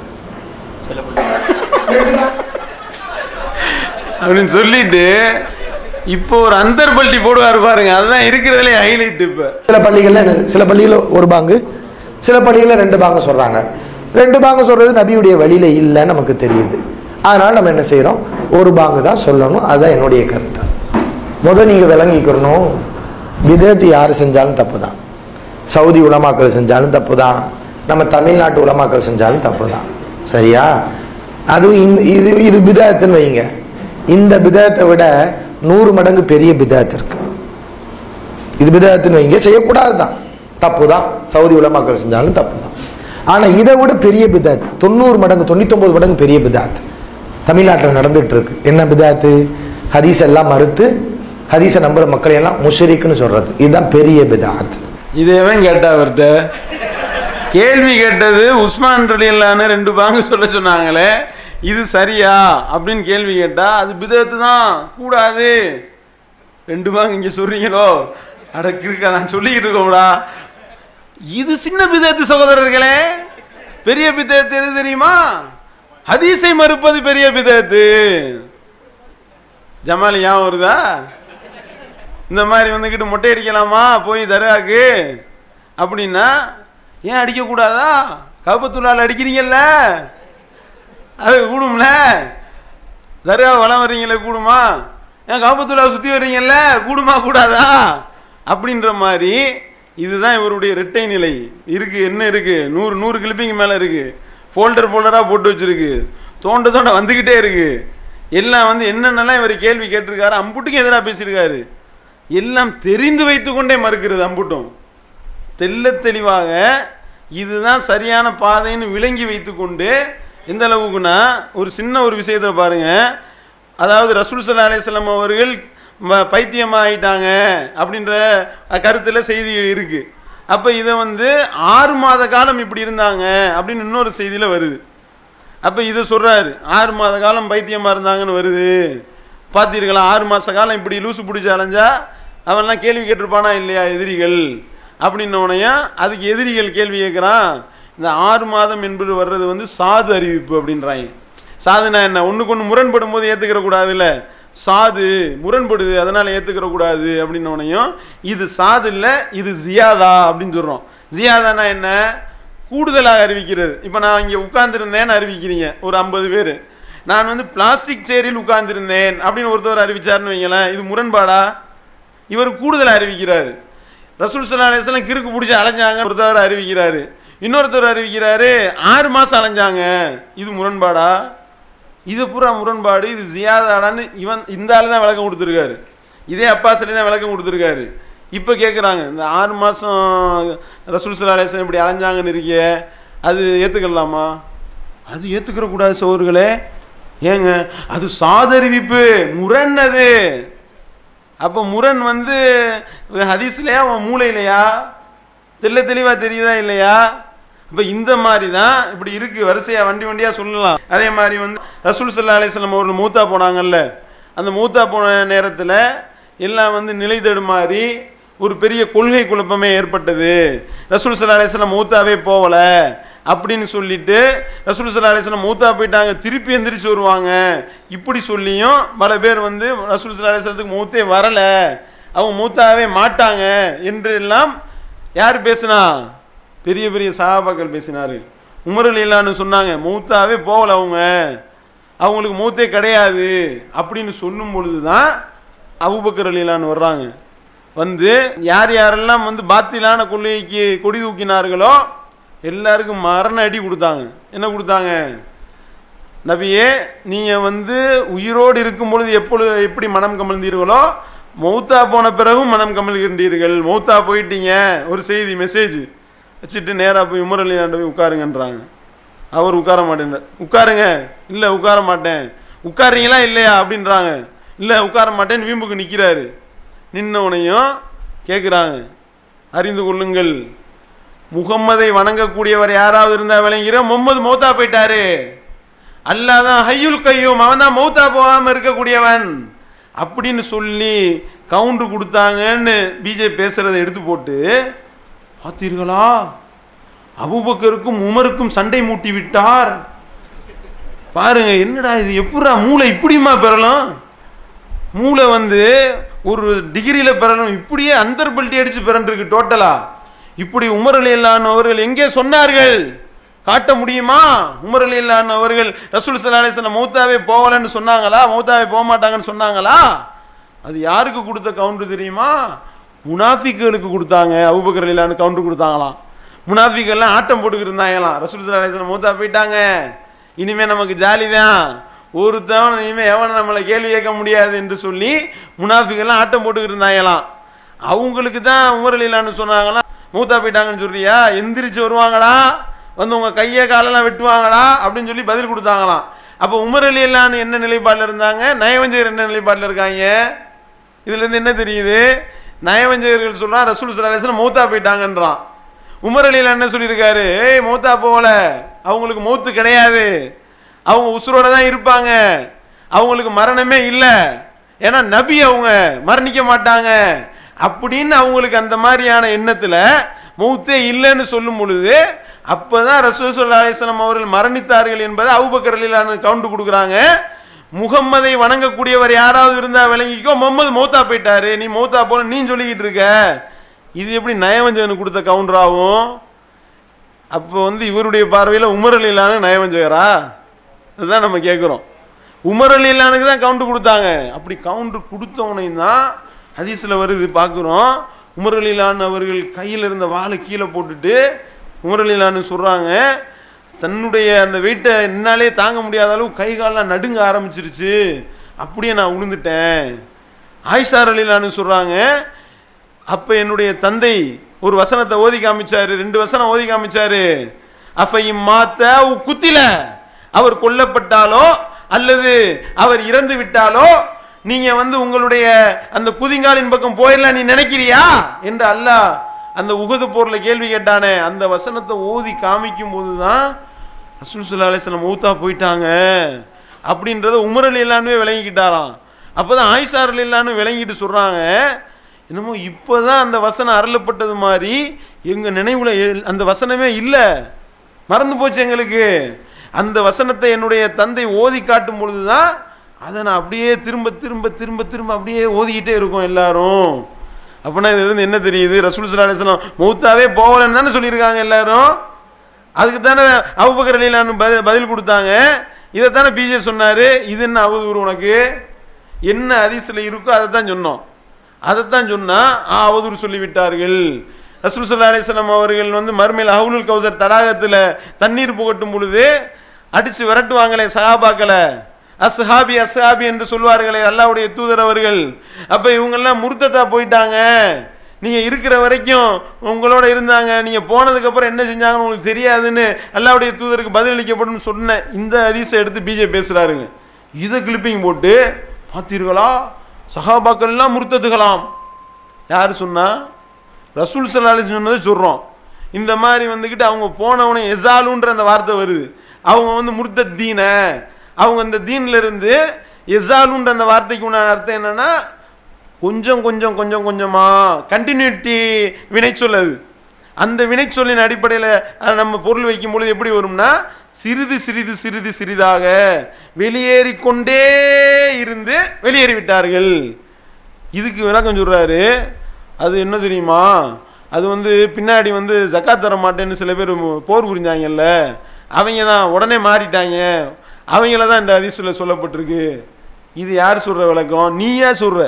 அப்படின்னு சொல்லிட்டு இப்போ ஒரு அந்தர் பல்ட்டி போடுவார் பாருங்க அதுதான் இருக்கிறதுலே ஹைலைட் இப்போ சில பள்ளிகள்ல என்ன- சில பள்ளியில ஒரு பாங்கு சில பள்ளிகள்ல ரெண்டு பாங்கு சொல்றாங்க ரெண்டு பாங்கு சொல்றது நபியுடைய வழியில இல்லைன்னு நமக்கு தெரியுது அதனால நம்ம என்ன செய்யறோம் ஒரு பாங்கு தான் சொல்லணும் அதுதான் என்னுடைய கருத்து முதல் நீங்க விளங்கிக்கணும் விதத்து யாரு செஞ்சாலும் தப்பு தான் சவுதி உலமாக்கள் செஞ்சாலும் தப்பு தான் நம்ம தமிழ்நாட்டு உலமாக்கள் செஞ்சாலும் தப்பு தான் சரியா அதுவும் இந்த- இது இது பிதாத்துன்னு வைங்க இந்த பிதாத்தை விட நூறு மடங்கு பெரிய பிதாத்து இருக்கு இது பிதாத்துன்னு வைங்க செய்யக்கூடாது தான் தப்பு தான் சவுதி உலமாக்கள் செஞ்சாலும் தப்பு தான் ஆனா இதை விட பெரிய பிதாத் தொண்ணூறு மடங்கு தொண்ணூத்தொன்பது மடங்கு பெரிய பிதாத் தமிழ்நாட்டில் நடந்துட்டு இருக்கு என்ன பிதாத்து ஹதீஸ் எல்லாம் மறுத்து ஹதீஸை நம்புற மக்களை எல்லாம் முஷரிக்குன்னு சொல்றது இதுதான் பெரிய பிதாத் இதேவன் கேட்டா அவர்கிட்ட கேள்வி கேட்டது உஸ்மான் ரலியல்லான்னு ரெண்டு பாங்கு சொல்ல சொன்னாங்களே இது சரியா அப்படின்னு கேள்வி கேட்டா அது பிதத்து தான் கூடாது ரெண்டு பாங்கு இங்க சொல்றீங்களோ அடக்கு இருக்கா நான் சொல்லிக்கிட்டு இருக்கோம்டா இது சின்ன பிதத்து சகோதரர்களே பெரிய பிதத்து எது தெரியுமா ஹதீஸை மறுப்பது பெரிய பிதத்து ஜமாலி ஏன் வருதா இந்த மாதிரி வந்துக்கிட்டு மொட்டை அடிக்கலாமா போய் தர்காக்கு அப்படின்னா ஏன் அடிக்கக்கூடாதா கபத்துள்ளால் அடிக்கிறீங்கல்ல அது கூடும்ல தர்கா வளம் வர்றீங்களே கூடுமா ஏன் காபத்துள்ளா சுற்றி வர்றீங்கல்ல கூடுமா கூடாதா அப்படின்ற மாதிரி இதுதான் இவருடைய ரெட்டை நிலை இருக்கு என்ன இருக்கு நூறு நூறு கிளிப்பிங் மேலே இருக்கு ஃபோல்டர் ஃபோல்டராக போட்டு வச்சிருக்கு தோண்ட தோண்ட வந்துக்கிட்டே இருக்கு எல்லாம் வந்து என்னென்னலாம் இவர் கேள்வி கேட்டிருக்காரு அம்புட்டுக்கும் எதிராக பேசியிருக்காரு எல்லாம் தெரிந்து வைத்துக்கொண்டே மறுக்கிறது அம்புட்டும் தெள்ளத் தெளிவாக இதுதான் சரியான பாதைன்னு விளங்கி வைத்துக்கொண்டு எந்த அளவுக்குன்னா ஒரு சின்ன ஒரு விஷயத்தை பாருங்க அதாவது ரசூல் சல்லா அலிஸ்லாம் அவர்கள் ம- பைத்தியமா ஆயிட்டாங்க அப்படின்ற கருத்தில் செய்தி இருக்கு அப்போ இதை வந்து ஆறு மாத காலம் இப்படி இருந்தாங்க அப்படின்னு இன்னொரு செய்தியில் வருது அப்போ இதை சொல்றாரு ஆறு மாத காலம் பைத்தியமாக இருந்தாங்கன்னு வருது பார்த்தீர்களா ஆறு மாத காலம் இப்படி லூசு பிடிச்சி அலைஞ்சா அவன்லாம் கேள்வி கேட்டிருப்பானா இல்லையா எதிரிகள் அப்படின்னோடனையும் அதுக்கு எதிரிகள் கேள்வி கேட்குறான் இந்த ஆறு மாதம் என்பது வர்றது வந்து சாது அறிவிப்பு அப்படின்றாங்க சாதுனா என்ன ஒன்றுக்கு ஒன்று முரண்படும் போது ஏற்றுக்கிற கூடாதுல்ல சாது முரண்படுது அதனால் ஏற்றுக்கிற கூடாது அப்படின்னோடனையும் இது சாது இல்லை இது ஜியாதா அப்படின்னு சொல்கிறோம் ஜியாதானா என்ன கூடுதலாக அறிவிக்கிறது இப்போ நான் இங்கே உட்கார்ந்திருந்தேன்னு அறிவிக்கிறீங்க ஒரு ஐம்பது பேர் நான் வந்து பிளாஸ்டிக் சேரில் உட்கார்ந்திருந்தேன் அப்படின்னு ஒருத்தவர் அறிவிச்சாருன்னு வைங்களேன் இது முரண்பாடா இவர் கூடுதலாக அறிவிக்கிறாரு ரசூல் சல்லா அலிஸ்லாம் கிறுக்கு பிடிச்சி அலைஞ்சாங்க ஒருத்தவர் அறிவிக்கிறாரு இன்னொருத்தர் அறிவிக்கிறாரு ஆறு மாதம் அலைஞ்சாங்க இது முரண்பாடா இது பூரா முரண்பாடு இது ஜியாதாடான்னு இவன் இந்த ஆளு தான் விளக்கம் கொடுத்துருக்காரு இதே அப்பா சொல்லி தான் விளக்கம் கொடுத்துருக்காரு இப்போ கேட்குறாங்க இந்த ஆறு மாதம் ரசூல் சல்லா அலிஸ்லாம் இப்படி அலைஞ்சாங்கன்னு இருக்கியே அது ஏற்றுக்கலாமா அது ஏற்றுக்கிற கூடாது சோர்களே ஏங்க அது சாதறிவிப்பு முரண் அது அப்போ முரண் வந்து ஹதீஸ்லையா அவன் மூளையிலையா தெள்ள தெளிவாக தெரியுதா இல்லையா இப்போ இந்த மாதிரி தான் இப்படி இருக்கு வரிசையா வண்டி வண்டியாக சொல்லலாம் அதே மாதிரி வந்து ரசூல் சல்லா அலிஸ்லாம் அவர்கள் மூத்தா போனாங்கல்ல அந்த மூத்தா போன நேரத்தில் எல்லாம் வந்து நிலை தடுமாறி ஒரு பெரிய கொள்கை குழப்பமே ஏற்பட்டது ரசூல் சல்லா அலிஸ்லாம் மூத்தாவே போகலை அப்படின்னு சொல்லிட்டு ரசூல் சல்லா அலிஸ்லாம் மூத்தா போயிட்டாங்க திருப்பி எந்திரிச்சு வருவாங்க இப்படி சொல்லியும் பல பேர் வந்து ரசூல் சல்லா அலிஸ்லத்துக்கு மூத்தே வரலை அவங்க மூத்தாவே மாட்டாங்க என்று எல்லாம் யார் பேசினா பெரிய பெரிய சகாபாக்கள் பேசினாரு உமர் அலிலான்னு சொன்னாங்க மூத்தாவே போகல அவங்க அவங்களுக்கு மூத்தே கிடையாது அப்படின்னு சொல்லும் பொழுது தான் அபுபக்கர் அலிலான்னு வர்றாங்க வந்து யார் யாரெல்லாம் வந்து பாத்திலான கொள்கைக்கு கொடி தூக்கினார்களோ எல்லாருக்கும் மரண அடி கொடுத்தாங்க என்ன கொடுத்தாங்க நபியே நீங்கள் வந்து உயிரோடு இருக்கும் பொழுது எப்பொழுது எப்படி மனம் கமழ்ந்தீர்களோ மௌத்தா போன பிறகும் மனம் கமழ்கின்றீர்கள் மௌத்தா போயிட்டீங்க ஒரு செய்தி மெசேஜ் வச்சுட்டு நேராக போய் உமர் அலி ஆண்ட போய் உட்காருங்கன்றாங்க அவர் உட்கார மாட்டேன் உட்காருங்க இல்லை உட்கார மாட்டேன் உட்காருறீங்களா இல்லையா அப்படின்றாங்க இல்லை உட்கார மாட்டேன்னு வீம்புக்கு நிற்கிறாரு நின்னவனையும் கேட்குறாங்க அறிந்து கொள்ளுங்கள் முகம்மதை வணங்கக்கூடியவர் யாராவது இருந்தா விளங்கிற முகம்மது மௌத்தா போயிட்டாரு அல்லாஹ் தான் ஹையுல் கையும் அவன் தான் மௌத்தா போகாம இருக்கக்கூடியவன் அப்படின்னு சொல்லி கவுண்டர் கொடுத்தாங்கன்னு பிஜேபி பேசுறதை எடுத்து போட்டு பார்த்தீர்களா அபூபக்கருக்கும் உமருக்கும் சண்டை மூட்டி விட்டார் பாருங்க என்னடா இது எப்படா மூளை இப்படிமா பெறலாம் மூளை வந்து ஒரு டிகிரியில் பெறணும் இப்படியே அந்தர்பல்ட்டி அடிச்சு பெறன்றிருக்கு டோட்டலா இப்படி உமர் அலி அவர்கள் எங்கே சொன்னார்கள் காட்ட முடியுமா உமர் அலி அவர்கள் ரசூல் சலாஹ் மௌத்தாவே போகலன்னு சொன்னாங்களா மௌத்தாவே போக மாட்டாங்கன்னு சொன்னாங்களா அது யாருக்கு கொடுத்த கவுண்டர் தெரியுமா முனாஃபிக்குகளுக்கு கொடுத்தாங்க அபுபக்கர் அலிலான்னு கவுண்டர் கொடுத்தாங்களாம் முனாஃபிக்கெல்லாம் ஆட்டம் போட்டுக்கிட்டு இருந்தாங்களாம் ரசூல் சலாஹ் மௌத்தா போயிட்டாங்க இனிமே நமக்கு ஜாலி தான் ஒருத்தவன் இனிமே எவன் நம்மளை கேள்வி கேட்க முடியாது என்று சொல்லி முனாஃபிகெல்லாம் ஆட்டம் போட்டுக்கிட்டு இருந்தாங்களாம் அவங்களுக்கு தான் உமர் அலிலான்னு சொன்னாங்களாம் மூத்தா போயிட்டாங்கன்னு சொல்றியா எந்திரிச்சு வருவாங்களா வந்து உங்க கையை காலெல்லாம் வெட்டுவாங்களா அப்படின்னு சொல்லி பதில் கொடுத்தாங்களாம் அப்போ உமர் அலி அல்லான்னு என்ன நிலைப்பாட்டில் இருந்தாங்க நயவஞ்சகர் என்ன நிலைப்பாட்டில் இருக்காங்க இதுல இருந்து என்ன தெரியுது நயவஞ்சகர்கள் சொல்றான் ரசூல் சலாஹ் மௌத்தா போயிட்டாங்கன்றான் உமர் அலியில் என்ன சொல்லியிருக்காரு ஏய் மௌத்தா போகல அவங்களுக்கு மௌத்து கிடையாது அவங்க உசுரோட தான் இருப்பாங்க அவங்களுக்கு மரணமே இல்லை ஏன்னா நபி அவங்க மரணிக்க மாட்டாங்க அப்படின்னு அவங்களுக்கு அந்த மாதிரியான எண்ணத்துல மௌத்தே இல்லைன்னு சொல்லும் பொழுது அப்பதான் ரசூல் ஸல்லல்லாஹு அலைஹி வஸல்லம் அவர்கள் மரணித்தார்கள் என்பதை அபூபக்கர் ரலியல்லாஹு கவுண்ட் கொடுக்குறாங்க முகம்மதை வணங்கக்கூடியவர் யாராவது இருந்தா விளங்கிக்கோ முகம்மது மௌத்தா போயிட்டாரு நீ மௌத்தா போன நீ சொல்லிக்கிட்டு இருக்க இது எப்படி நயவஞ்சகனுக்கு கொடுத்த கவுண்டர் ஆகும் அப்போ வந்து இவருடைய பார்வையில் உமர் அலிலான நயவஞ்சகரா அதுதான் நம்ம கேட்குறோம் உமர் அலிலானுக்கு தான் கவுண்டர் கொடுத்தாங்க அப்படி கவுண்டர் கொடுத்தவனையும் தான் ஹதீஸில் வருது பார்க்குறோம் உமர் அலிலான் அவர்கள் கையில் இருந்த வாளை கீழே போட்டுட்டு உமர் அலிலான்னு சொல்கிறாங்க தன்னுடைய அந்த வெயிட்டை என்னாலே தாங்க முடியாத அளவு கை காலெலாம் நடுங்க ஆரம்பிச்சிருச்சு அப்படியே நான் விழுந்துட்டேன் ஆயிஷார் அலிலான்னு சொல்கிறாங்க அப்ப என்னுடைய தந்தை ஒரு வசனத்தை ஓதி காமிச்சாரு ரெண்டு வசனம் ஓதி காமிச்சாரு அஃபையும் மாத்த குத்தில அவர் கொல்லப்பட்டாலோ அல்லது அவர் இறந்து விட்டாலோ நீங்க வந்து உங்களுடைய அந்த குதிங்காலின் பக்கம் போயிடலாம் நீ நினைக்கிறியா என்று அல்லாஹ் அந்த உகது போர்ல கேள்வி கேட்டானே அந்த வசனத்தை ஓதி காமிக்கும் போதுதான் ரசூல் சுல்லா அலிஸ்லாம் மூத்தா போயிட்டாங்க அப்படின்றத உமர் அலி இல்லான்னு விளங்கிக்கிட்டாராம் அப்பதான் ஆயிஷார் அலி இல்லான்னு விளங்கிட்டு சொல்றாங்க என்னமோ இப்போதான் அந்த வசனம் அருளப்பட்டது மாதிரி எங்க நினைவுல எ- அந்த வசனமே இல்லை மறந்து போச்சு எங்களுக்கு அந்த வசனத்தை என்னுடைய தந்தை ஓதி காட்டும் பொழுதுதான் அதை நான் அப்படியே திரும்ப திரும்ப திரும்ப திரும்ப அப்படியே ஓதிக்கிட்டே இருக்கோம் எல்லாரும் அப்படின்னா இதுல இருந்து என்ன தெரியுது ரசூல் சல்லா அலிஸ்லாம் மௌத்தாவே போகலன்னு தானே சொல்லியிருக்காங்க எல்லாரும் அதுக்கு தானே அபுபக்கர் அலிலான்னு பதில் பதில் கொடுத்தாங்க இதைத்தானே பிஜே சொன்னாரு இது என்ன அவதூறு உனக்கு என்ன ஹதீஸ்ல இருக்கோ அதை தான் சொன்னோம் அதைத்தான் சொன்னா ஆ, அவதூறு சொல்லிவிட்டார்கள் ரசூல் சல்லா அலிஸ்லாம் அவர்கள் வந்து மறுமையில் ஹவுலுல் கௌதர் தடாகத்துல தண்ணீர் புகட்டும் பொழுது அடிச்சு விரட்டுவாங்களே சஹாபாக்களை அஸ்ஹாபி அஸ்ஹாபி என்று சொல்வார்களே அல்லாஹ்வுடைய தூதர் அவர்கள் அப்ப இவங்கெல்லாம் முர்த்தத்தா போயிட்டாங்க நீங்க இருக்கிற வரைக்கும் உங்களோட இருந்தாங்க நீங்க போனதுக்கு அப்புறம் என்ன செஞ்சாங்கன்னு உங்களுக்கு தெரியாதுன்னு அல்லாஹ்வுடைய தூதருக்கு பதிலளிக்கப்படும் சொன்ன இந்த ஹதீஸை எடுத்து பிஜே பேசுறாருங்க இதை கிளிப்பிங் போட்டு பார்த்தீர்களா சஹாபாக்கள் எல்லாம் முர்த்தத்துகளாம் யார் சொன்னா ரசூல் சல்லாஹ் சொன்னதை சொல்றோம் இந்த மாதிரி வந்துக்கிட்டு அவங்க போனவனே எசாலுன்ற அந்த வார்த்தை வருது அவங்க வந்து முர்த்த தீன அவங்க அந்த தீன்ல இருந்து எசாலுன்ற அந்த வார்த்தைக்கு உண்டான அர்த்தம் என்னன்னா கொஞ்சம் கொஞ்சம் கொஞ்சம் கொஞ்சமா கண்டினியூட்டி வினை சொல்லது அந்த வினைச்சொல்லின் அடிப்படையில் நம்ம பொருள் வைக்கும் பொழுது எப்படி வரும்னா சிறிது சிறிது சிறிது சிறிதாக வெளியேறிக் கொண்டே இருந்து வெளியேறி விட்டார்கள் இதுக்கு விளக்கம் சொல்றாரு அது என்ன தெரியுமா அது வந்து பின்னாடி வந்து ஜக்காத் தர மாட்டேன்னு சில பேர் போர் புரிஞ்சாங்கல்ல அவங்க தான் உடனே மாறிட்டாங்க அவங்கள தான் இந்த ஹதீஸில் சொல்லப்பட்டிருக்கு இது யார் சொல்ற விளக்கம் நீயா சொல்ற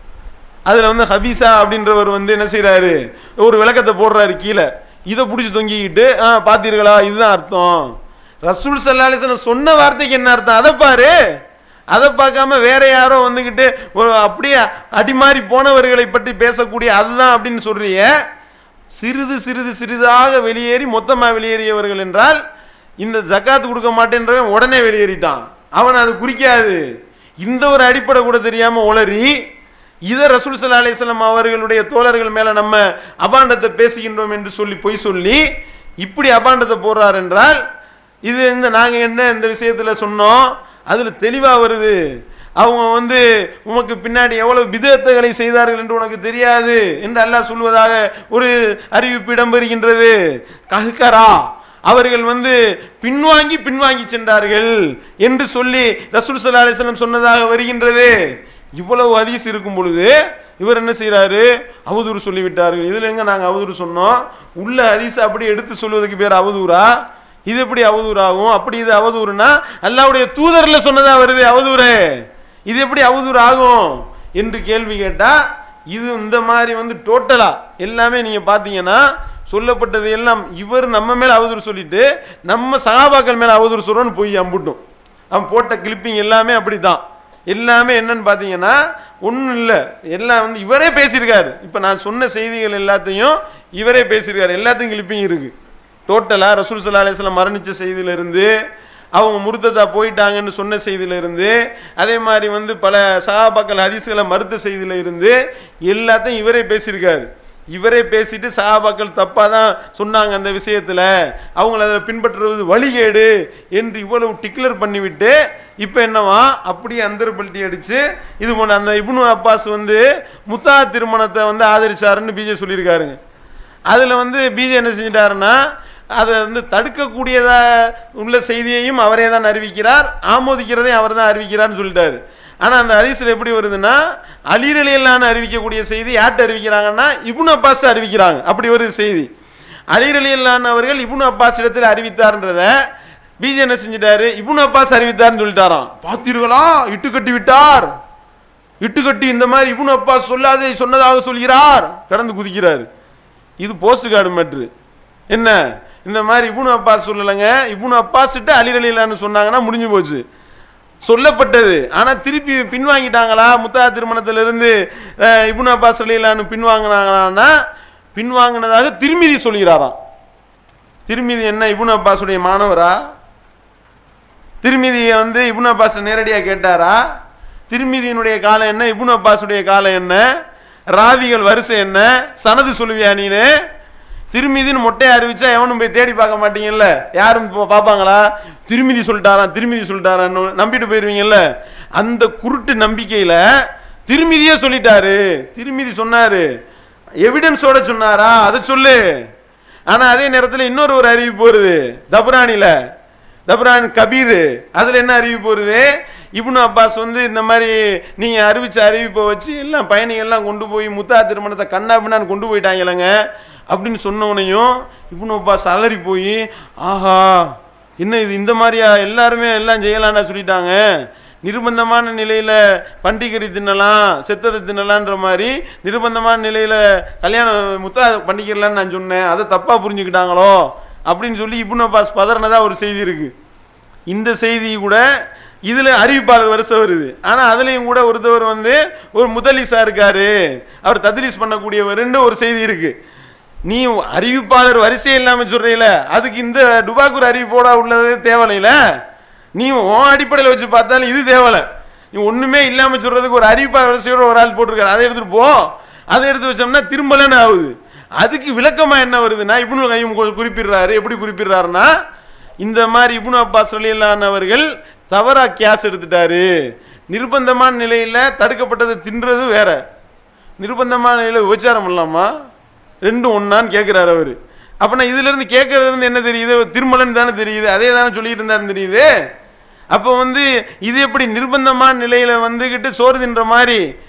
அதில் வந்து ஹபீஸா அப்படின்றவர் வந்து என்ன செய்றாரு ஒரு விளக்கத்தை போடுறாரு கீழே இதை பிடிச்சி தொங்கிக்கிட்டு ஆ பார்த்தீர்களா இதுதான் அர்த்தம் ரசூல் சல்லாஹ் சொன்ன வார்த்தைக்கு என்ன அர்த்தம் அதை பாரு அதை பார்க்காம வேற யாரோ வந்துக்கிட்டு ஒரு அப்படியே அடிமாறி போனவர்களை பற்றி பேசக்கூடிய அதுதான் அப்படின்னு சொல்றிய சிறிது சிறிது சிறிதாக வெளியேறி மொத்தமாக வெளியேறியவர்கள் என்றால் இந்த ஜக்காத் கொடுக்க மாட்டேன்றவன் உடனே வெளியேறிட்டான் அவன் அது குறிக்காது இந்த ஒரு அடிப்படை கூட தெரியாம உளறி இதை ரசூல் சல்லா அலிஸ்லாம் அவர்களுடைய தோழர்கள் மேல நம்ம அபாண்டத்தை பேசுகின்றோம் என்று சொல்லி பொய் சொல்லி இப்படி அபாண்டத்தை போடுறார் என்றால் இது இந்த நாங்க என்ன இந்த விஷயத்துல சொன்னோம் அதுல தெளிவா வருது அவங்க வந்து உமக்கு பின்னாடி எவ்வளவு விதத்துகளை செய்தார்கள் என்று உனக்கு தெரியாது என்று அல்லாஹ் சொல்வதாக ஒரு அறிவிப்பு இடம்பெறுகின்றது கஹ்கரா அவர்கள் வந்து பின்வாங்கி பின்வாங்கி சென்றார்கள் என்று சொல்லி ரசூல் சல்லா அலிஸ்லாம் சொன்னதாக வருகின்றது இவ்வளவு ஹதீஸ் இருக்கும் பொழுது இவர் என்ன செய்றாரு அவதூறு சொல்லிவிட்டார்கள் இதுல எங்க நாங்க அவதூறு சொன்னோம் உள்ள ஹதீஸ் அப்படி எடுத்து சொல்வதற்கு பேர் அவதூறா இது எப்படி அவதூறாகும் அப்படி இது அவதூறுனா அல்லாவுடைய தூதர்ல சொன்னதா வருது அவதூறு இது எப்படி அவதூறு ஆகும் என்று கேள்வி கேட்டா இது இந்த மாதிரி வந்து டோட்டலா எல்லாமே நீங்க பாத்தீங்கன்னா சொல்லப்பட்டது எல்லாம் இவர் நம்ம மேல அவதூறு சொல்லிட்டு நம்ம சகாபாக்கள் மேல அவதூறு சொல்றோன்னு போய் அம்புட்டும் அவன் போட்ட கிளிப்பிங் எல்லாமே அப்படிதான் எல்லாமே என்னன்னு பார்த்தீங்கன்னா ஒன்றும் இல்லை எல்லாம் வந்து இவரே பேசியிருக்காரு இப்போ நான் சொன்ன செய்திகள் எல்லாத்தையும் இவரே பேசியிருக்காரு எல்லாத்தையும் கிளிப்பிங் இருக்கு டோட்டலாக ரசூல் சல்லா அலிஸ்லாம் மரணிச்ச செய்தியிலிருந்து அவங்க முருத்ததா போயிட்டாங்கன்னு சொன்ன செய்தியில இருந்து அதே மாதிரி வந்து பல சகாபாக்கள் ஹதீஸ்களை மறுத்த செய்தியில இருந்து எல்லாத்தையும் இவரே பேசியிருக்காரு இவரே பேசிட்டு சகாபாக்கள் தப்பா தான் சொன்னாங்க அந்த விஷயத்துல அவங்கள அதை பின்பற்றுவது வழிகேடு என்று இவ்வளவு டிக்ளர் பண்ணிவிட்டு இப்போ என்னவா அப்படியே அந்தர்பல்ட்டி அடிச்சு இது போன அந்த இப்னு அப்பாஸ் வந்து முத்தா திருமணத்தை வந்து ஆதரிச்சாருன்னு பிஜே சொல்லியிருக்காருங்க அதில் வந்து பிஜே என்ன செஞ்சிட்டாருன்னா அதை வந்து தடுக்கக்கூடியதா உள்ள செய்தியையும் அவரே தான் அறிவிக்கிறார் ஆமோதிக்கிறதையும் அவர் தான் அறிவிக்கிறார்னு சொல்லிட்டாரு ஆனால் அந்த ஹதீஸில் எப்படி வருதுன்னா அலிரலியலான அறிவிக்கக்கூடிய செய்தி யார்கிட்ட அறிவிக்கிறாங்கன்னா இப்னு அப்பாஸ் அறிவிக்கிறாங்க அப்படி வருது செய்தி அலிரலியலான அவர்கள் இப்னு அப்பாஸ் இடத்தில் அறிவித்தார்ன்றத பிஜே என்ன செஞ்சிட்டாரு இப்னு அப்பாஸ் அறிவித்தார்னு சொல்லிட்டாராம் பார்த்தீர்களா இட்டு கட்டி விட்டார் இட்டு கட்டி இந்த மாதிரி இப்னு அப்பாஸ் சொல்லாதே சொன்னதாக சொல்கிறார் கடந்து குதிக்கிறார் இது போஸ்ட் கார்டு மேட்ரு என்ன இந்த மாதிரி இப்னு அப்பாஸ் சொல்லலைங்க இப்னு அப்பாஸ்கிட்ட அலிரலிலான்னு சொன்னாங்கன்னா முடிஞ்சு போச்சு சொல்லப்பட்டது ஆனா திருப்பி பின்வாங்கிட்டாங்களா முத்தா திருமணத்திலிருந்து அஹ், இப்னு அப்பாஸ் அலிலான்னு பின்வாங்கினாங்களான்னா பின்வாங்கினதாக திருமிதி சொல்கிறாராம் திருமிதி என்ன இப்னு அப்பாஸுடைய மாணவரா திருமிதியை வந்து இப்னு அப்பாஸ் நேரடியாக கேட்டாரா திருமிதியினுடைய காலம் என்ன இப்னு அப்பாஸுடைய காலம் என்ன ராவிகள் வரிசை என்ன சனது சொல்லுவியா நீனு திருமிதின்னு மொட்டையை அறிவிச்சா எவனும் போய் தேடி பார்க்க மாட்டீங்கல்ல யாரும் இப்போ பார்ப்பாங்களா திருமிதி சொல்லிட்டாராம் திருமிதி சொல்லிட்டாரான்னு நம்பிட்டு போயிருவீங்கல்ல அந்த குருட்டு நம்பிக்கையில திருமிதியே சொல்லிட்டாரு திருமிதி சொன்னாரு எவிடன்ஸோட சொன்னாரா அதை சொல்லு ஆனா அதே நேரத்தில் இன்னொரு ஒரு அறிவிப்பு வருது தபுரானில தபுரான் கபீர் அதுல என்ன அறிவிப்பு வருது இப்னு அப்பாஸ் வந்து இந்த மாதிரி நீங்க அறிவிச்ச அறிவிப்பை வச்சு எல்லாம் பயணிகள்லாம் கொண்டு போய் முத்தா திருமணத்தை கண்ணா பின்னான்னு கொண்டு போயிட்டாங்களேங்க அப்படின்னு சொன்னவனையும் இப்னு அப்பாஸ் அலறி போய் ஆஹா என்ன இது இந்த மாதிரியா எல்லாருமே எல்லாம் செய்யலாம்னு சொல்லிட்டாங்க நிர்பந்தமான நிலையில பண்டிகரி தின்னலாம் செத்ததை தின்னலான்ற மாதிரி நிர்பந்தமான நிலையில கல்யாணம் முத்தா பண்ணிக்கிறலான்னு நான் சொன்னேன் அதை தப்பா புரிஞ்சுக்கிட்டாங்களோ அப்படின்னு சொல்லி இப்னு அப்பாஸ் பதறினதா ஒரு செய்தி இருக்கு இந்த செய்தி கூட இதுல அறிவிப்பாளர் வரிசை வருது ஆனா அதுலயும் கூட ஒருத்தவர் வந்து ஒரு முதலிசா இருக்காரு அவர் தத்லீஸ் பண்ணக்கூடியவர்னு ஒரு செய்தி இருக்கு நீ அறிவிப்பாளர் வரிசை இல்லாம சொல்றீல அதுக்கு இந்த டுபாக்கூர் அறிவிப்போட உள்ளது தேவையில்ல நீ உன் அடிப்படையில் வச்சு பார்த்தாலும் இது தேவையில்ல நீ ஒண்ணுமே இல்லாம சொல்றதுக்கு ஒரு அறிவிப்பாளர் வரிசையோட ஒரு ஆள் போட்டிருக்காரு அதை எடுத்துட்டு போ அதை எடுத்து வச்சோம்னா திரும்பலன்னு ஆகுது அதுக்கு விளக்கமா என்ன வருதுன்னா இப்னு கையும் குறிப்பிடுறாரு எப்படி குறிப்பிடுறாருன்னா இந்த மாதிரி இப்னு அப்பாஸ் அவர்கள் தவறா கியாஸ் எடுத்துட்டாரு நிர்பந்தமான நிலையில தடுக்கப்பட்டதை தின்றது வேற நிர்பந்தமான நிலையில விபச்சாரம் பண்ணலாமா ரெண்டும் ஒண்ணான்னு கேட்கிறாரு அவரு அப்ப நான் இதுல இருந்து கேட்கறதுல இருந்து என்ன தெரியுது திருமலன் தானே தெரியுது அதே தானே சொல்லிட்டு இருந்தாருன்னு தெரியுது அப்போ வந்து இது எப்படி நிர்பந்தமான நிலையில வந்துகிட்டு சோறு தின்ற மாதிரி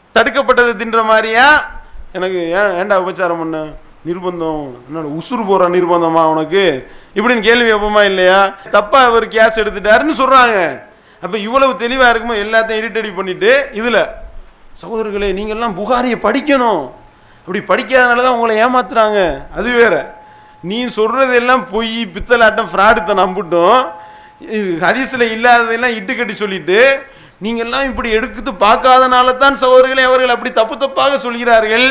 தடுக்கப்பட்டதை தின்ற மாதிரியா எனக்கு ஏன் ஏன்டா உபச்சாரம் பண்ண நிர்பந்தம் என்னோட உசுறு போற நிர்பந்தமா உனக்கு இப்படின்னு கேள்வி வைப்போமா இல்லையா தப்பா அவர் கேஸ் எடுத்துட்டாருன்னு சொல்றாங்க அப்ப இவ்வளவு தெளிவா இருக்குமோ எல்லாத்தையும் இரிட்டடி பண்ணிட்டு இதுல சகோதரர்களே நீங்கள்லாம் புகாரியை படிக்கணும் அப்படி படிக்காதனால தான் உங்களை ஏமாத்துறாங்க அது வேற நீ சொல்றது எல்லாம் பொய் பித்தலாட்டம் ஃப்ராடுத்தை நம்பிட்டோம் ஹதீஸில் இல்லாததெல்லாம் இட்டு கட்டி சொல்லிட்டு நீங்கள்லாம் இப்படி எடுத்து பார்க்காதனால தான் சகோதரர்களே அவர்கள் அப்படி தப்பு தப்பாக சொல்கிறார்கள்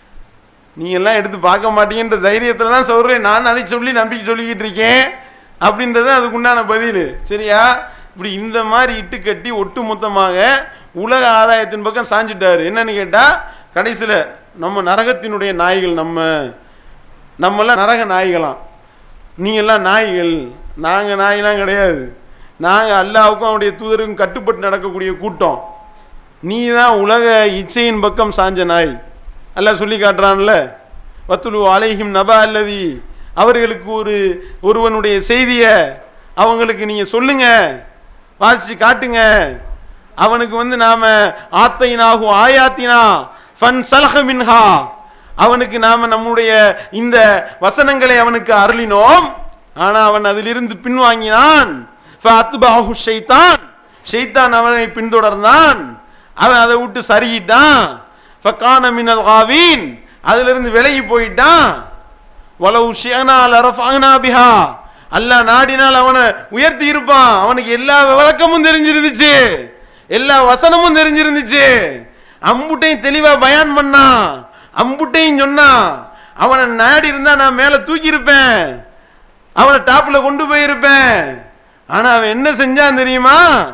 நீ எல்லாம் எடுத்து பார்க்க மாட்டீங்கன்ற தைரியத்தில் தான் சொல்கிறேன் நான் அதை சொல்லி நம்பிக்கை சொல்லிக்கிட்டு இருக்கேன் அப்படின்றது அதுக்கு உண்டான பதில் சரியா இப்படி இந்த மாதிரி இட்டு கட்டி ஒட்டு மொத்தமாக உலக ஆதாயத்தின் பக்கம் சாஞ்சிட்டாரு என்னன்னு கேட்டால் கடைசியில் நம்ம நரகத்தினுடைய நாய்கள் நம்ம நம்மெல்லாம் நரக நாய்களாம் நீங்கள்லாம் நாய்கள் நாங்கள் நாய்லாம் கிடையாது நாங்கள் அல்லாவுக்கும் அவனுடைய தூதருக்கும் கட்டுப்பட்டு நடக்கக்கூடிய கூட்டம் நீ தான் உலக இச்சையின் பக்கம் சாஞ்ச நாய் அல்லாஹ் சொல்லி காட்டுறான்ல வத்துலு அலைஹிம் நபா அல்லதி அவர்களுக்கு ஒரு ஒருவனுடைய செய்தியை அவங்களுக்கு நீங்கள் சொல்லுங்க வாசிச்சு காட்டுங்க அவனுக்கு வந்து நாம ஆத்தைனாகு ஆயாத்தினா ஃபன் சலஹ மின்ஹா அவனுக்கு நாம நம்முடைய இந்த வசனங்களை அவனுக்கு அருளினோம் ஆனா அவன் அதிலிருந்து பின்வாங்கினான் ஃபஅத்பஅஹு ஷைத்தான் ஷைத்தான் அவனை பின்தொடர்ந்தான் அவன் அதை விட்டு சருகிட்டான் ஃபகான மினல் காவீன் அதிலிருந்து விலகி போயிட்டான் வலவு ஷியனா லரஃபஅனா பிஹா அல்லாஹ் நாடினால் அவனை உயர்த்தி இருப்பான் அவனுக்கு எல்லா விளக்கமும் தெரிஞ்சிருந்துச்சு எல்லா வசனமும் தெரிஞ்சிருந்துச்சு அம்புட்டையும் தெளிவா பயான் பண்ணான் அம்புட்டையும் சொன்னான் அவனை நாடி இருந்தா நான் மேல தூக்கி இருப்பேன் அவனை டாப்ல கொண்டு போயிருப்பேன் ஆனா அவன் என்ன செஞ்சான் தெரியுமா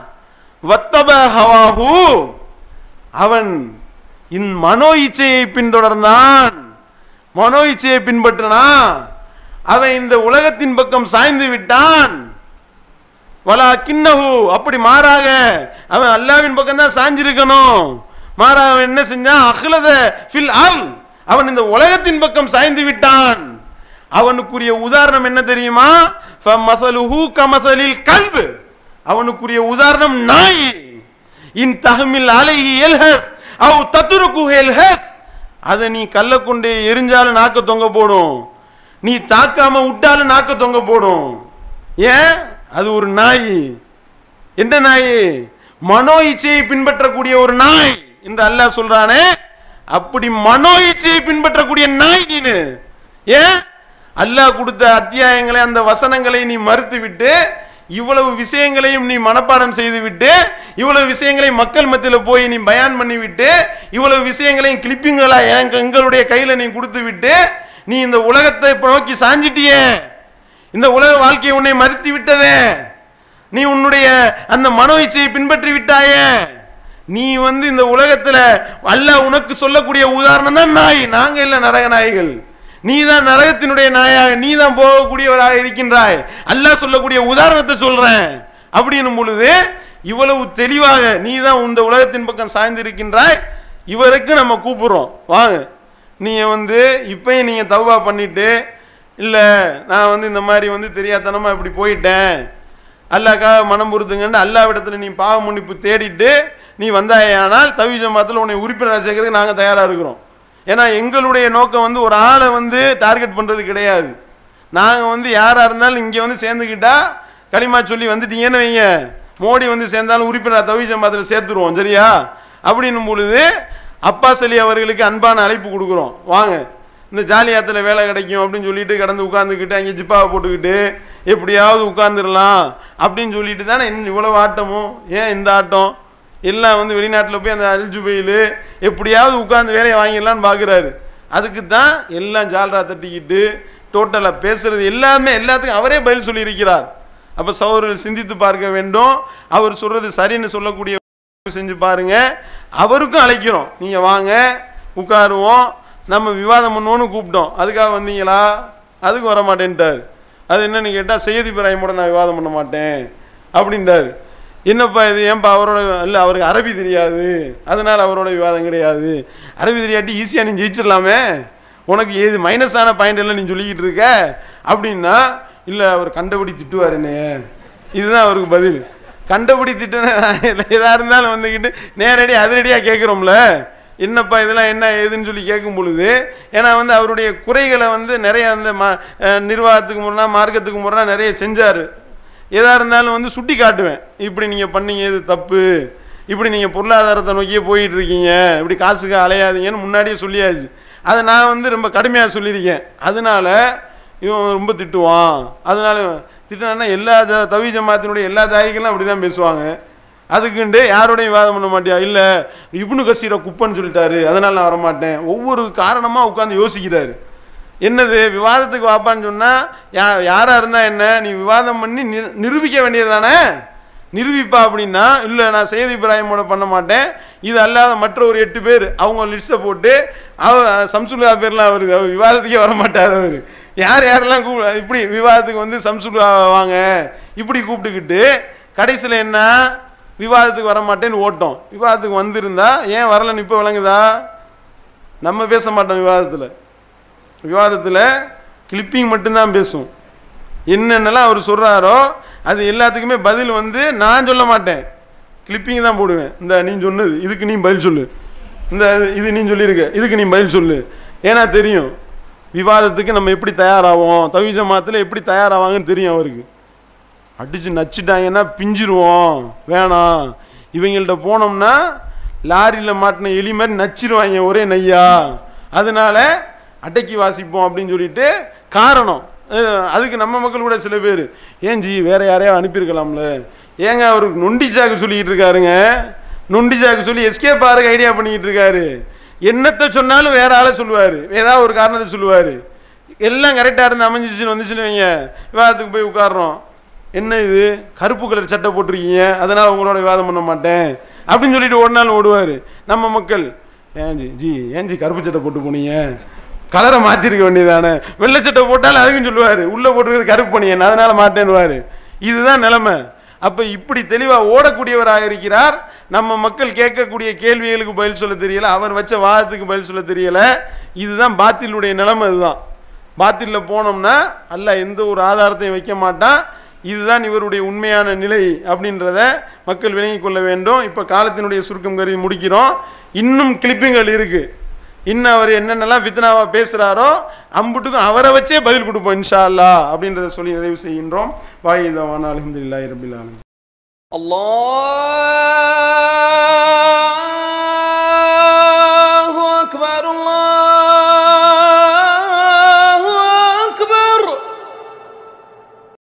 வத்தப ஹவாஹு அவன் இன் மனோ இச்சையை பின்தொடர்ந்தான் மனோ இச்சையை பின்பற்றினான் அவன் இந்த உலகத்தின் பக்கம் சாய்ந்து விட்டான் வலா கிண்ணஹு அப்படி மாறாக அவன் அல்லாவின் பக்கம் தான் சாஞ்சிருக்கணும் மாறாக அவன் என்ன செஞ்சான் அஹ்லத ஃபில் அல் அவன் இந்த உலகத்தின் பக்கம் சாய்ந்து விட்டான் அவனுக்குரிய உதாரணம் என்ன தெரியுமா ஃபமஸலுஹு கமஸலில் கல்ப் அவனுக்குரிய உதாரணம் நாய் இன் தஹமில் அலைஹி எல்ஹஸ் அவ் தத்ருகு எல்ஹஸ் அதை நீ கல்ல கொண்டு எரிஞ்சாலும் நாக்க தொங்க போடும் நீ தாக்காம விட்டாலும் நாக்க தொங்க போடும் ஏன் அது ஒரு நாய் என்ன நாய் மனோ இச்சையை பின்பற்றக்கூடிய ஒரு நாய் என்று அல்லாஹ் சொல்றானே அப்படி மனோ இச்சையை பின்பற்றக்கூடிய நாய் நீனு ஏன் அல்லாஹ் கொடுத்த அத்தியாயங்களை அந்த வசனங்களை நீ மறுத்து விட்டு இவ்வளவு விஷயங்களையும் நீ மனப்பாடம் செய்து விட்டு இவ்வளவு விஷயங்களை மக்கள் மத்தியில் போய் நீ பயான் பண்ணி விட்டு இவ்வளவு விஷயங்களையும் கிளிப்பிங்களா எனக்கு எங்களுடைய கையில நீ கொடுத்து விட்டு நீ இந்த உலகத்தை இப்ப நோக்கி சாஞ்சிட்டியே இந்த உலக வாழ்க்கையை உன்னை மறுத்து விட்டதே நீ உன்னுடைய அந்த மனோ இச்சையை பின்பற்றி விட்டாயே நீ வந்து இந்த உலகத்துல அல்லாஹ் உனக்கு சொல்லக்கூடிய உதாரணம் தான் நாய் நாங்க இல்ல நரக நாய்கள் நீ தான் நரகத்தினுடைய நாயாக நீ தான் போகக்கூடியவராக இருக்கின்றாய் அல்லாஹ் சொல்லக்கூடிய உதாரணத்தை சொல்றேன் அப்படின்னும் பொழுது இவ்வளவு தெளிவாக நீ தான் இந்த உலகத்தின் பக்கம் சாய்ந்து இருக்கின்றாய் இவருக்கு நம்ம கூப்பிடுறோம் வாங்க நீங்க வந்து இப்பயும் நீங்க தௌபா பண்ணிட்டு இல்ல நான் வந்து இந்த மாதிரி வந்து தெரியாதனமா இப்படி போயிட்டேன் அல்லாக்காக மனம் பொறுத்துங்கன்னு அல்லாவிடத்துல நீ பாவ மன்னிப்பு தேடிட்டு நீ வந்தாயானால் தவி ஜமாத்தில் உன்னை உறுப்பினர் சேர்க்கறதுக்கு நாங்கள் தயாராக இருக்கிறோம் ஏன்னா எங்களுடைய நோக்கம் வந்து ஒரு ஆளை வந்து டார்கெட் பண்ணுறது கிடையாது நாங்கள் வந்து யாராக இருந்தாலும் இங்கே வந்து சேர்ந்துக்கிட்டா களிமா சொல்லி வந்துட்டீங்கன்னு வைங்க மோடி வந்து சேர்ந்தாலும் உறுப்பினர் தவி ஜமாத்தில் சேர்த்துருவோம் சரியா அப்படின்னும் பொழுது அப்பாஸ் அலி அவர்களுக்கு அன்பான அழைப்பு கொடுக்குறோம் வாங்க இந்த ஜாலியாத்தில் வேலை கிடைக்கும் அப்படின்னு சொல்லிட்டு கடந்து உட்காந்துக்கிட்டு அங்கே ஜிப்பாவை போட்டுக்கிட்டு எப்படியாவது உட்காந்துடலாம் அப்படின்னு சொல்லிட்டு தானே இன்னும் இவ்வளவு ஆட்டமும் ஏன் இந்த ஆட்டம் எல்லாம் வந்து வெளிநாட்டில் போய் அந்த அல்ஜுபையில் எப்படியாவது உட்காந்து வேலையை வாங்கிடலான்னு பார்க்குறாரு அதுக்கு தான் எல்லாம் ஜால்ரா தட்டிக்கிட்டு டோட்டலாக பேசுறது எல்லாமே எல்லாத்துக்கும் அவரே பதில் சொல்லியிருக்கிறார் அப்போ சௌரர்கள் சிந்தித்து பார்க்க வேண்டும் அவர் சொல்றது சரின்னு சொல்லக்கூடிய செஞ்சு பாருங்க அவருக்கும் அழைக்கிறோம் நீங்க வாங்க உட்காருவோம் நம்ம விவாதம் பண்ணுவோன்னு கூப்பிட்டோம் அதுக்காக வந்தீங்களா அதுக்கு வர மாட்டேன்ட்டார் அது என்னன்னு கேட்டால் செய்தி பிராயமோட நான் விவாதம் பண்ண மாட்டேன் அப்படின்ட்டாரு என்னப்பா இது ஏன்பா அவரோட இல்லை அவருக்கு அரபி தெரியாது அதனால அவரோட விவாதம் கிடையாது அரபி தெரியாட்டி ஈஸியாக நீ ஜெயிச்சிடலாமே உனக்கு ஏது மைனஸான பாயிண்ட் எல்லாம் நீ சொல்லிக்கிட்டு இருக்க அப்படின்னா இல்லை அவர் கண்டபடி திட்டுவார் என்னைய இதுதான் அவருக்கு பதில் கண்டபடி திட்டுன எதா இருந்தாலும் வந்துக்கிட்டு நேரடி அதிரடியாக கேட்குறோம்ல என்னப்பா இதெல்லாம் என்ன ஏதுன்னு சொல்லி கேட்கும் பொழுது ஏன்னா வந்து அவருடைய குறைகளை வந்து நிறைய அந்த மா அஹ் நிர்வாகத்துக்கு முறைனா மார்க்கத்துக்கு முறைனா நிறைய செஞ்சார் எதாக இருந்தாலும் வந்து சுட்டி காட்டுவேன் இப்படி நீங்கள் பண்ணீங்க இது தப்பு இப்படி நீங்கள் பொருளாதாரத்தை நோக்கியே போயிட்டு இருக்கீங்க இப்படி காசுக்கு அலையாதீங்கன்னு முன்னாடியே சொல்லியாச்சு அதை நான் வந்து ரொம்ப கடுமையாக சொல்லியிருக்கேன் அதனால இவன் ரொம்ப திட்டுவான் அதனால திட்டினா எல்லா ஜ- தவி ஜமாத்தினுடைய எல்லா தாயிகளும் அப்படி தான் பேசுவாங்க அதுக்குண்டு யாரோடையும் விவாதம் பண்ண மாட்டியா இல்லை இப்னு கசீரை குப்பன்னு சொல்லிட்டாரு அதனால நான் வரமாட்டேன் ஒவ்வொரு காரணமாக உட்காந்து யோசிக்கிறாரு என்னது விவாதத்துக்கு வாப்பான்னு சொன்னால் யா யாராக இருந்தால் என்ன நீ விவாதம் பண்ணி நிரு- நிரூபிக்க வேண்டியது தானே நிரூபிப்பா அப்படின்னா இல்லை நான் செய்தி இப்ராஹிமோட பண்ண மாட்டேன் இது அல்லாத மற்ற ஒரு எட்டு பேர் அவங்க லிஸ்ட்டை போட்டு அவ சம்சுல்லா பேர்லாம் வருது அவர் விவாதத்துக்கே வர மாட்டார் அவர் யார் யாரெல்லாம் கூ இப்படி விவாதத்துக்கு வந்து சம்சுல்லா வாங்க இப்படி கூப்பிட்டுக்கிட்டு கடைசியில் என்ன விவாதத்துக்கு வர மாட்டேன்னு ஓட்டோம் விவாதத்துக்கு வந்திருந்தா ஏன் வரலன்னு இப்போ விளங்குதா நம்ம பேச மாட்டோம் விவாதத்தில் விவாதத்தில் கிளிப்பிங் மட்டும்தான் பேசும் என்னென்னலாம் அவர் சொல்கிறாரோ அது எல்லாத்துக்குமே பதில் வந்து நான் சொல்ல மாட்டேன் கிளிப்பிங் தான் போடுவேன் இந்த நீ சொன்னது இதுக்கு நீ பதில் சொல்லு இந்த இது நீ சொல்லியிருக்க இதுக்கு நீ பதில் சொல்லு ஏன்னா தெரியும் விவாதத்துக்கு நம்ம எப்படி தயாராவோம் தவி ஜமாத்தில் எப்படி தயாராவாங்கன்னு தெரியும் அவருக்கு அடிச்சு நச்சுட்டாங்கன்னா பிஞ்சிருவோம் வேணாம் இவங்கள்ட்ட போனோம்னா லாரியில் மாட்டின எலி மாதிரி நச்சிருவாங்க ஒரே நையா அதனால அடக்கி வாசிப்போம் அப்படின்னு சொல்லிட்டு காரணம் அஹ் அதுக்கு நம்ம மக்கள் கூட சில பேர் ஏன் ஜி வேற யாரையா அனுப்பியிருக்கலாம்ல ஏங்க அவருக்கு நொண்டி சாக்கு சொல்லிக்கிட்டு இருக்காருங்க நொண்டி சாக்கு சொல்லி எஸ்கேப் ஆகிறதுக்கு ஐடியா பண்ணிக்கிட்டு இருக்காரு என்னத்தை சொன்னாலும் வேற ஆளை சொல்லுவார் ஏதாவது ஒரு காரணத்தை சொல்லுவார் எல்லாம் கரெக்டாக இருந்து அமைஞ்சிச்சுன்னு வந்துச்சுன்னு வைங்க விவாதத்துக்கு போய் உட்கார்றோம் என்ன இது கருப்பு கலர் சட்டை போட்டிருக்கீங்க அதனால் உங்களோட விவாதம் பண்ண மாட்டேன் அப்படின்னு சொல்லிட்டு ஒரு நாள் ஓடுவார் நம்ம மக்கள் ஏன் ஜி ஜி ஏன் ஜி கருப்பு சட்டை போட்டு போனீங்க கலரை மாற்றிருக்க வேண்டியதானே வெள்ளை சட்டை போட்டாலும் அதுக்கும் சொல்லுவார் உள்ளே போட்டுருக்கிறது கருப்பு பண்ணியன் அதனால் மாட்டேன்னுவார் இதுதான் நிலைமை அப்போ இப்படி தெளிவாக ஓடக்கூடியவராக இருக்கிறார் நம்ம மக்கள் கேட்கக்கூடிய கேள்விகளுக்கு பதில் சொல்ல தெரியல அவர் வச்ச வாதத்துக்கு பதில் சொல்ல தெரியல இதுதான் பாத்திலுடைய நிலைமை இதுதான் பாத்திலில் போனோம்னா அல்லாஹ் எந்த ஒரு ஆதாரத்தையும் வைக்க மாட்டான் இதுதான் இவருடைய உண்மையான நிலை அப்படின்றத மக்கள் விளங்கிக் கொள்ள வேண்டும் இப்போ காலத்தினுடைய சுருக்கம் கருதி முடிக்கிறோம் இன்னும் கிளிப்பிங்கள் இருக்கு இன்னும் அவர் என்னென்னலாம் ஃபித்னாவா பேசுகிறாரோ அம்புட்டுக்கும் அவரை வச்சே பதில் கொடுப்போம் இன்ஷா அல்லாஹ் அப்படின்றத சொல்லி நிறைவு செய்கின்றோம் வாய் இதவான அலமதுல்லாஹி ரபில் ஆலமீன் الله